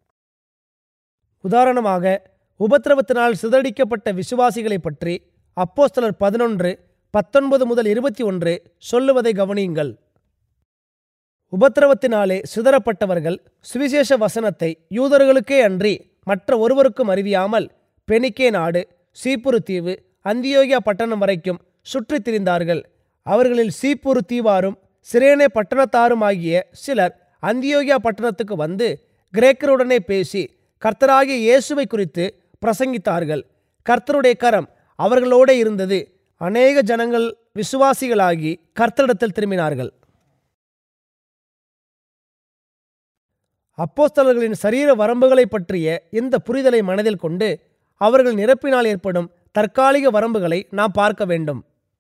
உதாரணமாக உபத்திரவத்தினால் சிதறடிக்கப்பட்ட விசுவாசிகளை பற்றி அப்போஸ்தலர் பதினொன்று பத்தொன்பது முதல் இருபத்தி ஒன்று சொல்லுவதை கவனியுங்கள் உபத்திரவத்தினாலே சிதறப்பட்டவர்கள் சுவிசேஷ வசனத்தை யூதர்களுக்கே அன்றி மற்ற ஒருவருக்கும் அறிவியாமல் பெனிக்கே நாடு சீப்புரு தீவு அந்தியோகியா பட்டணம் வரைக்கும் சுற்றித் திரிந்தார்கள் அவர்களில் சீப்புரு தீவாரும் சிரேனே பட்டணத்தாரும் ஆகிய சிலர் அந்தியோகியா பட்டணத்துக்கு வந்து கிரேக்கருடனே பேசி கர்த்தராகிய இயேசுவை குறித்து பிரசங்கித்தார்கள் கர்த்தருடைய கரம் அவர்களோடே இருந்தது அநேக ஜனங்கள் விசுவாசிகளாகி கர்த்தரிடத்தில் திரும்பினார்கள் அப்போஸ்தலர்களின் சரீர வரம்புகளை பற்றிய இந்த புரிதலை மனதில் கொண்டு அவர்கள் நிரப்பினால் ஏற்படும் தற்காலிக வரம்புகளை நாம் பார்க்க வேண்டும்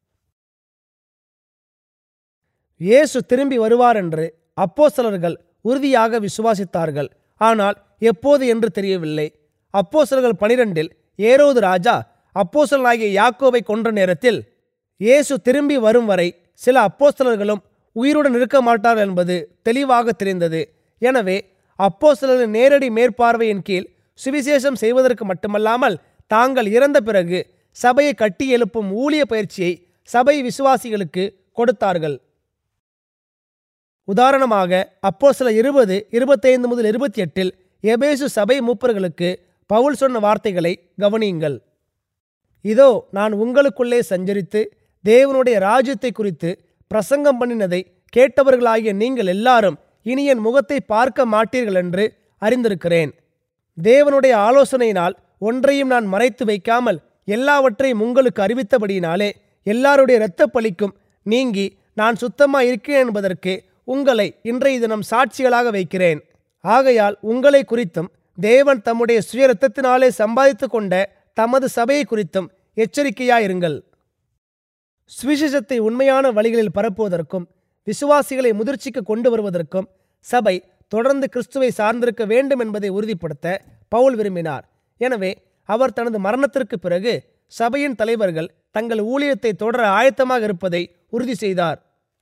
இயேசு திரும்பி வருவார் என்று அப்போஸ்தலர்கள் உறுதியாக விசுவாசித்தார்கள் ஆனால் எப்போது என்று தெரியவில்லை அப்போஸ்தலர்கள் பனிரெண்டில் ஏரோது ராஜா அப்போஸ்தலனாகிய யாக்கோவை கொன்ற நேரத்தில் இயேசு திரும்பி வரும் வரை சில அப்போஸ்தலர்களும் உயிருடன் இருக்க மாட்டார் என்பது தெளிவாக தெரிந்தது எனவே அப்போஸ்தலரின் நேரடி மேற்பார்வையின் கீழ் சுவிசேஷம் செய்வதற்கு மட்டுமல்லாமல் தாங்கள் இறந்த பிறகு சபையை கட்டி எழுப்பும் ஊழிய பயிற்சியை சபை விசுவாசிகளுக்கு கொடுத்தார்கள் உதாரணமாக அப்போ சில இருபது இருபத்தைந்து முதல் இருபத்தி எட்டில் எபேசு சபை மூப்பர்களுக்கு பவுல் சொன்ன வார்த்தைகளை கவனியுங்கள் இதோ நான் உங்களுக்குள்ளே சஞ்சரித்து தேவனுடைய ராஜ்யத்தை குறித்து பிரசங்கம் பண்ணினதை கேட்டவர்களாகிய நீங்கள் எல்லாரும் இனி என் முகத்தை பார்க்க மாட்டீர்கள் என்று அறிந்திருக்கிறேன் தேவனுடைய ஆலோசனையினால் ஒன்றையும் நான் மறைத்து வைக்காமல் எல்லாவற்றையும் உங்களுக்கு அறிவித்தபடியினாலே எல்லாருடைய இரத்தப் பலிக்கும் நீங்கி நான் சுத்தமாக இருக்கிறேன் என்பதற்கு உங்களை இன்றைய தினம் சாட்சிகளாக வைக்கிறேன் ஆகையால் உங்களை குறித்தும் தேவன் தம்முடைய சுய இரத்தத்தினாலே சம்பாதித்து கொண்ட தமது சபையை குறித்தும் எச்சரிக்கையாயிருங்கள் சுவிசேஷத்தை உண்மையான வழிகளில் பரப்புவதற்கும் விசுவாசிகளை முதிர்ச்சிக்கு கொண்டு வருவதற்கும் சபை தொடர்ந்து கிறிஸ்துவை சார்ந்திருக்க வேண்டும் என்பதை உறுதிப்படுத்த பவுல் விரும்பினார் எனவே அவர் தனது மரணத்திற்கு பிறகு சபையின் தலைவர்கள் தங்கள் ஊழியத்தை தொடர ஆயத்தமாக இருப்பதை உறுதி செய்தார்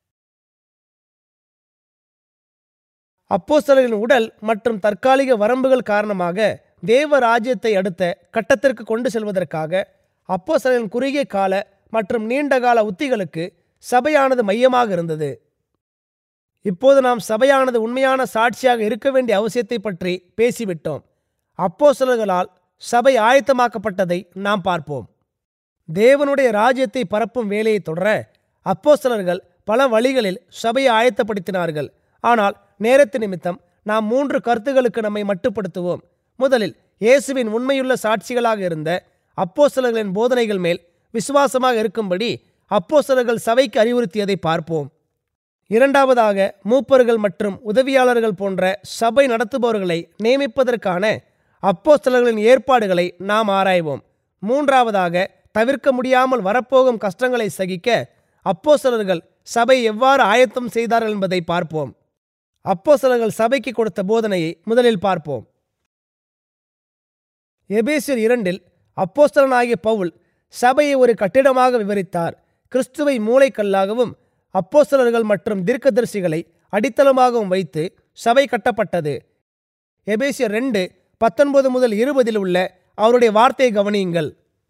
அப்போஸ்தலர்களின் உடல் மற்றும் தற்காலிக வரம்புகள் காரணமாக தேவ ராஜ்யத்தை அடுத்த கட்டத்திற்கு கொண்டு செல்வதற்காக அப்போஸ்தலர்களின் குறுகிய கால மற்றும் நீண்டகால உத்திகளுக்கு சபையானது மையமாக இருந்தது இப்போது நாம் சபையானது உண்மையான சாட்சியாக இருக்க வேண்டிய அவசியத்தை பற்றி பேசிவிட்டோம் அப்போஸ்தலர்களால் சபை ஆயத்தமாக்கப்பட்டதை நாம் பார்ப்போம் தேவனுடைய ராஜ்யத்தை பரப்பும் வேலையை தொடர அப்போஸ்தலர்கள் பல வழிகளில் சபையை ஆயத்தப்படுத்தினார்கள் ஆனால் நேரத்து நிமித்தம் நாம் மூன்று கருத்துகளுக்கு நம்மை மட்டுப்படுத்துவோம் முதலில் இயேசுவின் உண்மையுள்ள சாட்சிகளாக இருந்த அப்போஸ்தலர்களின் போதனைகள் மேல் விசுவாசமாக இருக்கும்படி அப்போஸ்தலர்கள் சபைக்கு அறிவுறுத்தியதை பார்ப்போம் இரண்டாவதாக மூப்பர்கள் மற்றும் உதவியாளர்கள் போன்ற சபை நடத்துபவர்களை நியமிப்பதற்கான அப்போஸ்தலர்களின் ஏற்பாடுகளை நாம் ஆராய்வோம் மூன்றாவதாக தவிர்க்க முடியாமல் வரப்போகும் கஷ்டங்களை சகிக்க அப்போஸ்தலர்கள் சபை எவ்வாறு ஆயத்தம் செய்தார்கள் என்பதை பார்ப்போம் அப்போஸ்தலர்கள் சபைக்கு கொடுத்த போதனையை முதலில் பார்ப்போம் எபேசியர் இரண்டில் அப்போஸ்தலனாகிய பவுல் சபையை ஒரு கட்டிடமாக விவரித்தார் கிறிஸ்துவை மூளைக்கல்லாகவும் அப்போஸ்தலர்கள் மற்றும் தீர்க்கதரிசிகளை அடித்தளமாகவும் வைத்து சபை கட்டப்பட்டது எபேசியர் ரெண்டு பத்தொன்பது முதல் இருபதில் உள்ள அவருடைய வார்த்தையை கவனியுங்கள்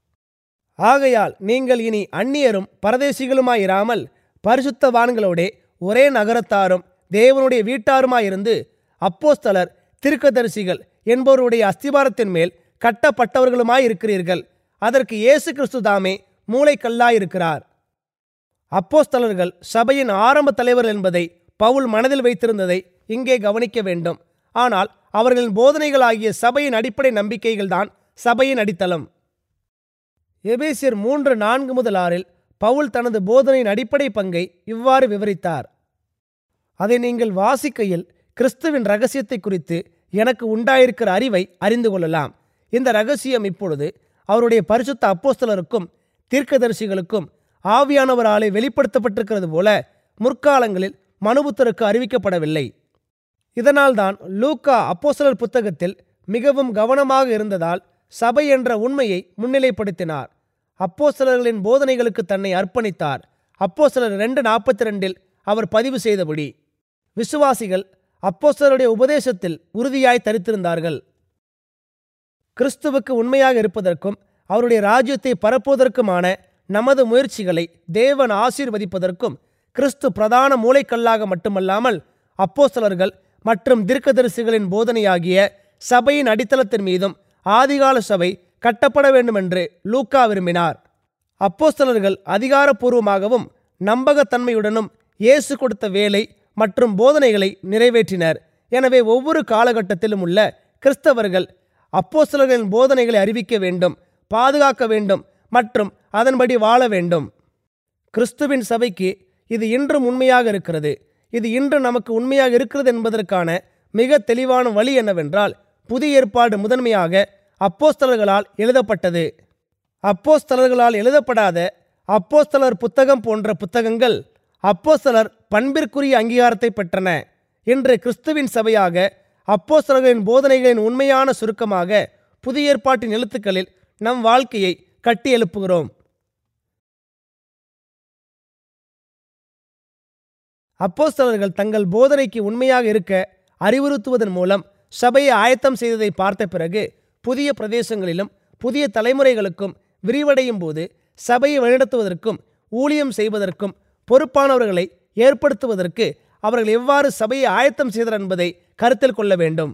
ஆகையால் நீங்கள் இனி அந்நியரும் பரதேசிகளுமாயிராமல் பரிசுத்தவான்களோடே ஒரே நகரத்தாரும் தேவனுடைய வீட்டாருமாயிருந்து அப்போஸ்தலர் திருக்கதரிசிகள் என்பவருடைய அஸ்திபாரத்தின் மேல் கட்டப்பட்டவர்களுமாயிருக்கிறீர்கள் அதற்கு இயேசு கிறிஸ்து தாமே மூளைக்கல்லாயிருக்கிறார் அப்போஸ்தலர்கள் சபையின் ஆரம்ப தலைவர் என்பதை பவுல் மனதில் வைத்திருந்ததை இங்கே கவனிக்க வேண்டும் ஆனால் அவர்களின் போதனைகளாகிய சபையின் அடிப்படை நம்பிக்கைகள்தான் சபையின் அடித்தளம் எபேசியர் மூன்று நான்கு முதல் ஆறில் பவுல் தனது போதனையின் அடிப்படை பங்கை இவ்வாறு விவரித்தார் அதை நீங்கள் வாசிக்கையில் கிறிஸ்துவின் ரகசியத்தை குறித்து எனக்கு உண்டாயிருக்கிற அறிவை அறிந்து கொள்ளலாம் இந்த ரகசியம் இப்பொழுது அவருடைய பரிசுத்த அப்போஸ்தலருக்கும் தீர்க்கதரிசிகளுக்கும் ஆவியானவராலே வெளிப்படுத்தப்பட்டிருக்கிறது போல முற்காலங்களில் மனுபுத்தருக்கு அறிவிக்கப்படவில்லை இதனால்தான் லூக்கா அப்போஸ்தலர் புத்தகத்தில் மிகவும் கவனமாக இருந்ததால் சபை என்ற உண்மையை முன்னிலைப்படுத்தினார் அப்போஸ்தலர்களின் போதனைகளுக்கு தன்னை அர்ப்பணித்தார் அப்போஸ்தலர் ரெண்டு நாற்பத்தி ரெண்டில் அவர் பதிவு செய்தபடி விசுவாசிகள் அப்போஸ்தலருடைய உபதேசத்தில் உறுதியாய் தரித்திருந்தார்கள் கிறிஸ்துவுக்கு உண்மையாக இருப்பதற்கும் அவருடைய ராஜ்யத்தை பரப்புவதற்குமான நமது முயற்சிகளை தேவன் ஆசீர்வதிப்பதற்கும் கிறிஸ்து பிரதான மூளைக்கல்லாக மட்டுமல்லாமல் அப்போஸ்தலர்கள் மற்றும் தீர்க்கதரிசிகளின் போதனையாகிய சபையின் அடித்தளத்தின் மீதும் ஆதிகால சபை கட்டப்பட வேண்டுமென்று லூக்கா விரும்பினார் அப்போஸ்தலர்கள் அதிகாரப்பூர்வமாகவும் நம்பகத்தன்மையுடனும் இயேசு கொடுத்த வேலை மற்றும் போதனைகளை நிறைவேற்றினர் எனவே ஒவ்வொரு காலகட்டத்திலும் உள்ள கிறிஸ்தவர்கள் அப்போஸ்தலர்களின் போதனைகளை அறிவிக்க வேண்டும் பாதுகாக்க வேண்டும் மற்றும் அதன்படி வாழ வேண்டும் கிறிஸ்துவின் சபைக்கு இது இன்றும் உண்மையாக இருக்கிறது இது இன்று நமக்கு உண்மையாக இருக்கிறது என்பதற்கான மிக தெளிவான வழி என்னவென்றால் புதிய ஏற்பாடு முதன்மையாக அப்போஸ்தலர்களால் எழுதப்பட்டது அப்போஸ்தலர்களால் எழுதப்படாத அப்போஸ்தலர் புத்தகம் போன்ற புத்தகங்கள் அப்போஸ்தலர் பண்பிற்குரிய அங்கீகாரத்தை பெற்றன இன்று கிறிஸ்துவின் சபையாக அப்போஸ்தலர்களின் போதனைகளின் உண்மையான சுருக்கமாக புதிய ஏற்பாட்டின் எழுத்துக்களில் நம் வாழ்க்கையை கட்டி எழுப்புகிறோம் அப்போஸ்தலர்கள் தங்கள் போதனைக்கு உண்மையாக இருக்க அறிவுறுத்துவதன் மூலம் சபையை ஆயத்தம் செய்ததை பார்த்த பிறகு புதிய பிரதேசங்களிலும் புதிய தலைமுறைகளுக்கும் விரிவடையும் போது சபையை வழிநடத்துவதற்கும் ஊழியம் செய்வதற்கும் பொறுப்பானவர்களை ஏற்படுத்துவதற்கு அவர்கள் எவ்வாறு சபையை ஆயத்தம் செய்தனர் என்பதை கருத்தில் கொள்ள வேண்டும்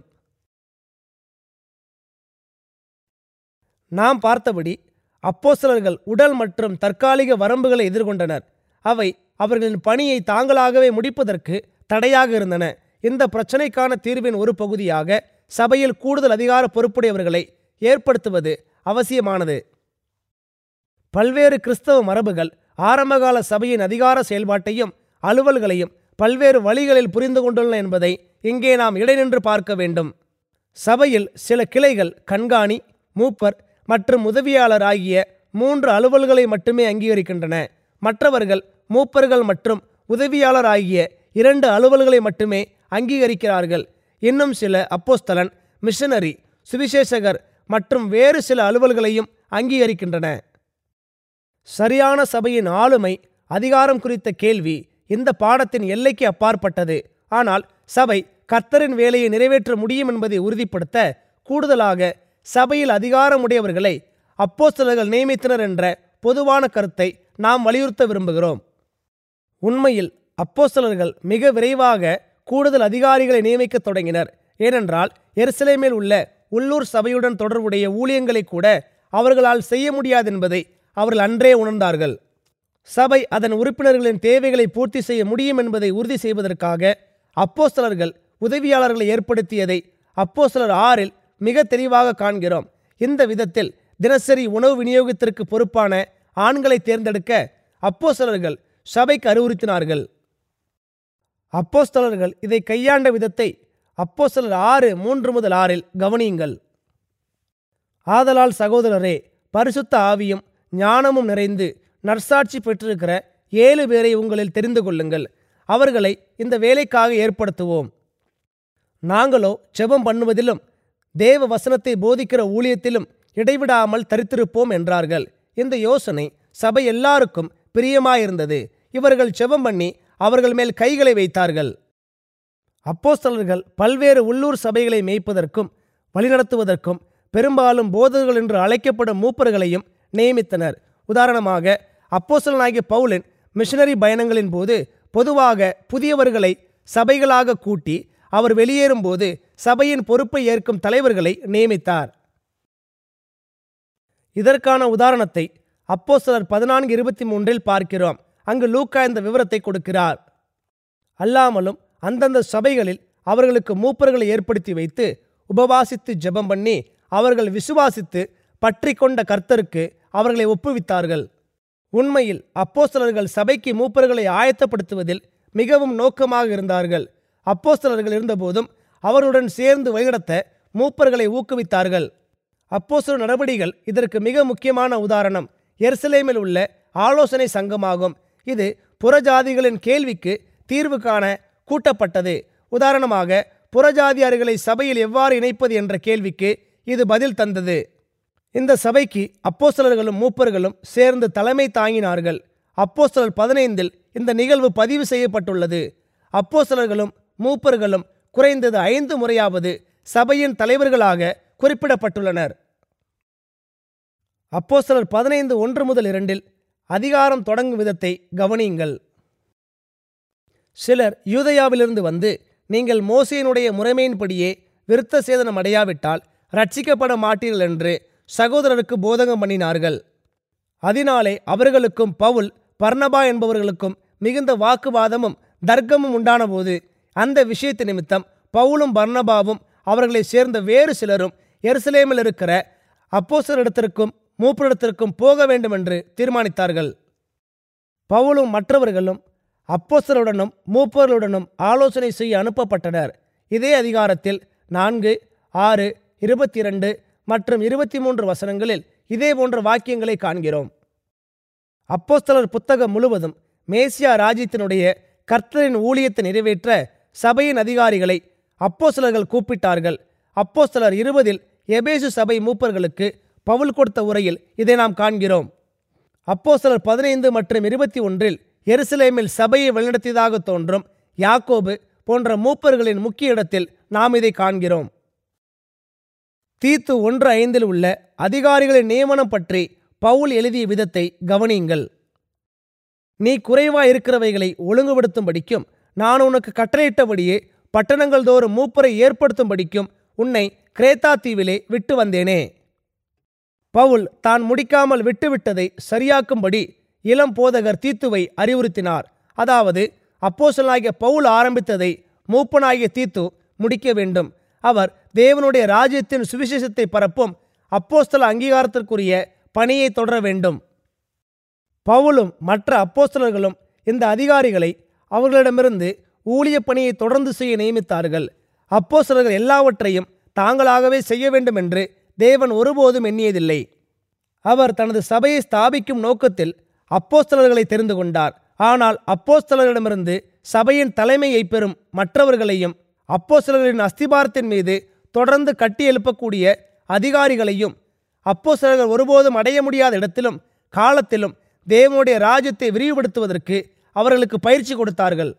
நாம் பார்த்தபடி அப்போஸ்தலர்கள் உடல் மற்றும் தற்காலிக வரம்புகளை எதிர்கொண்டனர் அவை அவர்களின் பணியை தாங்களாகவே முடிப்பதற்கு தடையாக இருந்தன இந்த பிரச்சனைக்கான தீர்வின் ஒரு பகுதியாக சபையில் கூடுதல் அதிகார பொறுப்புடையவர்களை ஏற்படுத்துவது அவசியமானது பல்வேறு கிறிஸ்தவ மரபுகள் ஆரம்பகால சபையின் அதிகார செயல்பாட்டையும் அலுவல்களையும் பல்வேறு வழிகளில் புரிந்து கொண்டுள்ளன என்பதை இங்கே நாம் இடைநின்று பார்க்க வேண்டும் சபையில் சில கிளைகள் கண்காணி மூப்பர் மற்றும் உதவியாளர் ஆகிய மூன்று அலுவல்களை மட்டுமே அங்கீகரிக்கின்றன மற்றவர்கள் மூப்பர்கள் மற்றும் உதவியாளர் ஆகிய இரண்டு அலுவல்களை மட்டுமே அங்கீகரிக்கிறார்கள் இன்னும் சில அப்போஸ்தலன் மிஷனரி சுவிசேஷகர் மற்றும் வேறு சில அலுவல்களையும் அங்கீகரிக்கின்றன சரியான சபையின் ஆளுமை அதிகாரம் குறித்த கேள்வி இந்த பாடத்தின் எல்லைக்கு அப்பாற்பட்டது ஆனால் சபை கர்த்தரின் வேலையை நிறைவேற்ற முடியும் என்பதை உறுதிப்படுத்த கூடுதலாக சபையில் அதிகாரமுடையவர்களை அப்போஸ்தலர்கள் நியமித்தனர் என்ற பொதுவான கருத்தை நாம் வலியுறுத்த விரும்புகிறோம் உண்மையில் அப்போஸ்தலர்கள் மிக விரைவாக கூடுதல் அதிகாரிகளை நியமிக்கத் தொடங்கினர் ஏனென்றால் எருசலேமில் உள்ள உள்ளூர் சபையுடன் தொடர்புடைய ஊழியங்களை கூட அவர்களால் செய்ய முடியாதென்பதை அவர்கள் அன்றே உணர்ந்தார்கள் சபை அதன் உறுப்பினர்களின் தேவைகளை பூர்த்தி செய்ய முடியும் என்பதை உறுதி செய்வதற்காக அப்போஸ்தலர்கள் உதவியாளர்களை ஏற்படுத்தியதை அப்போஸ்தலர் ஆறில் மிக தெளிவாக காண்கிறோம் இந்த விதத்தில் தினசரி உணவு விநியோகத்திற்கு பொறுப்பான ஆண்களை தேர்ந்தெடுக்க அப்போஸ்தலர்கள் சபைக்கு அறிவுறுத்தினார்கள் அப்போஸ்தலர்கள் இதை கையாண்ட விதத்தை அப்போஸ்தலர் ஆறு மூன்று முதல் ஆறில் கவனியுங்கள் ஆதலால் சகோதரரே பரிசுத்த ஆவியும் ஞானமும் நிறைந்து நற்சாட்சி பெற்றிருக்கிற ஏழு பேரை உங்களில் தெரிந்து கொள்ளுங்கள் அவர்களை இந்த வேலைக்காக ஏற்படுத்துவோம் நாங்களோ ஜெபம் பண்ணுவதிலும் தேவ வசனத்தை போதிக்கிற ஊழியத்திலும் இடைவிடாமல் தரித்திருப்போம் என்றார்கள் இந்த யோசனை சபை எல்லாருக்கும் பிரியமாயிருந்தது இவர்கள் செபம் பண்ணி அவர்கள் மேல் கைகளை வைத்தார்கள் அப்போஸ்தலர்கள் பல்வேறு உள்ளூர் சபைகளை மேய்ப்பதற்கும் வழிநடத்துவதற்கும் பெரும்பாலும் போதகர்கள் என்று அழைக்கப்படும் மூப்பர்களையும் நியமித்தனர் உதாரணமாக அப்போஸ்தலனாகிய பவுலின் மிஷனரி பயணங்களின் போது பொதுவாக புதியவர்களை சபைகளாக கூட்டி அவர் வெளியேறும்போது சபையின் பொறுப்பை ஏற்கும் தலைவர்களை நியமித்தார் இதற்கான உதாரணத்தை அப்போஸ்தலர் பதினான்கு இருபத்தி மூன்றில் பார்க்கிறோம் அங்கு லூக்கா இந்த விவரத்தை கொடுக்கிறார் அல்லாமலும் அந்தந்த சபைகளில் அவர்களுக்கு மூப்பர்களை ஏற்படுத்தி வைத்து உபவாசித்து ஜெபம் பண்ணி அவர்கள் விசுவாசித்து பற்றி கொண்ட கர்த்தருக்கு அவர்களை ஒப்புவித்தார்கள் உண்மையில் அப்போஸ்தலர்கள் சபைக்கு மூப்பர்களை ஆயத்தப்படுத்துவதில் மிகவும் நோக்கமாக இருந்தார்கள் அப்போஸ்தலர்கள் இருந்தபோதும் அவர்களுடன் சேர்ந்து வழிநடத்த மூப்பர்களை ஊக்குவித்தார்கள் அப்போஸ்தலர் நடவடிகள் இதற்கு மிக முக்கியமான உதாரணம் எருசலேமில் உள்ள ஆலோசனை சங்கமாகும் இது புறஜாதிகளின் கேள்விக்கு தீர்வு காண கூட்டப்பட்டது உதாரணமாக புறஜாதியார்களை சபையில் எவ்வாறு இணைப்பது என்ற கேள்விக்கு இது பதில் தந்தது இந்த சபைக்கு அப்போஸ்தலர்களும் மூப்பர்களும் சேர்ந்து தலைமை தாங்கினார்கள் அப்போஸ்தலர் பதினைந்தில் இந்த நிகழ்வு பதிவு செய்யப்பட்டுள்ளது அப்போஸ்தலர்களும் மூப்பர்களும் குறைந்தது ஐந்து முறையாவது சபையின் தலைவர்களாக குறிப்பிடப்பட்டுள்ளனர் அப்போஸ்தலர் பதினைந்து ஒன்று முதல் இரண்டில் அதிகாரம் தொடங்கும் விதத்தை கவனியுங்கள் சிலர் யூதயாவிலிருந்து வந்து நீங்கள் மோசையினுடைய முறைமையின்படியே விருத்த சேதனம் அடையாவிட்டால் ரட்சிக்கப்பட மாட்டீர்கள் என்று சகோதரருக்கு போதகம் பண்ணினார்கள் அதனாலே அவர்களுக்கும் பவுல் பர்னபா என்பவர்களுக்கும் மிகுந்த வாக்குவாதமும் தர்க்கமும் உண்டானபோது அந்த விஷயத்து நிமித்தம் பவுலும் பர்னபாவும் அவர்களை சேர்ந்த வேறு சிலரும் எருசலேமில் இருக்கிற அப்போஸ்தலரிடத்திற்கும் மூப்பரிடத்திற்கும் போக வேண்டும் என்று தீர்மானித்தார்கள் பவுலும் மற்றவர்களும் அப்போஸ்தலருடனும் மூப்பர்களுடனும் ஆலோசனை செய்ய அனுப்பப்பட்டனர் இதே அதிகாரத்தில் நான்கு ஆறு இருபத்தி இரண்டு மற்றும் இருபத்தி மூன்று வசனங்களில் இதே போன்ற வாக்கியங்களை காண்கிறோம் அப்போஸ்தலர் புத்தகம் முழுவதும் மேசியா ராஜ்யத்தினுடைய கர்த்தரின் ஊழியத்தை நிறைவேற்ற சபையின் அதிகாரிகளை அப்போஸ்தலர்கள் கூப்பிட்டார்கள் அப்போஸ்தலர் இருபதில் எபேசு சபை மூப்பர்களுக்கு பவுல் கொடுத்த உரையில் இதை நாம் காண்கிறோம் அப்போஸ்தலர் பதினைந்து மற்றும் இருபத்தி ஒன்றில் எருசலேமில் சபையை வழிநடத்தியதாக தோன்றும் யாக்கோபு போன்ற மூப்பர்களின் முக்கிய இடத்தில் நாம் இதை காண்கிறோம் தீத்து ஒன்று ஐந்தில் உள்ள அதிகாரிகளின் நியமனம் பற்றி பவுல் எழுதிய விதத்தை கவனியுங்கள் நீ குறைவாய் இருக்கிறவைகளை ஒழுங்குபடுத்தும்படிக்கும் நான் உனக்கு கட்டளையிட்டபடியே பட்டணங்கள் தோறும் மூப்பரை ஏற்படுத்தும்படிக்கும் உன்னை கிரேத்தா தீவிலே விட்டு வந்தேனே பவுல் தான் முடிக்காமல் விட்டுவிட்டதை சரியாக்கும்படி இளம் போதகர் தீத்துவை அறிவுறுத்தினார் அதாவது அப்போசலாகிய பவுல் ஆரம்பித்ததை மூப்பனாகிய தீத்து முடிக்க வேண்டும் அவர் தேவனுடைய ராஜ்யத்தின் சுவிசேஷத்தை பரப்பும் அப்போஸ்தல அங்கீகாரத்திற்குரிய பணியை தொடர வேண்டும் பவுலும் மற்ற அப்போஸ்தலர்களும் இந்த அதிகாரிகளை அவர்களிடமிருந்து ஊழிய பணியை தொடர்ந்து செய்ய நியமித்தார்கள் அப்போஸ்தலர்கள் எல்லாவற்றையும் தாங்களாகவே செய்ய வேண்டும் என்று தேவன் ஒருபோதும் எண்ணியதில்லை அவர் தனது சபையை ஸ்தாபிக்கும் நோக்கத்தில் அப்போஸ்தலர்களை தெரிந்து கொண்டார் ஆனால் அப்போஸ்தலர்களிடமிருந்து சபையின் தலைமையை பெறும் மற்றவர்களையும் அப்போஸ்தலர்களின் அஸ்திபாரத்தின் மீது தொடர்ந்து கட்டி எழுப்பக்கூடிய அதிகாரிகளையும் அப்போஸ்தலர்கள் ஒருபோதும் அடைய முடியாத இடத்திலும் காலத்திலும் தேவனுடைய ராஜ்யத்தை விரிவுபடுத்துவதற்கு அவர்களுக்கு பயிற்சி கொடுத்தார்கள்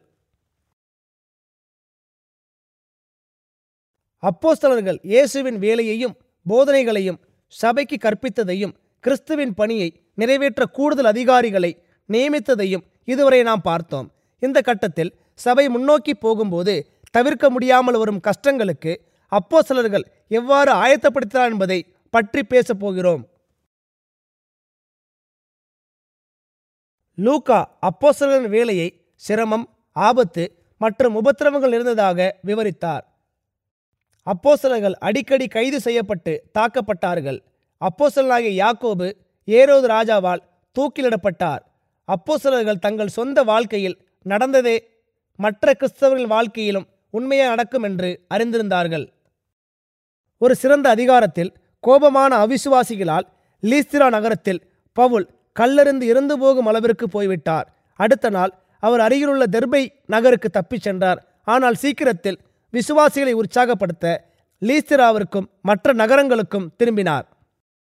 அப்போஸ்தலர்கள் இயேசுவின் வேலையையும் போதனைகளையும் சபைக்கு கற்பித்ததையும் கிறிஸ்துவின் பணியை நிறைவேற்ற கூடுதல் அதிகாரிகளை நியமித்ததையும் இதுவரை நாம் பார்த்தோம் இந்த கட்டத்தில் சபை முன்னோக்கி போகும்போது தவிர்க்க முடியாமல் வரும் கஷ்டங்களுக்கு அப்போஸ்தலர்கள் எவ்வாறு ஆயத்தப்படுத்தினார் என்பதை பற்றி பேசப் போகிறோம் லூக்கா அப்போஸ்தலரின் வேலையை சிரமம் ஆபத்து மற்றும் உபத்திரவங்கள் இருந்ததாக விவரித்தார் அப்போஸ்தலர்கள் அடிக்கடி கைது செய்யப்பட்டு தாக்கப்பட்டார்கள் அப்போஸ்தலனாகிய யாக்கோபு ஏரோது ராஜாவால் தூக்கிலிடப்பட்டார் அப்போஸ்தலர்கள் தங்கள் சொந்த வாழ்க்கையில் நடந்ததே மற்ற கிறிஸ்தவர்களின் வாழ்க்கையிலும் உண்மையாக நடக்கும் என்று அறிந்திருந்தார்கள் ஒரு சிறந்த அதிகாரத்தில் கோபமான அவிசுவாசிகளால் லீஸ்திரா நகரத்தில் பவுல் கல்லறிந்து இறந்து போகும் அளவிற்கு போய்விட்டார் அடுத்த நாள் அவர் அருகிலுள்ள தெர்பை நகருக்கு தப்பிச் சென்றார் ஆனால் சீக்கிரத்தில் விசுவாசிகளை உற்சாகப்படுத்த லீஸ்திராவிற்கும் மற்ற நகரங்களுக்கும் திரும்பினார்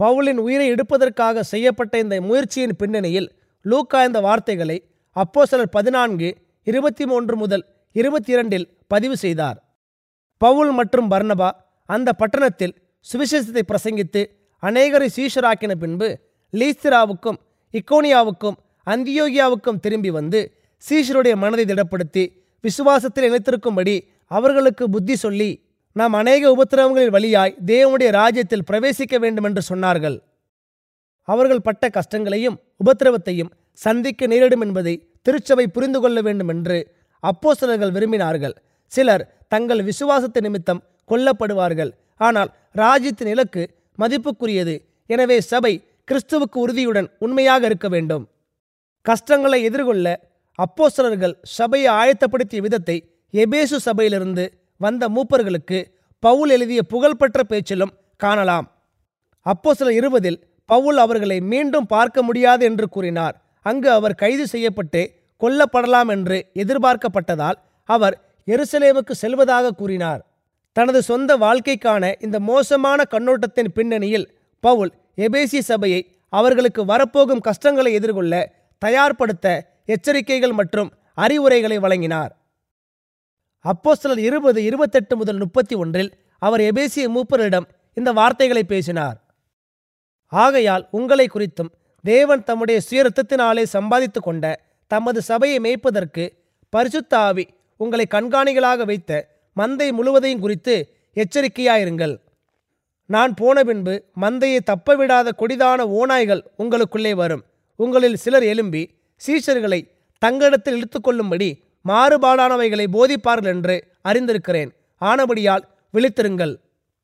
பவுலின் உயிரை எடுப்பதற்காக செய்யப்பட்ட இந்த முயற்சியின் பின்னணியில் லூக்கா இந்த வார்த்தைகளை அப்போஸ்தலர் பதினான்கு இருபத்தி மூன்று முதல் இருபத்தி இரண்டில் பதிவு செய்தார் பவுல் மற்றும் பர்னபா அந்த பட்டணத்தில் சுவிசேஷத்தை பிரசங்கித்து அநேகரை சீஷராக்கின பின்பு லீஸ்திராவுக்கும் இக்கோனியாவுக்கும் அந்தியோகியாவுக்கும் திரும்பி வந்து சீஷருடைய மனதை திடப்படுத்தி விசுவாசத்தில் நிலைத்திருக்கும்படி அவர்களுக்கு புத்தி சொல்லி நாம் அநேக உபத்திரவங்களின் வழியாய் தேவனுடைய ராஜ்யத்தில் பிரவேசிக்க வேண்டும் என்று சொன்னார்கள் அவர்கள் பட்ட கஷ்டங்களையும் உபத்திரவத்தையும் சந்திக்க நேரிடும் என்பதை திருச்சபை புரிந்து கொள்ள வேண்டும் என்று அப்போஸ்தலர்கள் விரும்பினார்கள் சிலர் தங்கள் விசுவாசத்து நிமித்தம் கொல்லப்படுவார்கள் ஆனால் ராஜ்யத்தின் இலக்கு மதிப்புக்குரியது எனவே சபை கிறிஸ்துவுக்கு உறுதியுடன் உண்மையாக இருக்க வேண்டும் கஷ்டங்களை எதிர்கொள்ள அப்போஸ்தலர்கள் சபையை ஆயத்தப்படுத்திய விதத்தை எபேசு சபையிலிருந்து வந்த மூப்பர்களுக்கு பவுல் எழுதிய புகழ்பெற்ற பேச்சிலும் காணலாம் அப்போஸ்தலர் இருபதில் பவுல் அவர்களை மீண்டும் பார்க்க முடியாது என்று கூறினார் அங்கு அவர் கைது செய்யப்பட்டு கொல்லப்படலாம் என்று எதிர்பார்க்கப்பட்டதால் அவர் எருசலேமுக்கு செல்வதாக கூறினார் தனது சொந்த வாழ்க்கைக்கான இந்த மோசமான கண்ணோட்டத்தின் பின்னணியில் பவுல் எபேசி சபையை அவர்களுக்கு வரப்போகும் கஷ்டங்களை எதிர்கொள்ள தயார்படுத்த எச்சரிக்கைகள் மற்றும் அறிவுரைகளை வழங்கினார் அப்போஸ்தலர் இருபது இருபத்தெட்டு முதல் முப்பத்தி ஒன்றில் அவர் எபேசிய மூப்பரிடம் இந்த வார்த்தைகளை பேசினார் ஆகையால் உங்களை குறித்தும் தேவன் தம்முடைய சுயரத்தத்தினாலே சம்பாதித்து கொண்ட தமது சபையை மேய்ப்பதற்கு பரிசுத்த ஆவி உங்களை கண்காணிகளாக வைத்த மந்தை முழுவதையும் குறித்து எச்சரிக்கையாயிருங்கள் நான் போன பின்பு மந்தையை தப்பவிடாத கொடிதான ஓநாய்கள் உங்களுக்குள்ளே வரும் உங்களில் சிலர் எழும்பி சீஷர்களை தங்களிடத்தில் இழுத்துக்கொள்ளும்படி மாறுபாடானவைகளை போதிப்பார்கள் என்று அறிந்திருக்கிறேன் ஆனபடியால் விழித்திருங்கள்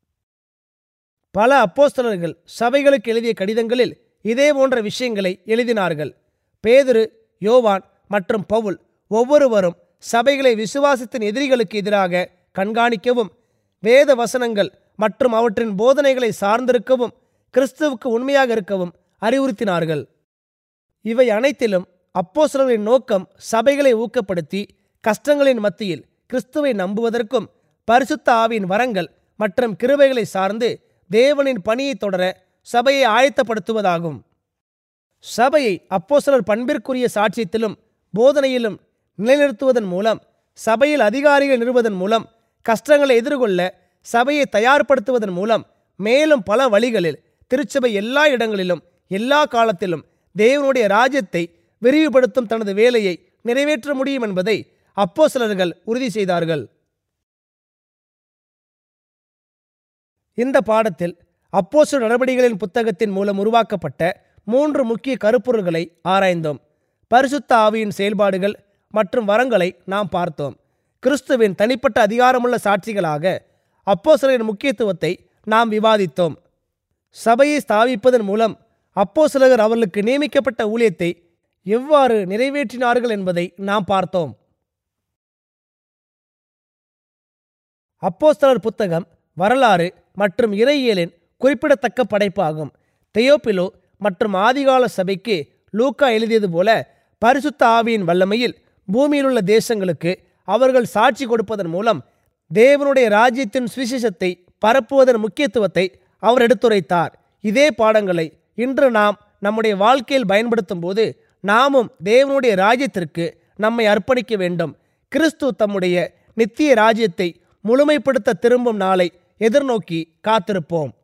பல அப்போஸ்தலர்கள் சபைகளுக்கு எழுதிய கடிதங்களில் இதே போன்ற விஷயங்களை எழுதினார்கள் பேதுரு யோவான் மற்றும் பவுல் ஒவ்வொருவரும் சபைகளை விசுவாசத்தின் எதிரிகளுக்கு எதிராக கண்காணிக்கவும் வேத வசனங்கள் மற்றும் அவற்றின் போதனைகளை சார்ந்திருக்கவும் கிறிஸ்துவுக்கு உண்மையாக இருக்கவும் அறிவுறுத்தினார்கள் இவை அனைத்திலும் அப்போஸ்தலர்களின் நோக்கம் சபைகளை ஊக்கப்படுத்தி கஷ்டங்களின் மத்தியில் கிறிஸ்துவை நம்புவதற்கும் பரிசுத்த ஆவியின் வரங்கள் மற்றும் கிருபைகளை சார்ந்து தேவனின் பணியை தொடர சபையை ஆயத்தப்படுத்துவதாகும் சபையை அப்போஸ்தலர் பண்பிற்குரிய சாட்சியத்திலும் போதனையிலும் நிலைநிறுத்துவதன் மூலம் சபையில் அதிகாரிகள் நிறுவதன் மூலம் கஷ்டங்களை எதிர்கொள்ள சபையை தயார்படுத்துவதன் மூலம் மேலும் பல வழிகளில் திருச்சபை எல்லா இடங்களிலும் எல்லா காலத்திலும் தேவனுடைய ராஜ்யத்தை விரிவுபடுத்தும் தனது வேலையை நிறைவேற்ற முடியும் என்பதை அப்போஸ்தலர்கள் உறுதி செய்தார்கள் இந்த பாடத்தில் அப்போஸ்தலர் நடவடிக்கைகளின் புத்தகத்தின் மூலம் உருவாக்கப்பட்ட மூன்று முக்கிய கருப்பொருள்களை ஆராய்ந்தோம் பரிசுத்த ஆவியின் செயல்பாடுகள் மற்றும் வரங்களை நாம் பார்த்தோம் கிறிஸ்துவின் தனிப்பட்ட அதிகாரமுள்ள சாட்சிகளாக அப்போஸ்தலரின் முக்கியத்துவத்தை நாம் விவாதித்தோம் சபையை ஸ்தாபிப்பதன் மூலம் அப்போஸ்தலர் அவர்களுக்கு நியமிக்கப்பட்ட ஊழியத்தை எவ்வாறு நிறைவேற்றினார்கள் என்பதை நாம் பார்த்தோம் அப்போஸ்தலர் புத்தகம் வரலாறு மற்றும் இறையியலின் குறிப்பிடத்தக்க படைப்பாகும் தெயோப்பிலோ மற்றும் ஆதிகால சபைக்கு லூக்கா எழுதியது போல பரிசுத்த ஆவியின் வல்லமையில் பூமியிலுள்ள தேசங்களுக்கு அவர்கள் சாட்சி கொடுப்பதன் மூலம் தேவனுடைய ராஜ்யத்தின் சுவிசேஷத்தை பரப்புவதன் முக்கியத்துவத்தை அவர் எடுத்துரைத்தார் இதே பாடங்களை இன்று நாம் நம்முடைய வாழ்க்கையில் பயன்படுத்தும் போது நாமும் தேவனுடைய ராஜ்யத்திற்கு நம்மை அர்ப்பணிக்க வேண்டும் கிறிஸ்து தம்முடைய நித்திய ராஜ்யத்தை முழுமைப்படுத்த திரும்பும் நாளை எதிர்நோக்கி காத்திருப்போம்